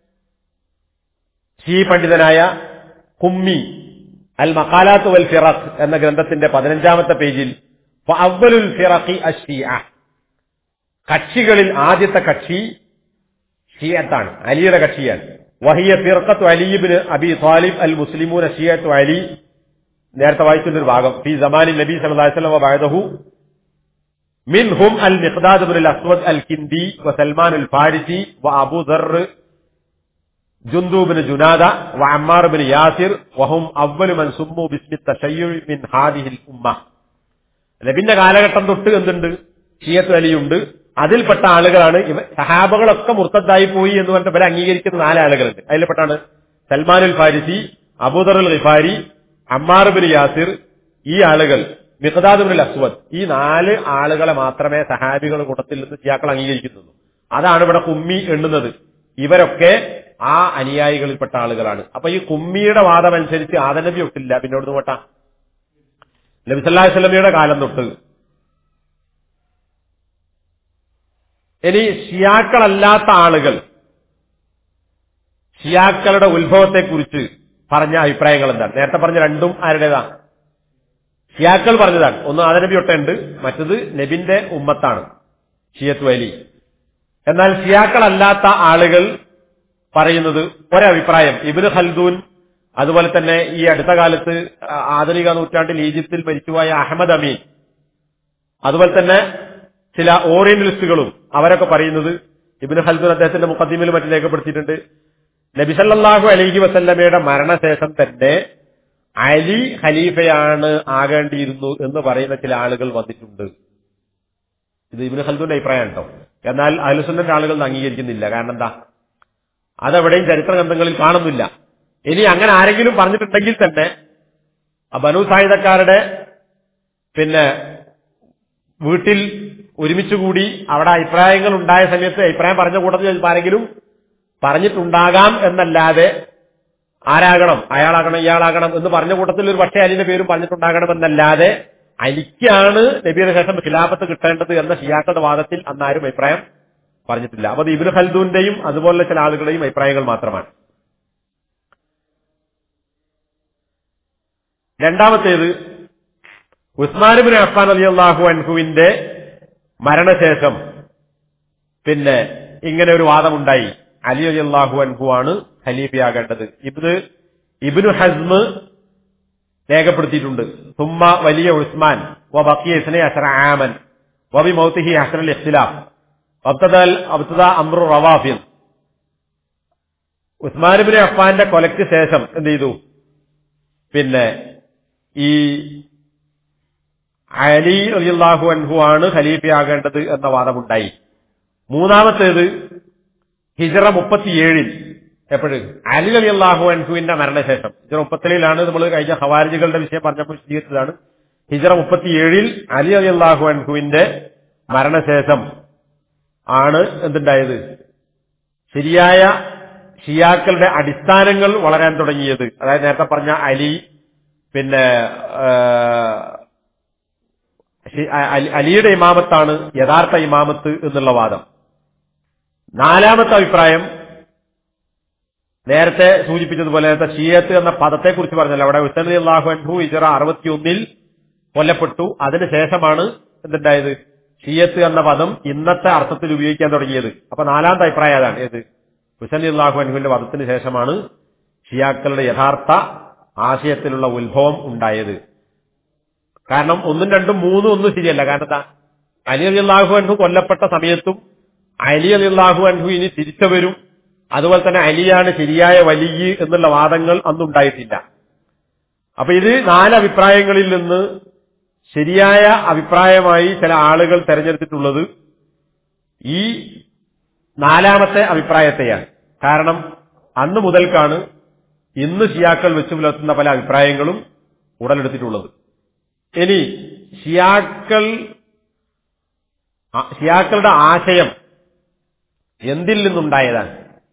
ഷീ പണ്ഡിതനായ കുമ്മി അൽ മക്കാലാത്ത് വൽ ഫിറഖ് എന്ന ഗ്രന്ഥത്തിന്റെ പതിനഞ്ചാമത്തെ പേജിൽ അവലുൽ ഫിറഖി അഷിയ കക്ഷികളിൽ ആദ്യത്തെ കക്ഷി ഷിയത്താണ് അലിയുടെ കക്ഷിയാണ് വഹിയ ഫിർഖത്ത് അലീബിന് അബി താലിബ് അൽ മുസ്ലിമൂന ഷിയത്തു അലി നേരത്തെ വായിച്ചിട്ടുണ്ട് ഒരു ഭാഗം ഫി സമാനി നബി സല്ലല്ലാഹു അലൈഹി വസല്ലം ബഅദഹു منهم المقداد بن الأسود الكندي وسلمان الفارسي وأبو ذر جندو بن جنادة وعمار بن ياسر وهم أول من سموا باسم التشيع من هذه الأمة നബിന്റെ കാലഘട്ടം തൊട്ട് എന്തുണ്ട് ഷിയത്ത് അലിയുണ്ട് അതിൽപ്പെട്ട ആളുകളാണ് ഇവ സഹാബകളൊക്കെ മുർത്തദ്ദായി പോയി എന്ന് പറഞ്ഞിട്ട് ഇവരെ അംഗീകരിക്കുന്ന നാല് ആളുകളുണ്ട് അതിൽപ്പെട്ടാണ് സൽമാനുൽ ഫാരിസി അബൂദറുൽ ഖിഫാരി അമ്മാർ ബിൻ യാസിർ ഈ ആളുകൾ മിഖദാദുൽ അസ്വദ് ഈ നാല് ആളുകളെ മാത്രമേ സഹാബികൾ കൂട്ടത്തിൽ നിന്ന് ഷിയാക്കൾ അംഗീകരിക്കുന്നുള്ളൂ അതാണ് ഇവിടെ കുമ്മി എണ്ണുന്നത് ഇവരൊക്കെ ആ അനുയായികളിൽപ്പെട്ട ആളുകളാണ് അപ്പൊ ഈ കുമ്മിയുടെ വാദം അനുസരിച്ച് ആദനബി ഒട്ടില്ല പിന്നോട് പോട്ടാ നബി സല്ലല്ലാഹു അലൈഹി വസല്ലമയുടെ കാലം തൊട്ട് ഇനി ഷിയാക്കളല്ലാത്ത ആളുകൾ ഷിയാക്കളുടെ ഉത്ഭവത്തെക്കുറിച്ച് പറഞ്ഞ അഭിപ്രായങ്ങൾ എന്താണ് നേരത്തെ പറഞ്ഞ രണ്ടും ആരുടേതാ ഷിയാക്കൾ പറഞ്ഞതാണ് ഒന്ന് ആദനബി ഒട്ടുണ്ട് മറ്റത് നബിന്റെ ഉമ്മത്താണ് ഷിയത്ത് വലി എന്നാൽ ഷിയാക്കളല്ലാത്ത ആളുകൾ പറയുന്നത് ഒരഭിപ്രായം ഇബിന് ഖൽദൂൻ അതുപോലെ തന്നെ ഈ അടുത്ത കാലത്ത് ആധുനിക നൂറ്റാണ്ടിൽ ഈജിപ്തിൽ മരിച്ചുപോയ അഹമ്മദ് അമീൻ അതുപോലെ തന്നെ ചില ഓറിയന്റലിസ്റ്റുകളും അവരൊക്കെ പറയുന്നത് ഇബിന് ഖൽദൂൻ അദ്ദേഹത്തിന്റെ മുഖദ്ദീമിൽ മറ്റും രേഖപ്പെടുത്തിയിട്ടുണ്ട് നബിസല്ലാഹു അലൈഹി വസല്ലമയുടെ മരണശേഷം തന്നെ അലി ഖലീഫയാണ് ആകേണ്ടിയിരുന്നു എന്ന് പറയുന്ന ചില ആളുകൾ വന്നിട്ടുണ്ട് ഇത് ഇബിന് ഖൽദൂന്റെ അഭിപ്രായം കേട്ടോ എന്നാൽ അലുസുന്നന്റെ ആളുകൾ അംഗീകരിക്കുന്നില്ല കാരണം എന്താ അതെവിടെയും ചരിത്ര ഗ്രന്ഥങ്ങളിൽ കാണുന്നില്ല ഇനി അങ്ങനെ ആരെങ്കിലും പറഞ്ഞിട്ടുണ്ടെങ്കിൽ തന്നെ ആ ബനു സായുധക്കാരുടെ പിന്നെ വീട്ടിൽ ഒരുമിച്ചുകൂടി അവിടെ അഭിപ്രായങ്ങൾ ഉണ്ടായ സമയത്ത് അഭിപ്രായം പറഞ്ഞ കൂട്ടത്തിൽ ചിലപ്പോൾ ആരെങ്കിലും പറഞ്ഞിട്ടുണ്ടാകാം എന്നല്ലാതെ ആരാകണം അയാളാകണം ഇയാളാകണം എന്ന് പറഞ്ഞ കൂട്ടത്തിൽ ഒരു പക്ഷേ അലിന്റെ പേരും പറഞ്ഞിട്ടുണ്ടാകണം എന്നല്ലാതെ അലിക്കാണ് നബിയുടെ ശേഷം ഖിലാഫത്ത് കിട്ടേണ്ടത് എന്ന ഷിയാക്കളുടെ വാദത്തിൽ അന്നാരും അഭിപ്രായം പറഞ്ഞിട്ടില്ല അപ്പൊ അത് ഇബിന് ഖൽദൂന്റെയും അതുപോലുള്ള ചില ആളുകളുടെയും അഭിപ്രായങ്ങൾ മാത്രമാണ് രണ്ടാമത്തേത് ഉസ്മാനുബിൻ അഫ്ഫാൻ അലി അള്ളാഹു അൻഹുവിന്റെ മരണശേഷം പിന്നെ ഇങ്ങനെ ഒരു വാദമുണ്ടായി അലി അലി അള്ളാഹു അൻഹു ആണ് ഖലീഫയാകേണ്ടത് ഇത് ഇബ്നു ഹസ്മ് രേഖപ്പെടുത്തിയിട്ടുണ്ട് തുമ്മ വലിയ ഉസ്മാൻ وبقي اثني عشر عاما وبموته حسن الاختلاف وابتدى ابتدى امر الروافض ഉസ്മാൻ ബിൻ അഫ്ഫാന്റെ കൊലയ്ക്ക് ശേഷം എന്ത് ചെയ്തു പിന്നെ ഈ അലി അലിയല്ലാഹു അൻഹു ആണ് ഖലീഫയാകേണ്ടത് എന്ന വാദമുണ്ടായി മൂന്നാമത്തേത് ഹിജറ മുപ്പത്തിയേഴിൽ എപ്പോഴും അലി അലി അള്ളാഹു അൻഹുവിന്റെ മരണശേഷം ഹിജറ മുപ്പത്തിലേഴിലാണ് നമ്മൾ കഴിഞ്ഞ ഹവാരിജുകളുടെ വിഷയം പറഞ്ഞപ്പോൾ വിശദീകരിച്ചതാണ് ഹിജറ മുപ്പത്തിയേഴിൽ അലി അലി അള്ളാഹു അൻഹുവിന്റെ മരണശേഷം ആണ് എന്തുണ്ടായത് ശരിയായ ഷിയാക്കളുടെ അടിസ്ഥാനങ്ങൾ വളരാൻ തുടങ്ങിയത് അതായത് നേരത്തെ പറഞ്ഞ അലി പിന്നെ ആ, ഷി- അലി- അലിയുടെ ഇമാമത്താണ് യഥാർത്ഥ ഇമാമത്ത് എന്നുള്ള വാദം നാലാമത്തെ അഭിപ്രായം നേരത്തെ സൂചിപ്പിച്ചതുപോലെ നേരത്തെ ഷിയത്ത് എന്ന പദത്തെക്കുറിച്ച് പറഞ്ഞല്ലോ അവിടെ ഉസ്തലി അള്ളാഹു അൻഹു ഇജറ അറുപത്തിയൊന്നിൽ കൊല്ലപ്പെട്ടു അതിനുശേഷമാണ് എന്തുണ്ടായത് ഷിയത്ത് എന്ന പദം ഇന്നത്തെ അർത്ഥത്തിൽ ഉപയോഗിക്കാൻ തുടങ്ങിയത് അപ്പൊ നാലാമത്തെ അഭിപ്രായം അതാണ് ഏത് ഹുസൈൻ അള്ളാഹു അൻഹുവിന്റെ വധത്തിന് ശേഷമാണ് ഷിയാക്കളുടെ യഥാർത്ഥ ആശയത്തിലുള്ള ഉത്ഭവം ഉണ്ടായത് കാരണം ഒന്നും രണ്ടും മൂന്നും ഒന്നും ശരിയല്ല കാരണം എന്താ അലി അലി അള്ളാഹു അൻഹു കൊല്ലപ്പെട്ട സമയത്തും അലി അലി അള്ളാഹു അൻഹു ഇനി തിരിച്ചു വരും അതുപോലെ തന്നെ അലിയാണ് ശരിയായ വലിയ എന്നുള്ള വാദങ്ങൾ അന്നുണ്ടായിട്ടില്ല അപ്പൊ ഇത് നാല് അഭിപ്രായങ്ങളിൽ നിന്ന് ശരിയായ അഭിപ്രായമായി ചില ആളുകൾ തെരഞ്ഞെടുത്തിട്ടുള്ളത് ഈ നാലാമത്തെ അഭിപ്രായത്തെയാണ് കാരണം അന്ന് മുതൽക്കാണ് ഇന്ന് ഷിയാക്കൾ വെച്ചു പുലർത്തുന്ന പല അഭിപ്രായങ്ങളും ഉടലെടുത്തിട്ടുള്ളത് ഇനി ഷിയാക്കൾ ആ- ഷിയാക്കളുടെ ആശയം എന്തിൽ നിന്നുണ്ടായതാണ്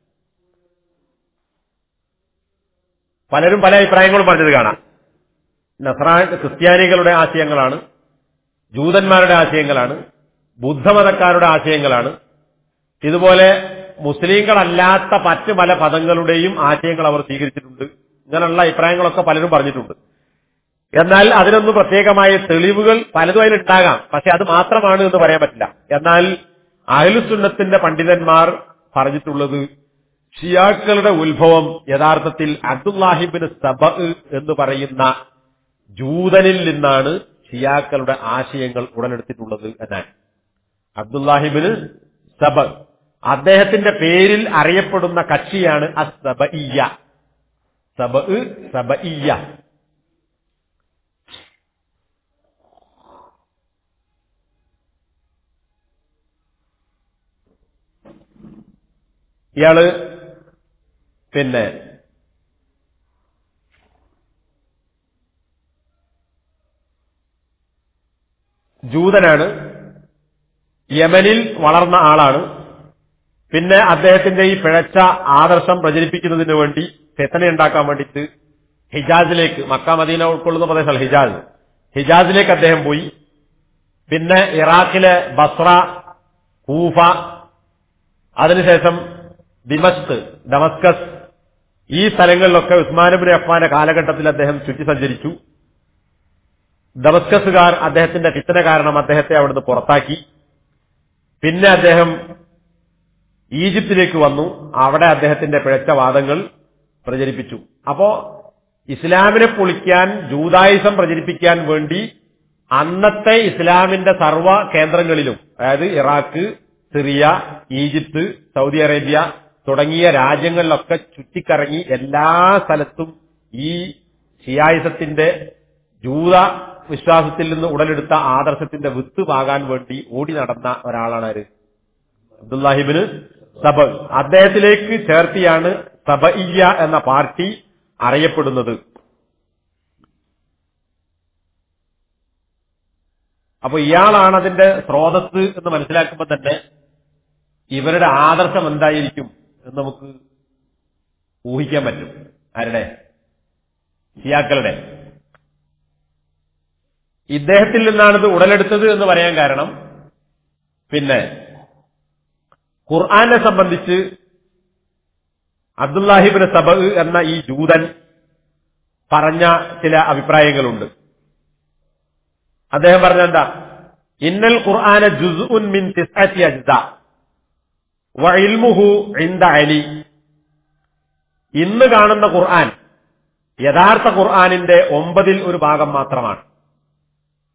പലരും പല അഭിപ്രായങ്ങളും പറഞ്ഞത് കാണാം നസ്രാ ക്രിസ്ത്യാനികളുടെ ആശയങ്ങളാണ് ജൂതന്മാരുടെ ആശയങ്ങളാണ് ബുദ്ധമതക്കാരുടെ ആശയങ്ങളാണ് ഇതുപോലെ മുസ്ലിങ്ങളല്ലാത്ത മറ്റ് പല പദങ്ങളുടെയും ആശയങ്ങൾ അവർ സ്വീകരിച്ചിട്ടുണ്ട് ഇങ്ങനെയുള്ള അഭിപ്രായങ്ങളൊക്കെ പലരും പറഞ്ഞിട്ടുണ്ട് എന്നാൽ അതിനൊന്നും പ്രത്യേകമായ തെളിവുകൾ പലതും അതിലുണ്ടാകാം പക്ഷെ അത് മാത്രമാണ് എന്ന് പറയാൻ പറ്റില്ല എന്നാൽ അഹ്ലുസുന്നത്തിന്റെ പണ്ഡിതന്മാർ പറഞ്ഞിട്ടുള്ളത് ഷിയാക്കളുടെ ഉത്ഭവം യഥാർത്ഥത്തിൽ അബ്ദുല്ലാഹിബിന് സബ എന്ന് പറയുന്ന ജൂതനിൽ നിന്നാണ് ഷിയാക്കളുടെ ആശയങ്ങൾ ഉടലെടുത്തിട്ടുള്ളത് എന്നാണ് അബ്ദുല്ലാഹിബിന് സബ അദ്ദേഹത്തിന്റെ പേരിൽ അറിയപ്പെടുന്ന കക്ഷിയാണ് അസബഇയ്യ സബ സബഇയ്യ ഇയാള് പിന്നെ ജൂതനാണ് യമനിൽ വളർന്ന ആളാണ് പിന്നെ അദ്ദേഹത്തിന്റെ ഈ പിഴച്ച ആദർശം പ്രചരിപ്പിക്കുന്നതിന് വേണ്ടി ഫെത്തന ഉണ്ടാക്കാൻ വേണ്ടിയിട്ട് ഹിജാസിലേക്ക് മക്ക മദീന ഉൾക്കൊള്ളുന്ന പ്രദേശമല്ല ഹിജാസ് ഹിജാസിലേക്ക് അദ്ദേഹം പോയി പിന്നെ ഇറാഖിലെ ബസ്ര കൂഫ അതിനുശേഷം ദിമസ്ക് ഡമസ്കസ് ഈ സ്ഥലങ്ങളിലൊക്കെ ഉസ്മാനബിൻ അഫ്മാന്റെ കാലഘട്ടത്തിൽ അദ്ദേഹം ചുറ്റി സഞ്ചരിച്ചു ഡമസ്കസുകാർ അദ്ദേഹത്തിന്റെ ഫിത്തന കാരണം അദ്ദേഹത്തെ അവിടുന്ന് പുറത്താക്കി പിന്നെ അദ്ദേഹം ഈജിപ്തിലേക്ക് വന്നു അവിടെ അദ്ദേഹത്തിന്റെ പിഴച്ച വാദങ്ങൾ പ്രചരിപ്പിച്ചു അപ്പോ ഇസ്ലാമിനെ പൊളിക്കാൻ ജൂതായുസം പ്രചരിപ്പിക്കാൻ വേണ്ടി അന്നത്തെ ഇസ്ലാമിന്റെ സർവ്വ കേന്ദ്രങ്ങളിലും അതായത് Iraq Syria Egypt Saudi Arabia തുടങ്ങിയ രാജ്യങ്ങളിലൊക്കെ ചുറ്റിക്കറങ്ങി എല്ലാ സ്ഥലത്തും ഈ ഷിയായുസത്തിന്റെ ജൂത വിശ്വാസത്തിൽ നിന്ന് ഉടലെടുത്ത ആദർശത്തിന്റെ വിത്ത് പാകാൻ വേണ്ടി ഓടി നടന്ന ഒരാളാണ് ആര് അബ്ദുല്ലാഹിബിന് സബ അദ്ദേഹത്തിലേക്ക് ചേർത്തിയാണ് സബഇയ്യ എന്ന പാർട്ടി അറിയപ്പെടുന്നത് അപ്പൊ ഇയാളാണ് അതിന്റെ സ്രോതസ് എന്ന് മനസ്സിലാക്കുമ്പോൾ തന്നെ ഇവരുടെ ആദർശം എന്തായിരിക്കും എന്ന് നമുക്ക് ഊഹിക്കാൻ പറ്റും ആരുടെ ഷിയാക്കളുടെ ഇദ്ദേഹത്തിൽ നിന്നാണിത് ഉടലെടുത്തത് എന്ന് പറയാൻ കാരണം പിന്നെ ഖുർആനെ സംബന്ധിച്ച് അബ്ദുല്ലാഹിബിന് സബ എന്ന ഈ ജൂതൻ പറഞ്ഞ ചില അഭിപ്രായങ്ങളുണ്ട് അദ്ദേഹം പറഞ്ഞ എന്താ ഇന്നൽ ഖുർആന ജുസ്ഉൻ മിൻ തിസ്അത്തി അജ്ദ വഇൽമുഹു ഇൻദ അലി ഇന്ന് കാണുന്ന ഖുർആൻ യഥാർത്ഥ ഖുർആനിന്റെ ഒമ്പതിൽ ഒരു ഭാഗം മാത്രമാണ്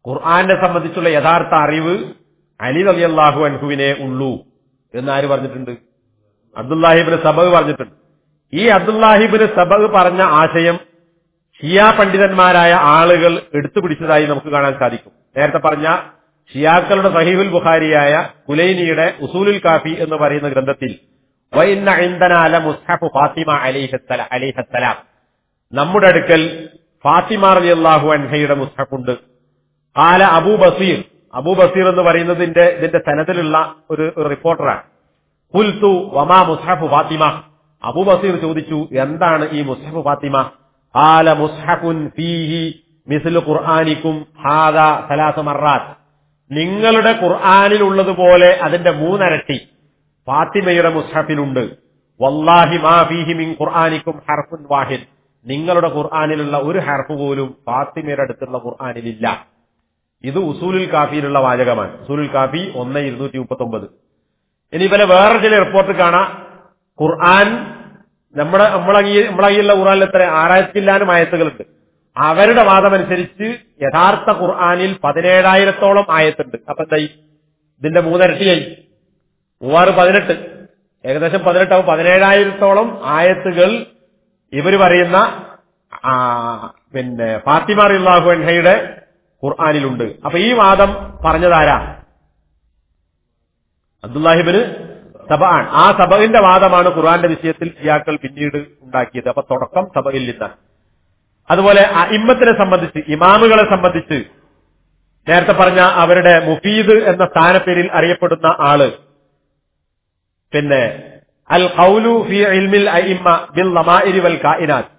ഖുർആനെ സംബന്ധിച്ചുള്ള യഥാർത്ഥ അറിവ് അലി അലി അള്ളാഹു അൻഹുവിനെ ഉള്ളൂ എന്ന് ആര് പറഞ്ഞിട്ടുണ്ട് അബ്ദുല്ലാഹിബിന് സബഹ് പറഞ്ഞിട്ടുണ്ട് ഈ അബ്ദുല്ലാഹിബിന് സബഹ് പറഞ്ഞ ആശയം ഷിയാ പണ്ഡിതന്മാരായ ആളുകൾ എടുത്തുപിടിച്ചതായി നമുക്ക് കാണാൻ സാധിക്കും നേരത്തെ പറഞ്ഞ ഷിയാക്കളുടെ സഹീഹുൽ ബുഖാരിയായ കുലൈനിയുടെ ഉസൂലുൽ കാഫി എന്ന് പറയുന്ന ഗ്രന്ഥത്തിൽ വൈന്ന ഇന്ധനാല മുസ്ഹഫ് ഫാത്തിമ അലിഹത്തല അലിഹത്തലാം നമ്മുടെ അടുക്കൽ ഫാത്തിമ റളിയല്ലാഹു അൻഹയുടെ മുസ്ഹഫുണ്ട് കാല അബൂ ബസീർ അബൂ ബസീർ എന്ന് പറയുന്നതിന്റെ ഇതിന്റെ സനത്തിലുള്ള ഒരു ഒരു റിപ്പോർട്ടറാണ് കുൽത്തു വമാ മുസ്ഹഫു ഫാത്തിമ അബൂ ബസീർ ചോദിച്ചു എന്താണ് ഈ മുസ്ഹഫു ഫാത്തിമ കാല മുസ്ഹഫുൻ ഫീഹി മിസ്ലു ഖുർആനിക്കും ഹാദ സലാസ മറാത്ത് നിങ്ങളുടെ ഖുർആനിൽ ഉള്ളതുപോലെ അതിന്റെ മൂന്നരട്ടി ഫാത്തിമയുടെ മുസ്ഹഫിലുണ്ട് വല്ലാഹി മാ ഫീഹി മിൻ ഖുർആനിക്കും ഹർഫുൻ വാഹിദ് നിങ്ങളുടെ ഖുർആനിലുള്ള ഒരു ഹർഫ് പോലും ഫാത്തിമയുടെ അടുത്തുള്ള ഖുർആനിലില്ല ഇത് ഉസൂലുൽ കാഫിയിലുള്ള വാചകമാണ് ഉസൂലുൽ കാഫി ഒന്ന് ഇരുന്നൂറ്റി മുപ്പത്തി ഒമ്പത് ഇനി ഇവരെ വേറെ ചില റിപ്പോർട്ട് കാണാം ഖുർആൻ നമ്മുടെ നമ്മളീ നമ്മളീയുള്ള ഖുർആനിൽ എത്ര ആറായിരത്തില്ലാനും ആയത്തുകളുണ്ട് അവരുടെ വാദമനുസരിച്ച് യഥാർത്ഥ ഖുർആനിൽ പതിനേഴായിരത്തോളം ആയത്തുണ്ട് അപ്പൊ എന്തായി ഇതിന്റെ മൂന്നരട്ടിയായി മൂവാറ് പതിനെട്ട് ഏകദേശം പതിനെട്ടാവും പതിനേഴായിരത്തോളം ആയത്തുകൾ ഇവർ പറയുന്ന ആ, പിന്നെ ഫാത്തിമ റിള്ളാഹു അൻഹയുടെ ഖുർആാനിലുണ്ട് അപ്പൊ ഈ വാദം പറഞ്ഞതാരാ അബ്ദുല്ലാഹിബിന് സബാൻ ആ സബഹിന്റെ വാദമാണ് ഖുർആന്റെ വിഷയത്തിൽ ഷിയാക്കൾ പിന്നീട് ഉണ്ടാക്കിയത് അപ്പൊ തുടക്കം സബയിൽ നിന്നാണ് അതുപോലെ ഇമ്മത്തിനെ സംബന്ധിച്ച് ഇമാമുകളെ സംബന്ധിച്ച് നേരത്തെ പറഞ്ഞ അവരുടെ മുഫീദ് എന്ന സ്ഥാനപ്പേരിൽ അറിയപ്പെടുന്ന ആള് പിന്നെ അൽ ഖൗലു ഫി ഇൽമിൽ അഇമ്മ ബിൽ ലമാഇരി വൽ കായിനാത്ത്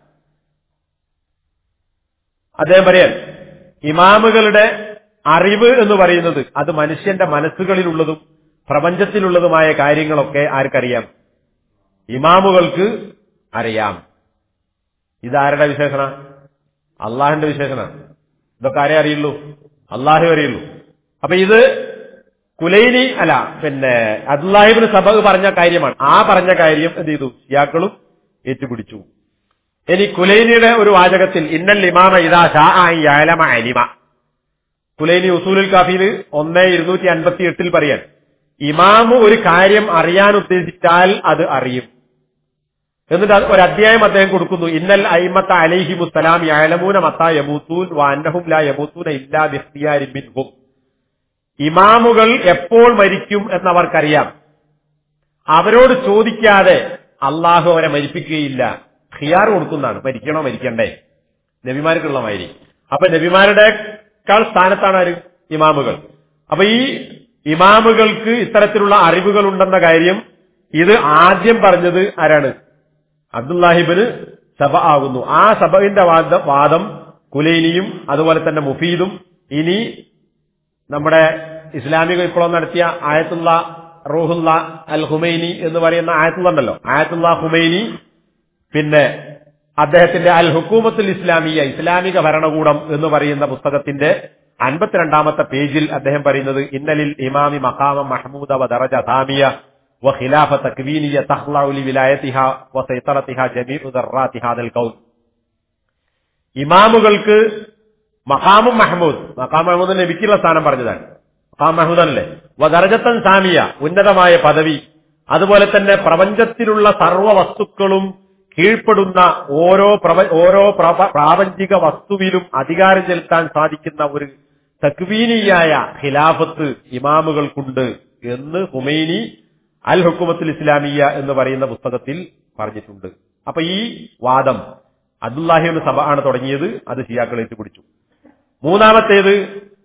അദ്ദേഹം പറയാൻ ഇമാമുകളുടെ അറിവ് എന്ന് പറയുന്നത് അത് മനുഷ്യന്റെ മനസ്സുകളിലുള്ളതും പ്രപഞ്ചത്തിലുള്ളതുമായ കാര്യങ്ങളൊക്കെ ആർക്കറിയാം ഇമാമുകൾക്ക് അറിയാം ഇതാരുടെ വിശേഷണ അള്ളാഹിന്റെ വിശേഷണ ഇതൊക്കെ ആരെ അറിയുള്ളൂ അള്ളാഹു അറിയുള്ളൂ അപ്പൊ ഇത് കുലൈനി അല്ല പിന്നെ അബ്ദുല്ലാഹിബിന് സബഹ് പറഞ്ഞ കാര്യമാണ് ആ പറഞ്ഞ കാര്യം എന്ത് ചെയ്തു ഷിയാക്കളും ഏറ്റുപിടിച്ചു ഇനി കുലൈനിയുടെ ഒരു വാചകത്തിൽ ഇന്നൽ ഇമാമ ഇതാ ഷാ യാലമ അലിമ കുലൈനി ഉസൂലുൽ കാഫിയിൽ ഒന്ന് ഇരുന്നൂറ്റി അൻപത്തി എട്ടിൽ പറയാൻ ഇമാമു ഒരു കാര്യം അറിയാൻ ഉദ്ദേശിച്ചാൽ അത് അറിയും എന്നിട്ട് അത് ഒരു അധ്യായം അദ്ദേഹം കൊടുക്കുന്നു ഇന്നൽ അയിമത്ത അലൈഹി മുസ്സലാം യാലമൂന മത്ത യമൂത്തൂൻ വാന്നഹും ലാ യമൂത്തൂന ഇല്ലാ ബിഖ്തിയാരി മിൻഹും ഇമാമുകൾ എപ്പോൾ മരിക്കും എന്നവർക്കറിയാം അവരോട് ചോദിക്കാതെ അള്ളാഹു അവരെ മരിപ്പിക്കുകയില്ല ഖിയാർ കൊടുക്കുന്നതാണ് മരിക്കണോ മരിക്കണ്ടേ നബിമാർക്കുള്ള മാതിരി അപ്പൊ നബിമാരുടെക്കാൾ സ്ഥാനത്താണ് ആര് ഇമാമുകൾ അപ്പൊ ഈ ഇമാമുകൾക്ക് ഇത്തരത്തിലുള്ള അറിവുകൾ ഉണ്ടെന്ന കാര്യം ഇത് ആദ്യം പറഞ്ഞത് ആരാണ് അബ്ദുല്ലാഹിബിന് സഭ ആകുന്നു ആ സഭയുടെ വാദ വാദം കുലൈനിയും അതുപോലെ തന്നെ മുഫീദും ഇനി നമ്മുടെ ഇസ്ലാമിക വിപ്ലവം നടത്തിയ ആയത്തുള്ള റൂഹുല്ല അൽ ഹുമൈനി എന്ന് പറയുന്ന ആയത്തുള്ള ഉണ്ടല്ലോ ആയത്തുള്ള ഹുമൈനി പിന്നെ അദ്ദേഹത്തിന്റെ അൽ ഹുക്കൂമത്തുൽ ഇസ്ലാമിയ ഇസ്ലാമിക ഭരണകൂടം എന്ന് പറയുന്ന പുസ്തകത്തിന്റെ അൻപത്തിരണ്ടാമത്തെ പേജിൽ അദ്ദേഹം പറയുന്നത് ഇന്നലിൽ ഇമാമി മഖാമ മഹ്മൂദ വ ദറജ സാമിയ വ ഖിലാഫ തക്വീനിയ തഹ്ലഉ ലി വിലായതിഹ വ സൈതറതിഹ ജമീഉ ദർറാതി ഹാദൽ ഖൗൽ ഇമാമുകൾക്ക് മഖാമും മഹ്മൂദ് മഖാം മഹ്മൂദ് നബിക്കുള്ള സ്ഥാനം പറഞ്ഞതാണ് മഖാം മഹ്മൂദ് അല്ലേ വദർജത്തൻ സാമിയ ഉന്നതമായ പദവി അതുപോലെ തന്നെ പ്രപഞ്ചത്തിലുള്ള സർവ്വ വസ്തുക്കളും കീഴ്പ്പെടുന്ന ഓരോ പ്രപ ഓരോ പ്രപ- പ്രാപഞ്ചിക വസ്തുവിലും അധികാരം ചെലുത്താൻ സാധിക്കുന്ന ഒരു തക്വീനിയായ ഖിലാഫത്ത് ഇമാമുകൾക്കുണ്ട് എന്ന് ഹുമൈനി അൽ ഹുക്കുമത്തുൽ ഇസ്ലാമിയ എന്ന് പറയുന്ന പുസ്തകത്തിൽ പറഞ്ഞിട്ടുണ്ട് അപ്പൊ ഈ വാദം അബ്ദുല്ലാഹിബിന് സഭ ആണ് തുടങ്ങിയത് അത് ഷിയാക്കൾ ഏറ്റുപിടിച്ചു മൂന്നാമത്തേത്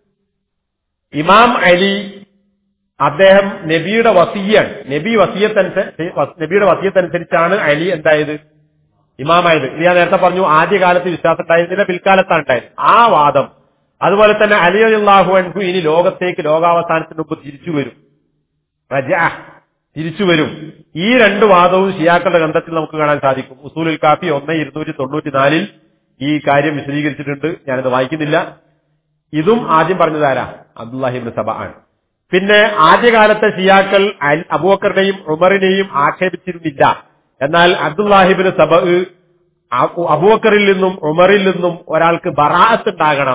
ഇമാം അലി അദ്ദേഹം നബിയുടെ വസീയാണ് നബി വസീയത്തനുസരിച്ച് നബിയുടെ വസീയത്തനുസരിച്ചാണ് അലി എന്തായത് ഇമാമായത് ഇത് ഞാൻ നേരത്തെ പറഞ്ഞു ആദ്യകാലത്ത് വിശ്വാസം ഉണ്ടായിരുന്നില്ല പിൽക്കാലത്താണ് ഉണ്ടായത് ആ വാദം അതുപോലെ തന്നെ അലി അള്ളാഹു അൻഹു ഇനി ലോകത്തേക്ക് ലോകാവസാനത്തിന് മുമ്പ് തിരിച്ചു വരും റജ തിരിച്ചു വരും ഈ രണ്ട് വാദവും ഷിയാക്കളുടെ ഗ്രന്ഥത്തിൽ നമുക്ക് കാണാൻ സാധിക്കും ഉസൂലുൽ കാഫി ഒന്ന് ഇരുന്നൂറ്റി തൊണ്ണൂറ്റിനാലിൽ ഈ കാര്യം വിശദീകരിച്ചിട്ടുണ്ട് ഞാനത് വായിക്കുന്നില്ല ഇതും ആദ്യം പറഞ്ഞതാരാ അബ്ദുല്ലാഹിബിൻ സഭ ആണ് പിന്നെ ആദ്യകാലത്തെ ഷിയാക്കൾ അൽ- അബൂബക്കറിനെയും ഉമറിനെയും ആക്ഷേപിച്ചിരുന്നില്ല എന്നാൽ അബ്ദുല്ലാഹിബിന് സബ അബൂബക്കറിൽ നിന്നും ഉമറിൽ നിന്നും ഒരാൾക്ക് ബറാഅത്ത് ഉണ്ടാകണം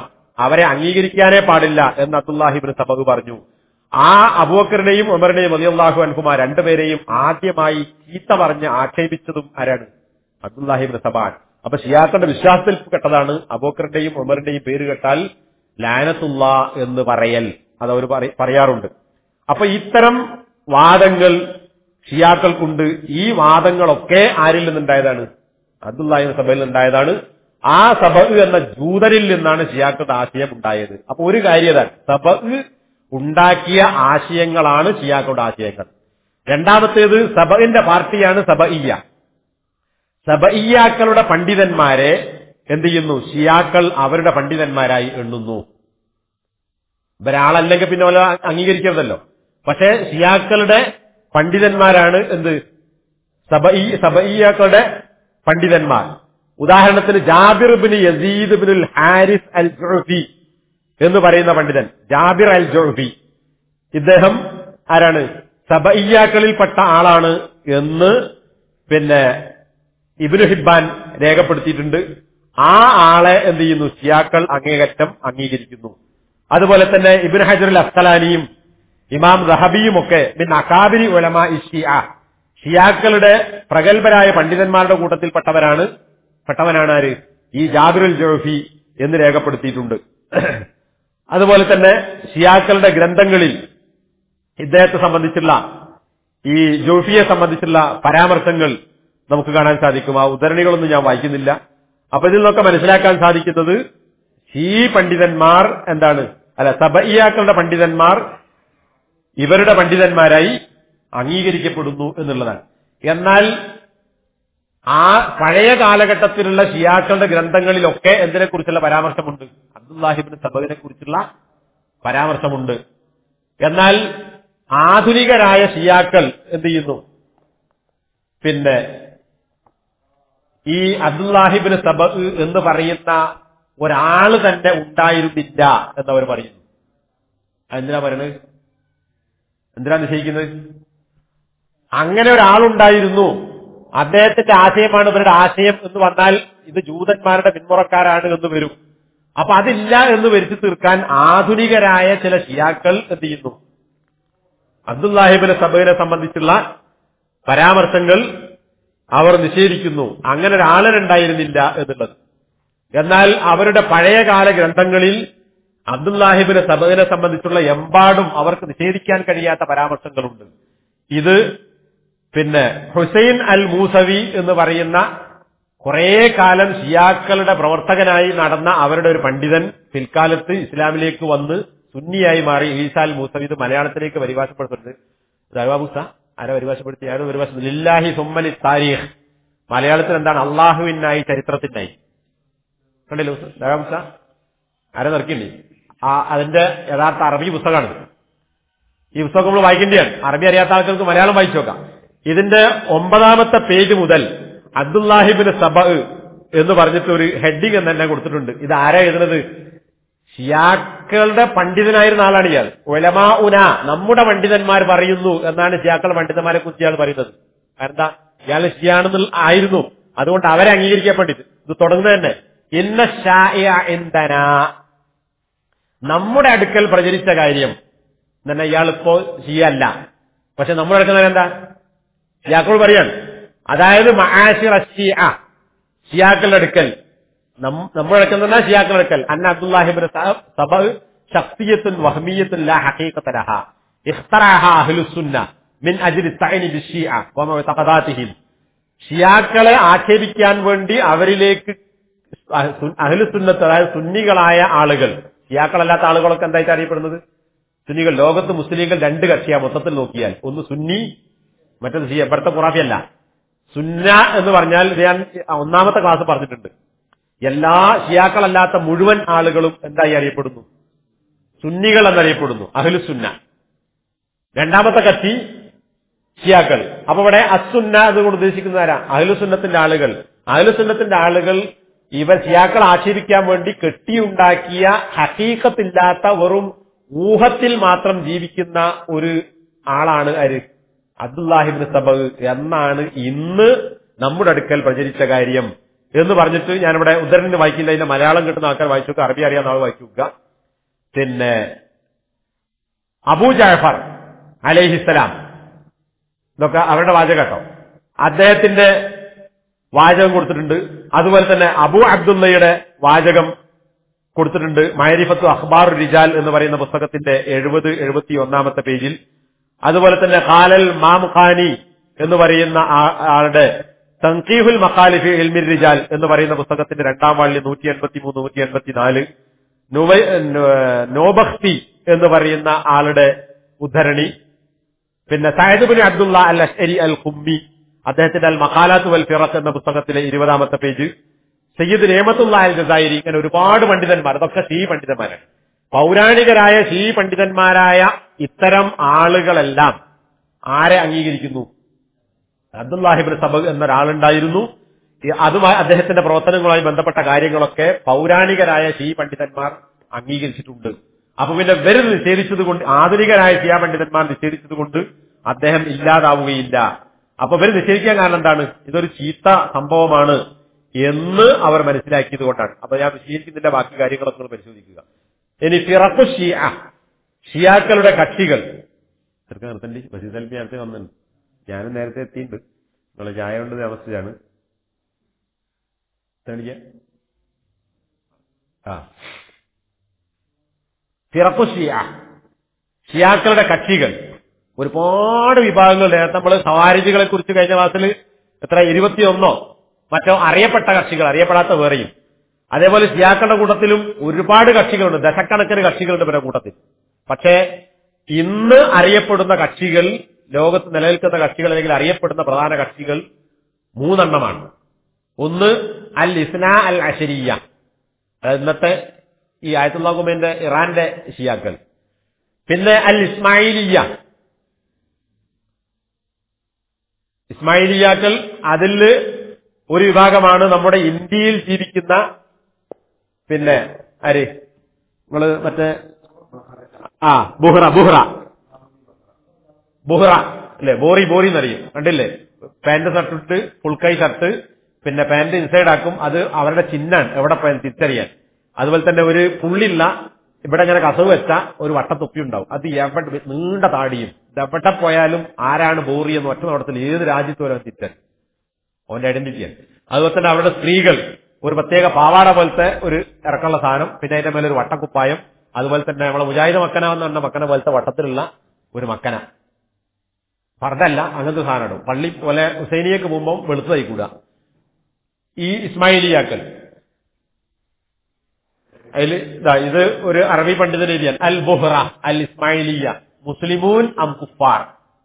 അവരെ അംഗീകരിക്കാനേ പാടില്ല എന്ന് അബ്ദുല്ലാഹിബിൻ സബബ് പറഞ്ഞു ആ അബൂക്കറിനെയും ഉമറിനെയും അലിയല്ലാഹു അൻകുമാർ രണ്ടുപേരെയും ആദ്യമായി ചീത്ത പറഞ്ഞ് ആക്ഷേപിച്ചതും ആരാണ് അബ്ദുല്ലാഹിബിൻ സബാൻ അപ്പൊ ഷിയാക്കളുടെ വിശ്വാസത്തിൽ പെട്ടതാണ് അബൂക്കറിന്റെയും ഉമറിന്റെയും പേര് കേട്ടാൽ ലാനത്തുള്ള എന്ന് പറയൽ അത് അവർ പറയാറുണ്ട് അപ്പൊ ഇത്തരം വാദങ്ങൾ ഷിയാക്കൾക്കുണ്ട് ഈ വാദങ്ങളൊക്കെ ആരിൽ നിന്നുണ്ടായതാണ് അബ്ദുല്ലാഹിബിൻ സഭയിൽ നിന്നുണ്ടായതാണ് ആ സബ എന്ന ജൂതരിൽ നിന്നാണ് ഷിയാക്കളുടെ ആശയം ഉണ്ടായത് അപ്പൊ ഒരു കാര്യതാണ് സബ ഉണ്ടാക്കിയ ആശയങ്ങളാണ് ഷിയാക്കളുടെ ആശയങ്ങൾ രണ്ടാമത്തേത് സബഇന്റെ പാർട്ടിയാണ് സബഇയ്യ സബഇയ്യാക്കളുടെ പണ്ഡിതന്മാരെ എന്ത് ചെയ്യുന്നു ഷിയാക്കൾ അവരുടെ പണ്ഡിതന്മാരായി എണ്ണുന്നു ഇവരാളല്ലെങ്കിൽ പിന്നെ വല്ല അംഗീകരിക്കരുതല്ലോ പക്ഷേ ഷിയാക്കളുടെ പണ്ഡിതന്മാരാണ് എന്ത് സബഈ സബഇയ്യാക്കളുടെ പണ്ഡിതന്മാർ ഉദാഹരണത്തിന് ജാബിർ ബിൻ യസീദ് ബിൻ ഹാരിസ് അൽ ജുഹഫി എന്ന് പറയുന്ന പണ്ഡിതൻ ജാബിർ അൽ ജുഹഫി ഇദ്ദേഹം ആരാണ് സബയ്യാക്കളിൽപ്പെട്ട ആളാണ് എന്ന് പിന്നെ ഇബിനു ഹിബാൻ രേഖപ്പെടുത്തിയിട്ടുണ്ട് ആ ആളെ എന്ത് ചെയ്യുന്നു ഷിയാക്കൾ അങ്ങേയറ്റം അംഗീകരിക്കുന്നു അതുപോലെ തന്നെ ഇബിൻ ഹജറുൽ അസ്കലാനിയും ഇമാം റഹബിയും ഒക്കെ ബിൻ അക്കാബിരി ഉലമ ഇഷിയ ഷിയാക്കളുടെ പ്രഗത്ഭരായ പണ്ഡിതന്മാരുടെ കൂട്ടത്തിൽപ്പെട്ടവരാണ് പെട്ടവനാണ് ആര് ഈ ജാബിറുൽ ജോഫി എന്ന് രേഖപ്പെടുത്തിയിട്ടുണ്ട് അതുപോലെ തന്നെ ഷിയാക്കളുടെ ഗ്രന്ഥങ്ങളിൽ ഇദ്ദേഹത്തെ സംബന്ധിച്ചുള്ള ഈ ജോഫിയെ സംബന്ധിച്ചുള്ള പരാമർശങ്ങൾ നമുക്ക് കാണാൻ സാധിക്കും ആ ഉദ്ധരണികളൊന്നും ഞാൻ വായിക്കുന്നില്ല അപ്പൊ ഇതിൽ നിന്നൊക്കെ മനസ്സിലാക്കാൻ സാധിക്കുന്നത് ഈ പണ്ഡിതന്മാർ എന്താണ് അല്ല സബയ്യാക്കളുടെ പണ്ഡിതന്മാർ ഇവരുടെ പണ്ഡിതന്മാരായി അംഗീകരിക്കപ്പെടുന്നു എന്നുള്ളതാണ് എന്നാൽ ആ പഴയ കാലഘട്ടത്തിലുള്ള ഷിയാക്കളുടെ ഗ്രന്ഥങ്ങളിലൊക്കെ എന്തിനെ കുറിച്ചുള്ള പരാമർശമുണ്ട് അബ്ദുല്ലാഹിബിൻ സബദിനെ കുറിച്ചുള്ള പരാമർശമുണ്ട് എന്നാൽ ആധുനികരായ ഷിയാക്കൾ എന്ത് ചെയ്യുന്നു പിന്നെ ഈ അബ്ദുല്ലാഹിബിന് സബ എന്ന് പറയുന്ന ഒരാള് തന്നെ ഉണ്ടായിരുന്നില്ല എന്നവർ പറയുന്നു എന്തിനാ പറയുന്നത് എന്തിനാ നിശ്ചയിക്കുന്നത് അങ്ങനെ ഒരാളുണ്ടായിരുന്നു അദ്ദേഹത്തിന്റെ ആശയമാണ് ഇവരുടെ ആശയം എന്ന് വന്നാൽ ഇത് ജൂതന്മാരുടെ പിന്മുറക്കാരാണ് എന്ന് വരും അപ്പൊ അതില്ല എന്ന് വരുത്തി തീർക്കാൻ ആധുനികരായ ചില ഷിയാക്കൾ എന്ത് ചെയ്യുന്നു അബ്ദുല്ലാഹിബിന്റെ സഭയെ സംബന്ധിച്ചുള്ള പരാമർശങ്ങൾ അവർ നിഷേധിക്കുന്നു അങ്ങനെ ഒരാളനുണ്ടായിരുന്നില്ല എന്നുള്ളത് എന്നാൽ അവരുടെ പഴയകാല ഗ്രന്ഥങ്ങളിൽ അബ്ദുല്ലാഹിബിന്റെ സബഹിനെ സംബന്ധിച്ചുള്ള എമ്പാടും അവർക്ക് നിഷേധിക്കാൻ കഴിയാത്ത പരാമർശങ്ങളുണ്ട് ഇത് പിന്നെ ഹുസൈൻ അൽ മൂസവി എന്ന് പറയുന്ന കുറെ കാലം ഷിയാക്കളുടെ പ്രവർത്തകനായി നടന്ന അവരുടെ ഒരു പണ്ഡിതൻ പിൽക്കാലത്ത് ഇസ്ലാമിലേക്ക് വന്ന് സുന്നിയായി മാറി ഈസാ അൽ മൂസവി ഇത് മലയാളത്തിലേക്ക് പരിഭാഷപ്പെടുത്തുന്നുണ്ട് ദൈവാബുസ ആരെ പരിഭാഷപ്പെടുത്തി ആരും പരിഭാഷ ലില്ലാഹി സുമ്മലി താരീഖ് മലയാളത്തിൽ എന്താണ് അള്ളാഹുവിനായി ചരിത്രത്തിനായി കണ്ടില്ലേ ദൈവാബുസ ആരെ നിറക്കില്ലേ ആ അതിന്റെ യഥാർത്ഥ അറബി പുസ്തകമാണ് ഈ പുസ്തകം നമ്മൾ വായിക്കേണ്ടതാണ് അറബി അറിയാത്ത ആൾക്കാർക്ക് മലയാളം വായിച്ചു നോക്കാം ഇതിന്റെ ഒമ്പതാമത്തെ പേജ് മുതൽ അബ്ദുല്ലാഹിബിന് സബ എന്ന് പറഞ്ഞിട്ട് ഒരു ഹെഡിങ് എന്ന് തന്നെ കൊടുത്തിട്ടുണ്ട് ഇത് ആരാ എഴുതുന്നത് ഷിയാക്കളുടെ പണ്ഡിതനായിരുന്ന ആളാണ് ഇയാൾ ഒലമാ ഉന നമ്മുടെ പണ്ഡിതന്മാർ പറയുന്നു എന്നാണ് ഷിയാക്കളുടെ പണ്ഡിതന്മാരെ കുറിച്ച് ഇയാൾ പറയുന്നത് എന്താ ഇയാൾ ഷിയാണെന്ന് ആയിരുന്നു അതുകൊണ്ട് അവരെ അംഗീകരിക്കപ്പെട്ടിട്ട് ഇത് തുടങ്ങുന്നത് തന്നെ ഇന്ന ഷായ എന്തന നമ്മുടെ അടുക്കൽ പ്രചരിച്ച കാര്യം തന്നെ ഇയാളിപ്പോ ഷിയല്ല പക്ഷെ നമ്മുടെ അടുക്കുന്നത് എന്താ ഷിയാക്കൾ പറയാണ് അതായത് മഹാഷിർ ഷിയ ഷിയാക്കളുടെ അടുക്കൽ നമ്മുടെ അടുക്കൽ നിന്നാ ഷിയാക്കളുടെ അടുക്കൽ അന്ന അബ്ദുല്ലാഹിബിൻ സബ ശക്തിയത്തുൻ വഹമീയത്തുൻ ലാ ഹഖീഖത്തലഹ ഇഖ്തറഹ അഹ്ലുസുന്ന മിൻ അജ്ലി തഅനി ബിശ്ശിഅ വമഅതഖദാതിഹിം ഷിയാക്കളെ ആക്ഷേപിക്കാൻ വേണ്ടി അവരിലേക്ക് അഹ്ലുസുന്നത്ത് അതായത് സുന്നികളായ ആളുകൾ ഷിയാക്കളല്ലാത്ത ആളുകളൊക്കെ എന്തായിട്ട് അറിയപ്പെടുന്നത് സുന്നികൾ ലോകത്ത് മുസ്ലിങ്ങൾ രണ്ട് കക്ഷിയാ മൊത്തത്തിൽ നോക്കിയാൽ ഒന്ന് സുന്നി മറ്റൊന്ന് ഷിയ ഇവിടുത്തെ ഖുറാഫിയല്ല സുന്ന എന്ന് പറഞ്ഞാൽ ഞാൻ ഒന്നാമത്തെ ക്ലാസ് പറഞ്ഞിട്ടുണ്ട് എല്ലാ ഷിയാക്കളല്ലാത്ത മുഴുവൻ ആളുകളും എന്തായി അറിയപ്പെടുന്നു സുന്നികൾ എന്നറിയപ്പെടുന്നു അഹ്ലു സുന്ന രണ്ടാമത്തെ കക്ഷി ഷിയാക്കൾ അപ്പൊ ഇവിടെ അസുന്ന എന്നുകൊണ്ട് ഉദ്ദേശിക്കുന്ന ആരാ അഹ്ലുസുന്നത്തിന്റെ ആളുകൾ അഹ്ലുസുന്നത്തിന്റെ ആളുകൾ ഇവർ ഷിയാക്കൾ ആക്ഷേപിക്കാൻ വേണ്ടി കെട്ടിയുണ്ടാക്കിയ ഹക്കീക്കത്തില്ലാത്ത വെറും ഊഹത്തിൽ മാത്രം ജീവിക്കുന്ന ഒരു ആളാണ് ആര് അബ്ദുല്ലാഹിബിൻ സബ് എന്നാണ് ഇന്ന് നമ്മുടെ അടുക്കൽ പ്രചരിച്ച കാര്യം എന്ന് പറഞ്ഞിട്ട് ഞാനിവിടെ ഉദ്ധരണിന് വായിക്കില്ല അതിന്റെ മലയാളം കിട്ടുന്ന ആൾക്കാർ വായിച്ചു നോക്കുക അറബി അറിയാവുന്ന ആൾ വായിച്ചു നോക്കുക പിന്നെ അബൂ ജാഫർ അലൈഹിസ്സലാം ഇതൊക്കെ അവരുടെ വാചകം കേട്ടോ അദ്ദേഹത്തിന്റെ വാചകം കൊടുത്തിട്ടുണ്ട് അതുപോലെ തന്നെ അബു അബ്ദുള്ളയുടെ വാചകം കൊടുത്തിട്ടുണ്ട് മൈരിഫത്തു അഖ്ബാർ റിജാൽ എന്ന് പറയുന്ന പുസ്തകത്തിന്റെ എഴുപത് എഴുപത്തി ഒന്നാമത്തെ പേജിൽ അതുപോലെ തന്നെ ഖാലൽ മാം ഖാനി എന്ന് പറയുന്ന ആ- ആളുടെ തൻകീഹുൽ മഖാലിഫി ഇൽമിർ റിജാൽ എന്ന് പറയുന്ന പുസ്തകത്തിന്റെ രണ്ടാം വാള്യ നൂറ്റി എൺപത്തി മൂന്ന് നൂറ്റി എൺപത്തിനാല് നോബഖ്തി എന്ന് പറയുന്ന ആളുടെ ഉദ്ധരണി പിന്നെ സയദ് ബിൻ അബ്ദുള്ള അൽ അഷ്അരി അൽ ഖുമ്മി അദ്ദേഹത്തിന്റെ അൽ മഖാലാത്ത് വൽ ഫിറഖ് എന്ന പുസ്തകത്തിലെ ഇരുപതാമത്തെ പേജ് സയ്യിദ് നേമത്തുള്ള അൽ ജസായിരി ഇങ്ങനെ ഒരുപാട് പണ്ഡിതന്മാർ അതൊക്കെ ഷീ പണ്ഡിതന്മാരാണ് പൗരാണികരായ ഷീ പണ്ഡിതന്മാരായ ഇത്തരം ആളുകളെല്ലാം ആരെ അംഗീകരിക്കുന്നു അബ്ദുല്ലാഹിബിൻ സബ് എന്നൊരാളുണ്ടായിരുന്നു ഈ അതുമായി അദ്ദേഹത്തിന്റെ പ്രവർത്തനങ്ങളുമായി ബന്ധപ്പെട്ട കാര്യങ്ങളൊക്കെ പൗരാണികരായ ഷീ പണ്ഡിതന്മാർ അംഗീകരിച്ചിട്ടുണ്ട് അപ്പൊ പിന്നെ ഇവർ നിഷേധിച്ചത് കൊണ്ട് ആധുനികരായ ഷിയാ പണ്ഡിതന്മാർ നിഷേധിച്ചത് കൊണ്ട് അദ്ദേഹം ഇല്ലാതാവുകയില്ല അപ്പൊ ഇവർ നിഷേധിക്കാൻ കാരണം എന്താണ് ഇതൊരു ചീത്ത സംഭവമാണ് എന്ന് അവർ മനസ്സിലാക്കിയത് കൊണ്ടാണ് അപ്പൊ ഞാൻ വിശദീകരിക്കുന്നതിന്റെ ബാക്കി കാര്യങ്ങളൊക്കെ നിങ്ങൾ പരിശോധിക്കുക ഇനി ഫിറഖു ഷിയ ഷിയാക്കളുടെ കക്ഷികൾ ചെറുക്കാൻ നിർത്തണ്ടി ബഷീർ സൽമി നേരത്തെ വന്നിട്ടുണ്ട് ഞാനും നേരത്തെ എത്തിയിട്ടുണ്ട് നിങ്ങളെ ചായ കൊണ്ട് താമസിച്ചാണ് തണിക്ക ആ ഫിറഖു ഷിയ ഷിയാക്കളുടെ കക്ഷികൾ ഒരുപാട് വിഭാഗങ്ങൾ നേരത്തെ നമ്മൾ സവാരിജികളെ കുറിച്ച് കഴിഞ്ഞ ക്ലാസ്സിൽ എത്ര ഇരുപത്തിയൊന്നോ മറ്റോ അറിയപ്പെട്ട കക്ഷികൾ അറിയപ്പെടാത്ത വേറെയും അതേപോലെ ഷിയാക്കളുടെ കൂട്ടത്തിലും ഒരുപാട് കക്ഷികളുണ്ട് ദശക്കണക്കിന് കക്ഷികളുണ്ട് ഇവരുടെ കൂട്ടത്തിൽ പക്ഷേ ഇന്ന് അറിയപ്പെടുന്ന കക്ഷികൾ ലോകത്ത് നിലനിൽക്കുന്ന കക്ഷികൾ അല്ലെങ്കിൽ അറിയപ്പെടുന്ന പ്രധാന കക്ഷികൾ മൂന്നെണ്ണമാണ് ഒന്ന് അൽ ഇസ്ന അൽ അഷരിയ അതായത് ഇന്നത്തെ ഈ ആയത്തുള്ള കുമേന്റെ ഇറാന്റെ ഷിയാക്കൾ പിന്നെ അൽ ഇസ്മായിലിയ ഇസ്മായിലിയാക്കൾ അതിൽ ഒരു വിഭാഗമാണ് നമ്മുടെ ഇന്ത്യയിൽ ജീവിക്കുന്ന പിന്നെ ആര് നിങ്ങള് മറ്റേ ആ ബുഹ്റ ബുഹ്റ ബുഹ്റ അല്ലെ ബോറി ബോറി എന്നറിയും കണ്ടില്ലേ പാന്റ് ഷർട്ട് ഇട്ട് ഫുൾ കൈ ഷർട്ട് പിന്നെ പാന്റ് ഇൻസൈഡ് ആക്കും അത് അവരുടെ ചിഹ്നാണ് എവിടെ പോയാൽ തിരിച്ചറിയാൻ അതുപോലെ തന്നെ ഒരു പുള്ളിയുള്ള ഇവിടെ ഇങ്ങനെ കസവ് വെച്ച ഒരു വട്ടത്തൊപ്പി ഉണ്ടാവും അത് എവിടെ നീണ്ട താടിയും ഇത് എവിടെ പോയാലും ആരാണ് ബോറി എന്ന് ഒറ്റ നോട്ടത്തിൽ ഏത് രാജ്യത്ത് വരെ തിരിച്ചറിയും അവന്റെ ഐഡന്റിറ്റിയാണ് അതുപോലെ തന്നെ അവരുടെ സ്ത്രീകൾ ഒരു പ്രത്യേക പാവാട പോലത്തെ ഒരു ഇറക്കമുള്ള സാധനം പിന്നെ അതിന്റെ മേലെ ഒരു വട്ടക്കുപ്പായം അതുപോലെ തന്നെ നമ്മളെ മുജാഹിദ് മക്കന എന്ന് പറഞ്ഞ മക്കന പോലത്തെ വട്ടത്തിലുള്ള ഒരു മക്കന ഫർദല്ല അങ്ങനത്തെ സാധനമാണ് പള്ളി പോലെ ഹുസൈനിയക്ക് മുമ്പും വെളുത്തതായി കൂടുക ഈ ഇസ്മായിലിയാക്കൽ അതിൽ ഇതാ ഇത് ഒരു അറബി പണ്ഡിതൻ എഴുതിയാൽ അൽ ബുഹ്റ അൽ ഇസ്മായിലിയ മുസ്ലിമൂൻ അം കുഫാർ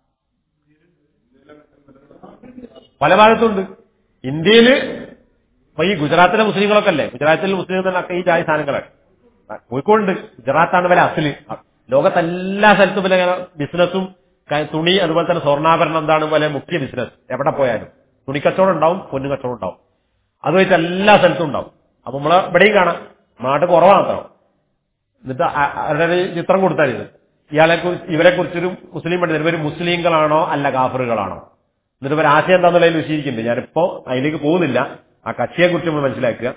പല ഭാഗത്തുണ്ട് ഇന്ത്യയിൽ ഇപ്പൊ ഈ ഗുജറാത്തിലെ മുസ്ലിങ്ങളൊക്കെ അല്ലേ ഗുജറാത്തിൽ മുസ്ലിം ഒക്കെ ഈ ജാതി സാധനങ്ങളാണ് കോഴിക്കോടുണ്ട് ഗുജറാത്താണ് വില അസില് ലോകത്തെല്ലാ സ്ഥലത്തും വില ബിസിനസ്സും ക- തുണി അതുപോലെ തന്നെ സ്വർണ്ണാഭരണം എന്താണ് പോലെ മുഖ്യ ബിസിനസ് എവിടെ പോയാലും തുണിക്കച്ചവടം ഉണ്ടാവും പൊന്നു കച്ചവടം ഉണ്ടാവും അത് വെച്ച് എല്ലാ സ്ഥലത്തും ഉണ്ടാവും അപ്പൊ നമ്മളെ ഇവിടെയും കാണാം നാട്ടിൽ കുറവാണ് അത്ര എന്നിട്ട് അ- അവരുടെ ഒരു ചിത്രം കൊടുത്താൽ ഇത് ഇയാളെ കുറിച്ച് ഇവരെ കുറിച്ചൊരു മുസ്ലിം പണ്ഡിതൻ ഇവർ മുസ്ലിങ്ങളാണോ അല്ല കാഫറുകളാണോ എന്നിട്ട് ഇവർ ആശയം എന്താണെന്നുള്ളതിൽ വിശദീകരിക്കുന്നുണ്ട് ഞാനിപ്പോ അതിലേക്ക് പോകുന്നില്ല ആ കക്ഷിയെ കുറിച്ച് നമ്മൾ മനസ്സിലാക്കുക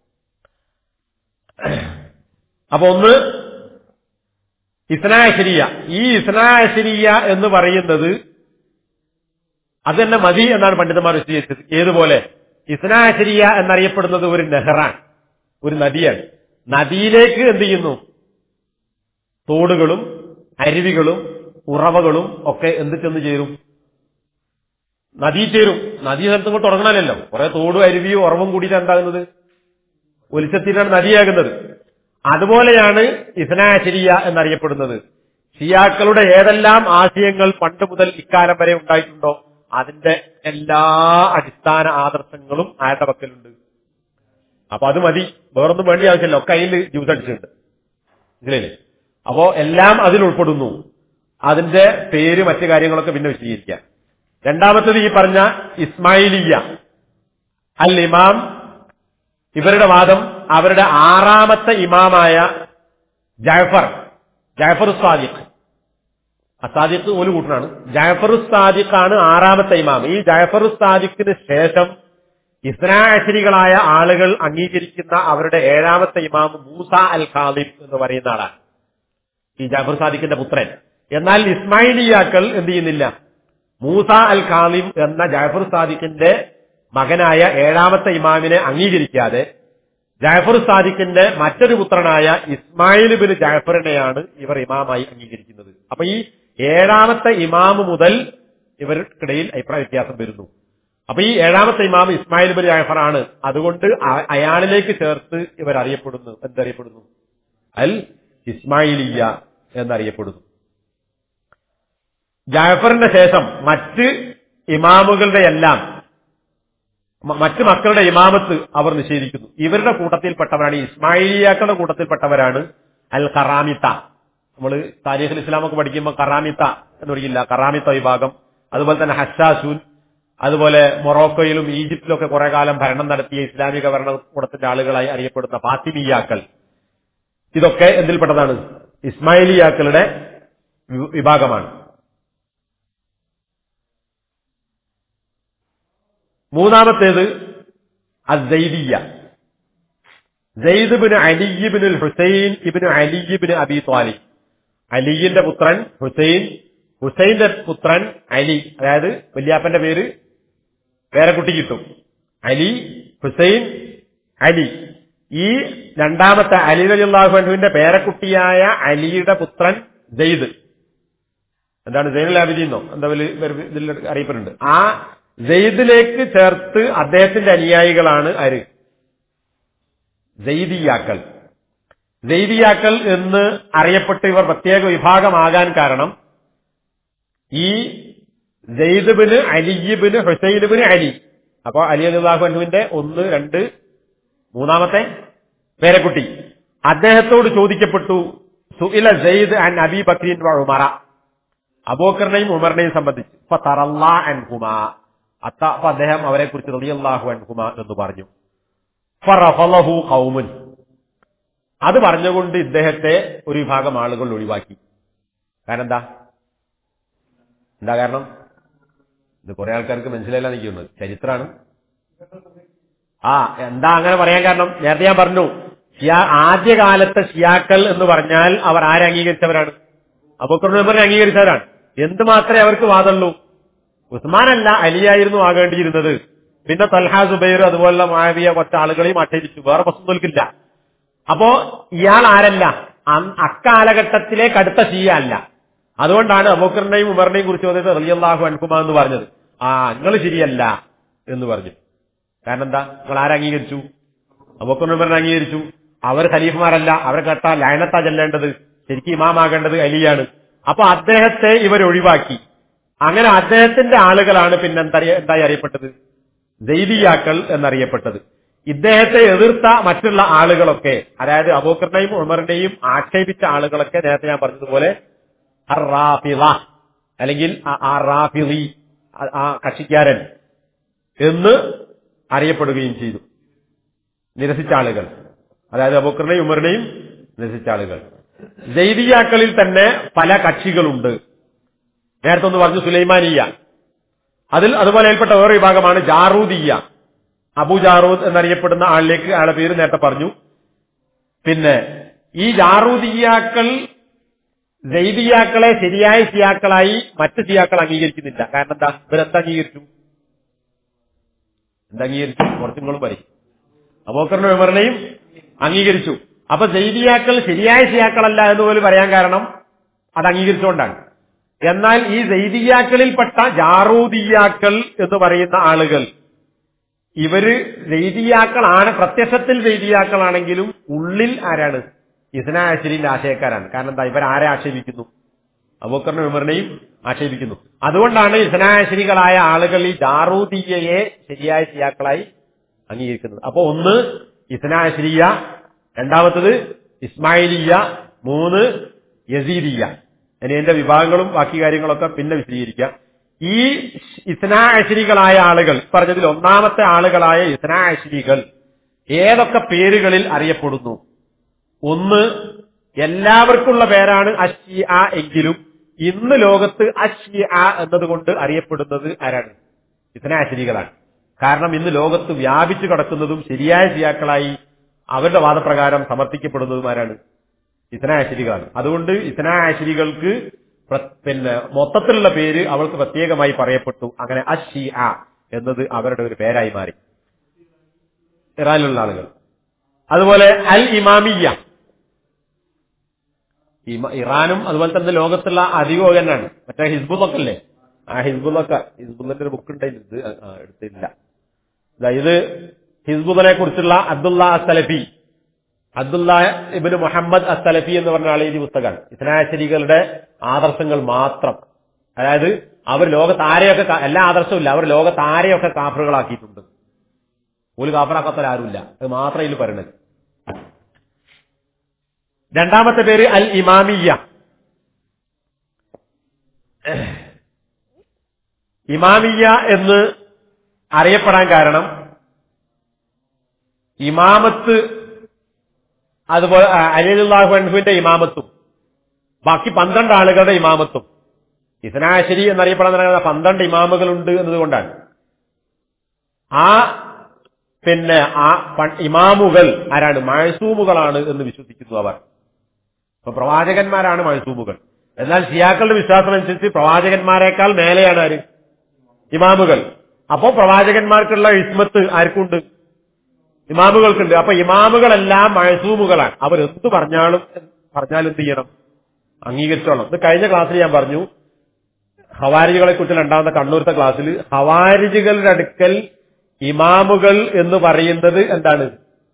അപ്പൊ ഒന്ന് ഇസ്നാശരിയ ഈ ഇസ്നാശരിയ എന്ന് പറയുന്നത് അത് തന്നെ മതി എന്നാണ് പണ്ഡിതന്മാർ വിശദീകരിച്ചത് ഏതുപോലെ ഇസ്നാശരിയ എന്നറിയപ്പെടുന്നത് ഒരു നെഹ്റാൻ ഒരു നദിയാണ് നദിയിലേക്ക് എന്ത് ചെയ്യുന്നു തോടുകളും അരുവികളും ഉറവകളും ഒക്കെ എന്ത് ചെന്ന് ചേരും നദി ചേരും നദി സ്ഥലത്ത് ഇങ്ങോട്ട് തുടങ്ങണമല്ലോ കുറെ തോടും അരുവിയും ഉറവും കൂടിയിട്ട് എന്താകുന്നത് ഒലിച്ചെത്തിയിട്ടാണ് നദിയാകുന്നത് അതുപോലെയാണ് ഇസ്നാശരിയ എന്നറിയപ്പെടുന്നത് ഷിയാക്കളുടെ ഏതെല്ലാം ആശയങ്ങൾ പണ്ട് മുതൽ ഇക്കാലം വരെ ഉണ്ടായിട്ടുണ്ടോ അതിന്റെ എല്ലാ അടിസ്ഥാന ആദർശങ്ങളും അയാളുടെ പക്കലുണ്ട് അപ്പൊ അത് മതി വേറൊന്നും വേണ്ടി ആവശ്യമില്ല ഒക്കെ അതിൽ ജ്യൂസ് അടിച്ചിട്ടുണ്ട് മനസ്സിലായില്ലേ അപ്പോ എല്ലാം അതിൽ ഉൾപ്പെടുന്നു അതിന്റെ പേര് മറ്റു കാര്യങ്ങളൊക്കെ പിന്നെ വിശദീകരിക്കാം രണ്ടാമത്തത് ഈ പറഞ്ഞ ഇസ്മായിലിയ അൽ ഇമാം ഇവരുടെ വാദം അവരുടെ ആറാമത്തെ ഇമാമായ ജാഫർ ജാഫർ സാദിഖ് അസാദിഖ് ഒരു കൂട്ടനാണ് ജാഫർ സാദിഖ് ആണ് ആറാമത്തെ ഇമാം ഈ ജാഫർ സാദിഖിന് ശേഷം ഇസ്നാശരികളായ ആളുകൾ അംഗീകരിക്കുന്ന അവരുടെ ഏഴാമത്തെ ഇമാം മൂസ അൽ ഖാദിം എന്ന് പറയുന്ന ആളാണ് ഈ ജാഫർ സാദിഖിന്റെ പുത്രൻ എന്നാൽ ഇസ്മായിലിയാക്കൾ എന്ത് ചെയ്യുന്നില്ല മൂസ അൽ ഖാദിം എന്ന ജാഫർ സാദിഖിന്റെ മകനായ ഏഴാമത്തെ ഇമാമിനെ അംഗീകരിക്കാതെ ജാഫർ സാദിഖിന്റെ മറ്റൊരു പുത്രനായ ഇസ്മായിൽ ബിൻ ജാഫറിനെയാണ് ഇവർ ഇമാമായി അംഗീകരിക്കുന്നത് അപ്പൊ ഈ ഏഴാമത്തെ ഇമാമ് മുതൽ ഇവർക്കിടയിൽ അഭിപ്രായ വ്യത്യാസം വരുന്നു അപ്പൊ ഈ ഏഴാമത്തെ ഇമാം ഇസ്മായിൽ ബിൻ ജാഫറാണ് അതുകൊണ്ട് അ- അയാളിലേക്ക് ചേർത്ത് ഇവർ അറിയപ്പെടുന്നു എന്തറിയപ്പെടുന്നു അൽ ഇസ്മായിലിയ എന്നറിയപ്പെടുന്നു ജാഫറിന്റെ ശേഷം മറ്റ് ഇമാമുകളുടെ എല്ലാം മ- മറ്റ് മക്കളുടെ ഇമാമത്ത് അവർ നിഷേധിക്കുന്നു ഇവരുടെ കൂട്ടത്തിൽപ്പെട്ടവരാണ് ഈ ഇസ്മായിലിയാക്കളുടെ കൂട്ടത്തിൽപ്പെട്ടവരാണ് അൽ കറാമിത്ത നമ്മൾ താരീഖുൽ ഇസ്ലാമൊക്കെ പഠിക്കുമ്പോൾ കറാമിത്ത എന്ന് പഠിക്കില്ല കറാമിത്ത വിഭാഗം അതുപോലെ തന്നെ ഹഷാസൂൻ അതുപോലെ മൊറോക്കോയിലും ഈജിപ്തിലൊക്കെ കുറെ കാലം ഭരണം നടത്തിയ ഇസ്ലാമിക ഭരണകൂടത്തിന്റെ ആളുകളായി അറിയപ്പെടുന്ന ഫാത്തിമിയാക്കൾ ഇതൊക്കെ എന്തിൽപ്പെട്ടതാണ് ഇസ്മായിലിയാക്കളുടെ വി- വിഭാഗമാണ് മൂന്നാമത്തേത് അസൈദിയ സെയ്ദ് ബിൻ അലിബിൻ ഹുസൈൻ ഇബിൻ അലിബിൻ അബി ത്വാലി അലിയുടെ പുത്രൻ ഹുസൈൻ ഹുസൈന്റെ പുത്രൻ അലി അതായത് വല്യാപ്പന്റെ പേര് വേറെ കുട്ടി കിട്ടും അലി ഹുസൈൻ അലി ഈ രണ്ടാമത്തെ അലി അലിഹു അൻഹുവിന്റെ പേരക്കുട്ടിയായ അലിയുടെ പുത്രൻ സെയ്ദ് എന്താണ് സൈനുൽ ആബിദീന്നോ എന്താ വലിയ വേറെ ഇതിൽ അറിയപ്പെടുന്നുണ്ട് ആ സെയ്ദിലേക്ക് ചേർത്ത് അദ്ദേഹത്തിന്റെ അനുയായികളാണ് ആര് സെയ്ദിയാക്കൾ സെയ്ദിയാക്കൾ എന്ന് അറിയപ്പെട്ട് ഇവർ പ്രത്യേക വിഭാഗമാകാൻ കാരണം ഈ സെയ്ദുബിന് അലിബിന് ഹുസൈനുബിന് അലി അപ്പൊ അലി അലിഹു അൻഹുവിന്റെ ഒന്ന് രണ്ട് മൂന്നാമത്തെ പേരക്കുട്ടി അദ്ദേഹത്തോട് ചോദിക്കപ്പെട്ടു സുഇല സെയ്ദ് അൻ അബി ബക്രീൻ വ ഉമറ അബൂക്കറിനെയും ഉമറിനെയും സംബന്ധിച്ച് ഇപ്പൊ തറല്ലാ അൻഹുമ അത്ത അപ്പൊ അദ്ദേഹം അവരെ കുറിച്ച് റളിയല്ലാഹു അൻഹുമ എന്ന് പറഞ്ഞു ഫറഫലഹു ഖൗമുൻ അത് പറഞ്ഞുകൊണ്ട് ഇദ്ദേഹത്തെ ഒരു വിഭാഗം ആളുകൾ ഒഴിവാക്കി കാരണം എന്താ എന്താ കാരണം ഇത് കുറെ ആൾക്കാർക്ക് മനസ്സിലായില്ല നിൽക്കുന്നത് ചരിത്രമാണ് ആ എന്താ അങ്ങനെ പറയാൻ കാരണം നേരത്തെ ഞാൻ പറഞ്ഞു ഷിയാ ആദ്യകാലത്തെ ഷിയാക്കൾ എന്ന് പറഞ്ഞാൽ അവർ ആരെ അംഗീകരിച്ചവരാണ് അബൂക്കർ ഉമറിനെ അംഗീകരിച്ചവരാണ് എന്ത് മാത്രമേ അവർക്ക് വാദമുള്ളൂ ഉസ്മാനല്ല അലിയായിരുന്നു ആകേണ്ടിയിരുന്നത് പിന്നെ തൽഹാ സുബൈർ അതുപോലുള്ള മാവിയ കുറച്ച് ആളുകളെയും ആക്ഷേപിച്ചു വേറെ പ്രശ്നങ്ങൾക്കില്ല അപ്പോ ഇയാൾ ആരല്ല അ- അക്കാലഘട്ടത്തിലേക്ക് അടുത്ത ഷിയ അല്ല അതുകൊണ്ടാണ് അബൂക്കറിനെയും ഉമറിനെയും കുറിച്ച് വന്നത് റലിയല്ലാഹു അൻകുമ എന്ന് പറഞ്ഞത് ആ നിങ്ങൾ ശരിയല്ല എന്ന് പറഞ്ഞു കാരണം എന്താ നിങ്ങൾ ആരെ അംഗീകരിച്ചു അബൂക്കർ ഉമറിനെ അംഗീകരിച്ചു അവർ ഖലീഫുമാരല്ല അവരെ കേട്ട ലയനത്താ ചെല്ലേണ്ടത് ശരിക്കും ഇമാമാകേണ്ടത് അലിയാണ് അപ്പൊ അദ്ദേഹത്തെ ഇവർ ഒഴിവാക്കി അങ്ങനെ അദ്ദേഹത്തിന്റെ ആളുകളാണ് പിന്നെ എന്തറിയ എന്തായി അറിയപ്പെട്ടത് ദൈദിയാക്കൾ എന്നറിയപ്പെട്ടത് ഇദ്ദേഹത്തെ എതിർത്ത മറ്റുള്ള ആളുകളൊക്കെ അതായത് അബൂക്കറിനെയും ഉമറിനെയും ആക്ഷേപിച്ച ആളുകളൊക്കെ നേരത്തെ ഞാൻ പറഞ്ഞതുപോലെ അറാഫിള അല്ലെങ്കിൽ ആ- ആ റാഫിളി ആ- ആ കക്ഷിക്കാരൻ എന്ന് അറിയപ്പെടുകയും ചെയ്തു നിരസിച്ച ആളുകൾ അതായത് അബൂക്കറിനെയും ഉമറിനെയും നിരസിച്ച ആളുകൾ ജൈദിയാക്കളിൽ തന്നെ പല കക്ഷികളുണ്ട് നേരത്തെ ഒന്ന് പറഞ്ഞു സുലൈമാനിയ അതിൽ അതുപോലെ ഏൽപ്പെട്ട വേറെ വിഭാഗമാണ് ജാറൂദിയ അബു ജാറൂദ് എന്നറിയപ്പെടുന്ന ആളിലേക്ക് അയാളുടെ പേര് നേരത്തെ പറഞ്ഞു പിന്നെ ഈ ജാറൂദിയാക്കൾ ജൈദിയാക്കളെ ശരിയായ സിയാക്കളായി മറ്റ് സിയാക്കൾ അംഗീകരിക്കുന്നില്ല കാരണം എന്താ ഇവരെന്താ അംഗീകരിച്ചു എന്താ അംഗീകരിച്ചു കുറച്ച് നിങ്ങളും പറയും അബോക്കറിന്റെ വിമറിനെയും അംഗീകരിച്ചു അപ്പൊ ജൈദിയാക്കൾ ശരിയായ സിയാക്കളല്ല എന്ന് പോലും പറയാൻ കാരണം അത് അംഗീകരിച്ചുകൊണ്ടാണ് എന്നാൽ ഈ ജൈദിയാക്കളിൽപ്പെട്ട ജാറൂദിയാക്കൾ എന്ന് പറയുന്ന ആളുകൾ ഇവര് ജൈദിയാക്കളാണ് പ്രത്യക്ഷത്തിൽ ജൈദിയാക്കളാണെങ്കിലും ഉള്ളിൽ ആരാണ് ഇസ്നാശരിന്റെ ആശയക്കാരാണ് കാരണം എന്താ ഇവർ ആരെ ആക്ഷേപിക്കുന്നു അബൂക്കറിന്റെ വിമറിനെയും ആക്ഷേപിക്കുന്നു അതുകൊണ്ടാണ് ഇസ്നാശരികളായ ആളുകൾ ഈ ജാറൂദിയയെ ശരിയായ സിയാക്കളായി അംഗീകരിക്കുന്നത് അപ്പൊ ഒന്ന് ഇസ്നാശരിയ രണ്ടാമത്തത് ഇസ്മായിലിയ മൂന്ന് യസീദിയ ഇനി എന്റെ വിഭാഗങ്ങളും ബാക്കി കാര്യങ്ങളൊക്കെ പിന്നെ വിശദീകരിക്കാം ഈ ഇസ്നാശരികളായ ആളുകൾ പറഞ്ഞതിൽ ഒന്നാമത്തെ ആളുകളായ ഇസ്നാശരികൾ ഏതൊക്കെ പേരുകളിൽ അറിയപ്പെടുന്നു ഒന്ന് എല്ലാവർക്കുള്ള പേരാണ് അഷിയ എങ്കിലും ഇന്ന് ലോകത്ത് അഷിയ എന്നതുകൊണ്ട് അറിയപ്പെടുന്നത് ആരാണ് ഇസ്നാശരികളാണ് കാരണം ഇന്ന് ലോകത്ത് വ്യാപിച്ചു കിടക്കുന്നതും ശരിയായ ഷിയാക്കളായി അവരുടെ വാദപ്രകാരം സമർത്ഥിക്കപ്പെടുന്നതുമാരാണ് ഇത്തനാശരികളാണ് അതുകൊണ്ട് ഇത്തനാശരികൾക്ക് പിന്നെ മൊത്തത്തിലുള്ള പേര് അവൾക്ക് പ്രത്യേകമായി പറയപ്പെട്ടു അങ്ങനെ അഷി എന്നത് അവരുടെ ഒരു പേരായി മാറി ഇറാനിലുള്ള ആളുകൾ അതുപോലെ അൽ ഇമാമിയ ഇറാനും അതുപോലെ തന്നെ ലോകത്തുള്ള അധികവും തന്നെയാണ് മറ്റേ ഹിസ്ബുള്ളൊക്കെ അല്ലേ ആ ഹിസ്ബുള്ളൊക്കെ ഹിസ്ബുള്ളിന്റെ ഒരു ബുക്ക് ഉണ്ടായിരുന്നു ഇത് എടുത്തില്ല ഇത് ഹിസ്ബുദിനെ കുറിച്ചുള്ള അബ്ദുള്ള അസ്തലഫി അബ്ദുള്ള ഇബിന് മുഹമ്മദ് അസ്തലഫി എന്ന് പറഞ്ഞ ആളെ ഈ പുസ്തകമാണ് ഇസ്ലാശരികളുടെ ആദർശങ്ങൾ മാത്രം അതായത് അവർ ലോകത്ത് ആരെയൊക്കെ എല്ലാ ആദർശവും ഇല്ല അവർ ലോകത്ത് ആരെയൊക്കെ കാഫറുകളാക്കിയിട്ടുണ്ട് ഒരു കാഫറാക്കാത്ത ആരുമില്ല അത് മാത്രമേ ഇതിൽ പറയണത് രണ്ടാമത്തെ പേര് അൽ ഇമാമിയ ഇമാമിയ എന്ന് അറിയപ്പെടാൻ കാരണം ഇമാമത്ത് അതുപോലെ അലിലാഹു അൻഹുവിന്റെ ഇമാമത്തും ബാക്കി പന്ത്രണ്ട് ആളുകളുടെ ഇമാമത്തും ഇസ്നാശരി എന്നറിയപ്പെടാൻ തുടങ്ങുന്ന പന്ത്രണ്ട് ഇമാമുകളുണ്ട് എന്നതുകൊണ്ടാണ് ആ പിന്നെ ആ ഇമാമുകൾ ആരാണ് മഴസൂമുകളാണ് എന്ന് വിശ്വസിക്കുന്നു അവർ അപ്പൊ പ്രവാചകന്മാരാണ് മഴസൂമുകൾ എന്നാൽ ഷിയാക്കളുടെ വിശ്വാസം അനുസരിച്ച് പ്രവാചകന്മാരെക്കാൾ മേലെയാണ് ആര് ഇമാമുകൾ അപ്പോ പ്രവാചകന്മാർക്കുള്ള ഇസ്മത്ത് ആർക്കുണ്ട് ഇമാമുകൾക്കുണ്ട് അപ്പൊ ഇമാമുകളെല്ലാം മഴസൂമുകളാണ് അവർ എന്ത് പറഞ്ഞാലും പറഞ്ഞാൽ എന്ത് ചെയ്യണം അംഗീകരിച്ചോളണം ഇത് കഴിഞ്ഞ ക്ലാസ്സിൽ ഞാൻ പറഞ്ഞു ഹവാരിജുകളെ കുറിച്ച് രണ്ടാമത്തെ കണ്ണൂരത്തെ ക്ലാസ്സിൽ ഹവാരിജുകളുടെ അടുക്കൽ ഇമാമുകൾ എന്ന് പറയുന്നത് എന്താണ്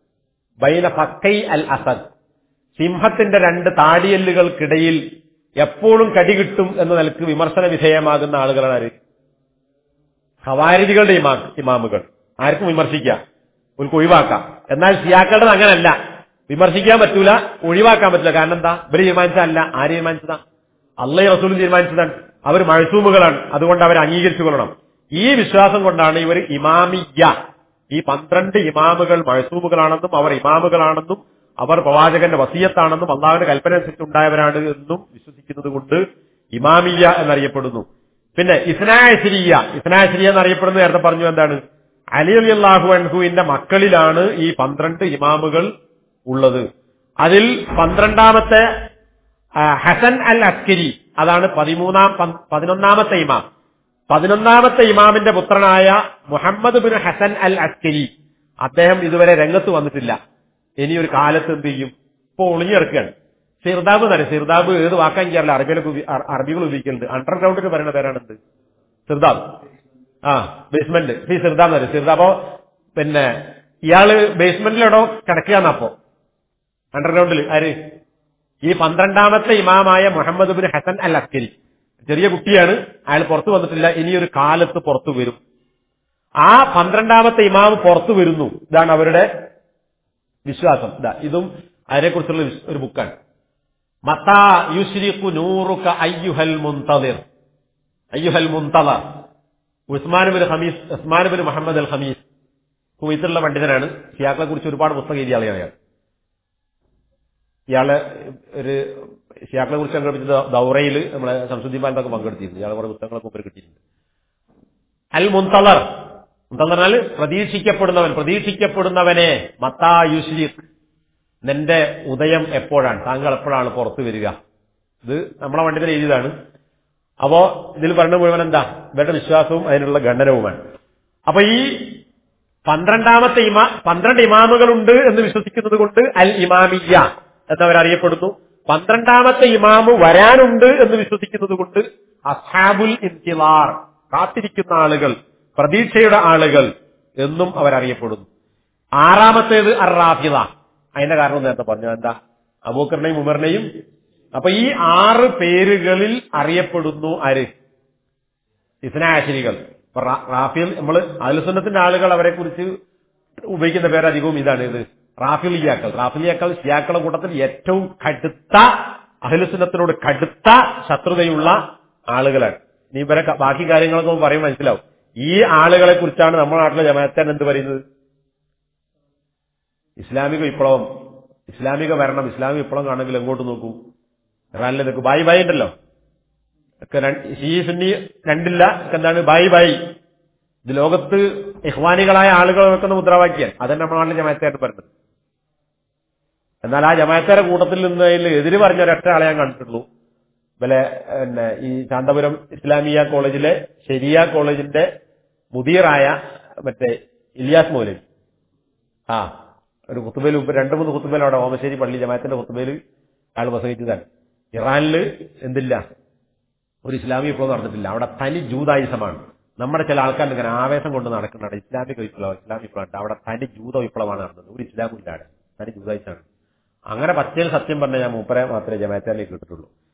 ബൈന ഫക്കൈ അൽ അസദ് സിംഹത്തിന്റെ രണ്ട് താടിയല്ലുകൾക്കിടയിൽ എപ്പോഴും കടി കിട്ടും എന്ന നിലക്ക് വിമർശന വിധേയമാകുന്ന ആളുകളാണ് ആര് ഹവാരിജികളുടെ ഇമാ ഇമാമുകൾ ആർക്കും വിമർശിക്കാം ഒരു ഒഴിവാക്കാം എന്നാൽ ഷിയാക്കളുടെ അങ്ങനല്ല വിമർശിക്കാൻ പറ്റൂല ഒഴിവാക്കാൻ പറ്റില്ല കാരണം എന്താ ഇവര് തീരുമാനിച്ചതല്ല ആര് തീരുമാനിച്ചതാ അള്ളി റസൂലും തീരുമാനിച്ചതാണ് അവർ മഴസൂമുകളാണ് അതുകൊണ്ട് അവർ അംഗീകരിച്ചു കൊള്ളണം ഈ വിശ്വാസം കൊണ്ടാണ് ഇവർ ഇമാമിയ ഈ പന്ത്രണ്ട് ഇമാമുകൾ മഴസൂമുകളാണെന്നും അവർ ഇമാമുകളാണെന്നും അവർ പ്രവാചകന്റെ വസീയത്താണെന്നും അള്ളാഹുവിന്റെ കൽപ്പന അനുസരിച്ചുണ്ടായവരാണ് എന്നും വിശ്വസിക്കുന്നത് കൊണ്ട് ഇമാമിയ എന്നറിയപ്പെടുന്നു പിന്നെ ഇസ്നാശരിയ ഇസ്നാശരിയ എന്നറിയപ്പെടുന്നത് നേരത്തെ പറഞ്ഞു എന്താണ് അലി അലി അള്ളാഹു അൻഹുവിന്റെ മക്കളിലാണ് ഈ പന്ത്രണ്ട് ഇമാമുകൾ ഉള്ളത് അതിൽ പന്ത്രണ്ടാമത്തെ ഹസൻ അൽ അസ്കരി അതാണ് പതിമൂന്നാം പതിനൊന്നാമത്തെ ഇമാം പതിനൊന്നാമത്തെ ഇമാമിന്റെ പുത്രനായ മുഹമ്മദ് ബിൻ ഹസൻ അൽ അസ്കരി അദ്ദേഹം ഇതുവരെ രംഗത്ത് വന്നിട്ടില്ല ഇനി ഒരു കാലത്ത് എന്ത് ചെയ്യും ഇപ്പൊ ഒളിഞ്ഞിറക്കുകയാണ് സിർദാബ് തന്നെ സിർദാബ് ഏത് വാക്കാൻ ചെയ്യാറില്ല അറബികളൊക്കെ അറബികൾ ഉപയോഗിക്കുന്നുണ്ട് അണ്ടർഗ്രൗണ്ടിൽ പറയുന്ന പേരാണെന്ത് സിർദാബ് ആ ബേസ്മെന്റ് ഈ സിർദാബ് തന്നെ സിർദാബോ പിന്നെ ഇയാള് ബേസ്മെന്റിലെടോ കിടക്കുകയെന്നപ്പോ അണ്ടർഗ്രൗണ്ടിൽ ആര് ഈ പന്ത്രണ്ടാമത്തെ ഇമാമായ മുഹമ്മദ് ബിൻ ഹസൻ അൽ അസ്കരി ചെറിയ കുട്ടിയാണ് അയാൾ പുറത്തു വന്നിട്ടില്ല ഇനിയൊരു കാലത്ത് പുറത്തു വരും ആ പന്ത്രണ്ടാമത്തെ ഇമാം പുറത്തു വരുന്നു ഇതാണ് അവരുടെ വിശ്വാസം ഇതാ ഇതും അതിനെക്കുറിച്ചുള്ള ഒരു ബുക്കാണ് മത്താ യുശ്രിഖു നൂറുക അയ്യുഹൽ മുന്തദിർ അയ്യുഹൽ മുന്തദർ ഉസ്മാൻ ബിൻ ഹമീസ് ഉസ്മാൻ ബിൻ മുഹമ്മദ് അൽ ഹമീസ് കുവൈത്തിലുള്ള പണ്ഡിതനാണ് ഷിയാക്കളെ കുറിച്ച് ഒരുപാട് പുസ്തകം എഴുതിയ ആളെയാണ് അയാൾ ഇയാളെ ഒരു ഷിയാക്കളെ കുറിച്ച് സംഘടിപ്പിച്ച ദൗറയിൽ നമ്മളെ സംസുദ്ദീൻ ബാലത്തൊക്കെ പങ്കെടുത്തിരുന്നു ഇയാളെ കുറെ പുസ്തകങ്ങളൊക്കെ മുമ്പിൽ കിട്ടിയിട്ടുണ്ട് അൽ മുന്തളർ മുന്തളർ പറഞ്ഞാൽ പ്രതീക്ഷിക്കപ്പെടുന്നവൻ പ്രതീക്ഷിക്കപ്പെടുന്നവനെ മത്താ യുശ്രീഖ് നിന്റെ ഉദയം എപ്പോഴാണ് താങ്കൾ എപ്പോഴാണ് പുറത്തു വരിക ഇത് നമ്മളെ പണ്ഡിതൻ എഴുതിയതാണ് അപ്പോ ഇതിൽ പറഞ്ഞ മുഴുവൻ എന്താ ഇവരുടെ വിശ്വാസവും അതിനുള്ള ഖണ്ഡനവുമാണ് അപ്പൊ ഈ പന്ത്രണ്ടാമത്തെ ഇമാ പന്ത്രണ്ട് ഇമാമുകളുണ്ട് എന്ന് വിശ്വസിക്കുന്നത് കൊണ്ട് അൽ ഇമാമിയ എന്നവരറിയപ്പെടുന്നു പന്ത്രണ്ടാമത്തെ ഇമാമ് വരാനുണ്ട് എന്ന് വിശ്വസിക്കുന്നത് കൊണ്ട് അസാബുൽ ഇന്തിലാർ കാത്തിരിക്കുന്ന ആളുകൾ പ്രതീക്ഷയുടെ ആളുകൾ എന്നും അവരറിയപ്പെടുന്നു ആറാമത്തേത് അർ റാഫിദ അതിന്റെ കാരണം നേരത്തെ പറഞ്ഞു എന്താ അബൂക്കറിനെയും ഉമറിനെയും അപ്പൊ ഈ ആറ് പേരുകളിൽ അറിയപ്പെടുന്നു ആര് ഇസ്നാശരികൾ ഇപ്പൊ റാഫിൽ നമ്മൾ അലുസുന്നത്തിന്റെ ആളുകൾ അവരെ കുറിച്ച് ഉപയോഗിക്കുന്ന പേര് അധികവും ഇതാണ് ഇത് റാഫിലിയാക്കൾ റാഫിലിയാക്കൾ ഷിയാക്കളുടെ കൂട്ടത്തിൽ ഏറ്റവും കടുത്ത അഹലുസുന്നത്തിനോട് കടുത്ത ശത്രുതയുള്ള ആളുകളാണ് നീ ഇവരെ ബാക്കി കാര്യങ്ങളൊക്കെ പറയും മനസ്സിലാവും ഈ ആളുകളെ കുറിച്ചാണ് നമ്മുടെ നാട്ടിലെ ജമാഅത്താൻ എന്ത് പറയുന്നത് ഇസ്ലാമിക വിപ്ലവം ഇസ്ലാമിക ഭരണം ഇസ്ലാമിക വിപ്ലവം കാണുമെങ്കിൽ എങ്ങോട്ട് നോക്കൂ ഇറാനിൽ നിൽക്കും ബായി ബായി ഉണ്ടല്ലോ ഒക്കെ ഷീ സുന്നി രണ്ടില്ല എന്താണ് ബായി ബായി ഇത് ലോകത്ത് ഇഹ്വാനികളായ ആളുകൾ വെക്കുന്ന മുദ്രാവാക്യം അതന്നെ നമ്മുടെ നാട്ടിലെ ജമാഅത്തായിട്ട് പറഞ്ഞത് എന്നാൽ ആ ജമാഅത്താരുടെ കൂട്ടത്തിൽ നിന്ന് അതിൽ എതിര് പറഞ്ഞ ഒരൊറ്റ ആളെ ഞാൻ കണ്ടിട്ടുള്ളൂ ഇവലെ പിന്നെ ഈ ശാന്തപുരം ഇസ്ലാമിയ കോളേജിലെ ശരിയ കോളേജിന്റെ മുദീറായ മറ്റേ ഇലിയാസ് മൗലവി ആ ഒരു കുത്തുബയിൽ രണ്ട് മൂന്ന് കുത്തുബയിൽ അവിടെ ഓമശ്ശേരി പള്ളി ജമാഅത്തിന്റെ കുത്തുബയിൽ അയാൾ പ്രസംഗിച്ചതാണ് ഇറാനില് എന്തില്ല ഒരു ഇസ്ലാമിക വിപ്ലവം നടന്നിട്ടില്ല അവിടെ തനി ജൂതായുസമാണ് നമ്മുടെ ചില ആൾക്കാർ ഇങ്ങനെ ആവേശം കൊണ്ട് നടക്കുന്നുണ്ട് ഇസ്ലാമിക വിപ്ലവം ഇസ്ലാമിക വിപ്ലവം ഉണ്ട് അവിടെ തനി ജൂത വിപ്ലവമാണ് നടന്നത് ഒരു ഇസ്ലാമും ഇല്ലാതെ തനി ജൂതായുസാണ് അങ്ങനെ പച്ചയിൽ സത്യം പറഞ്ഞ ഞാൻ മൂപ്പരെ മാത്രമേ ജമാഅത്തിലേക്ക് കിട്ടിട്ടുള്ളൂ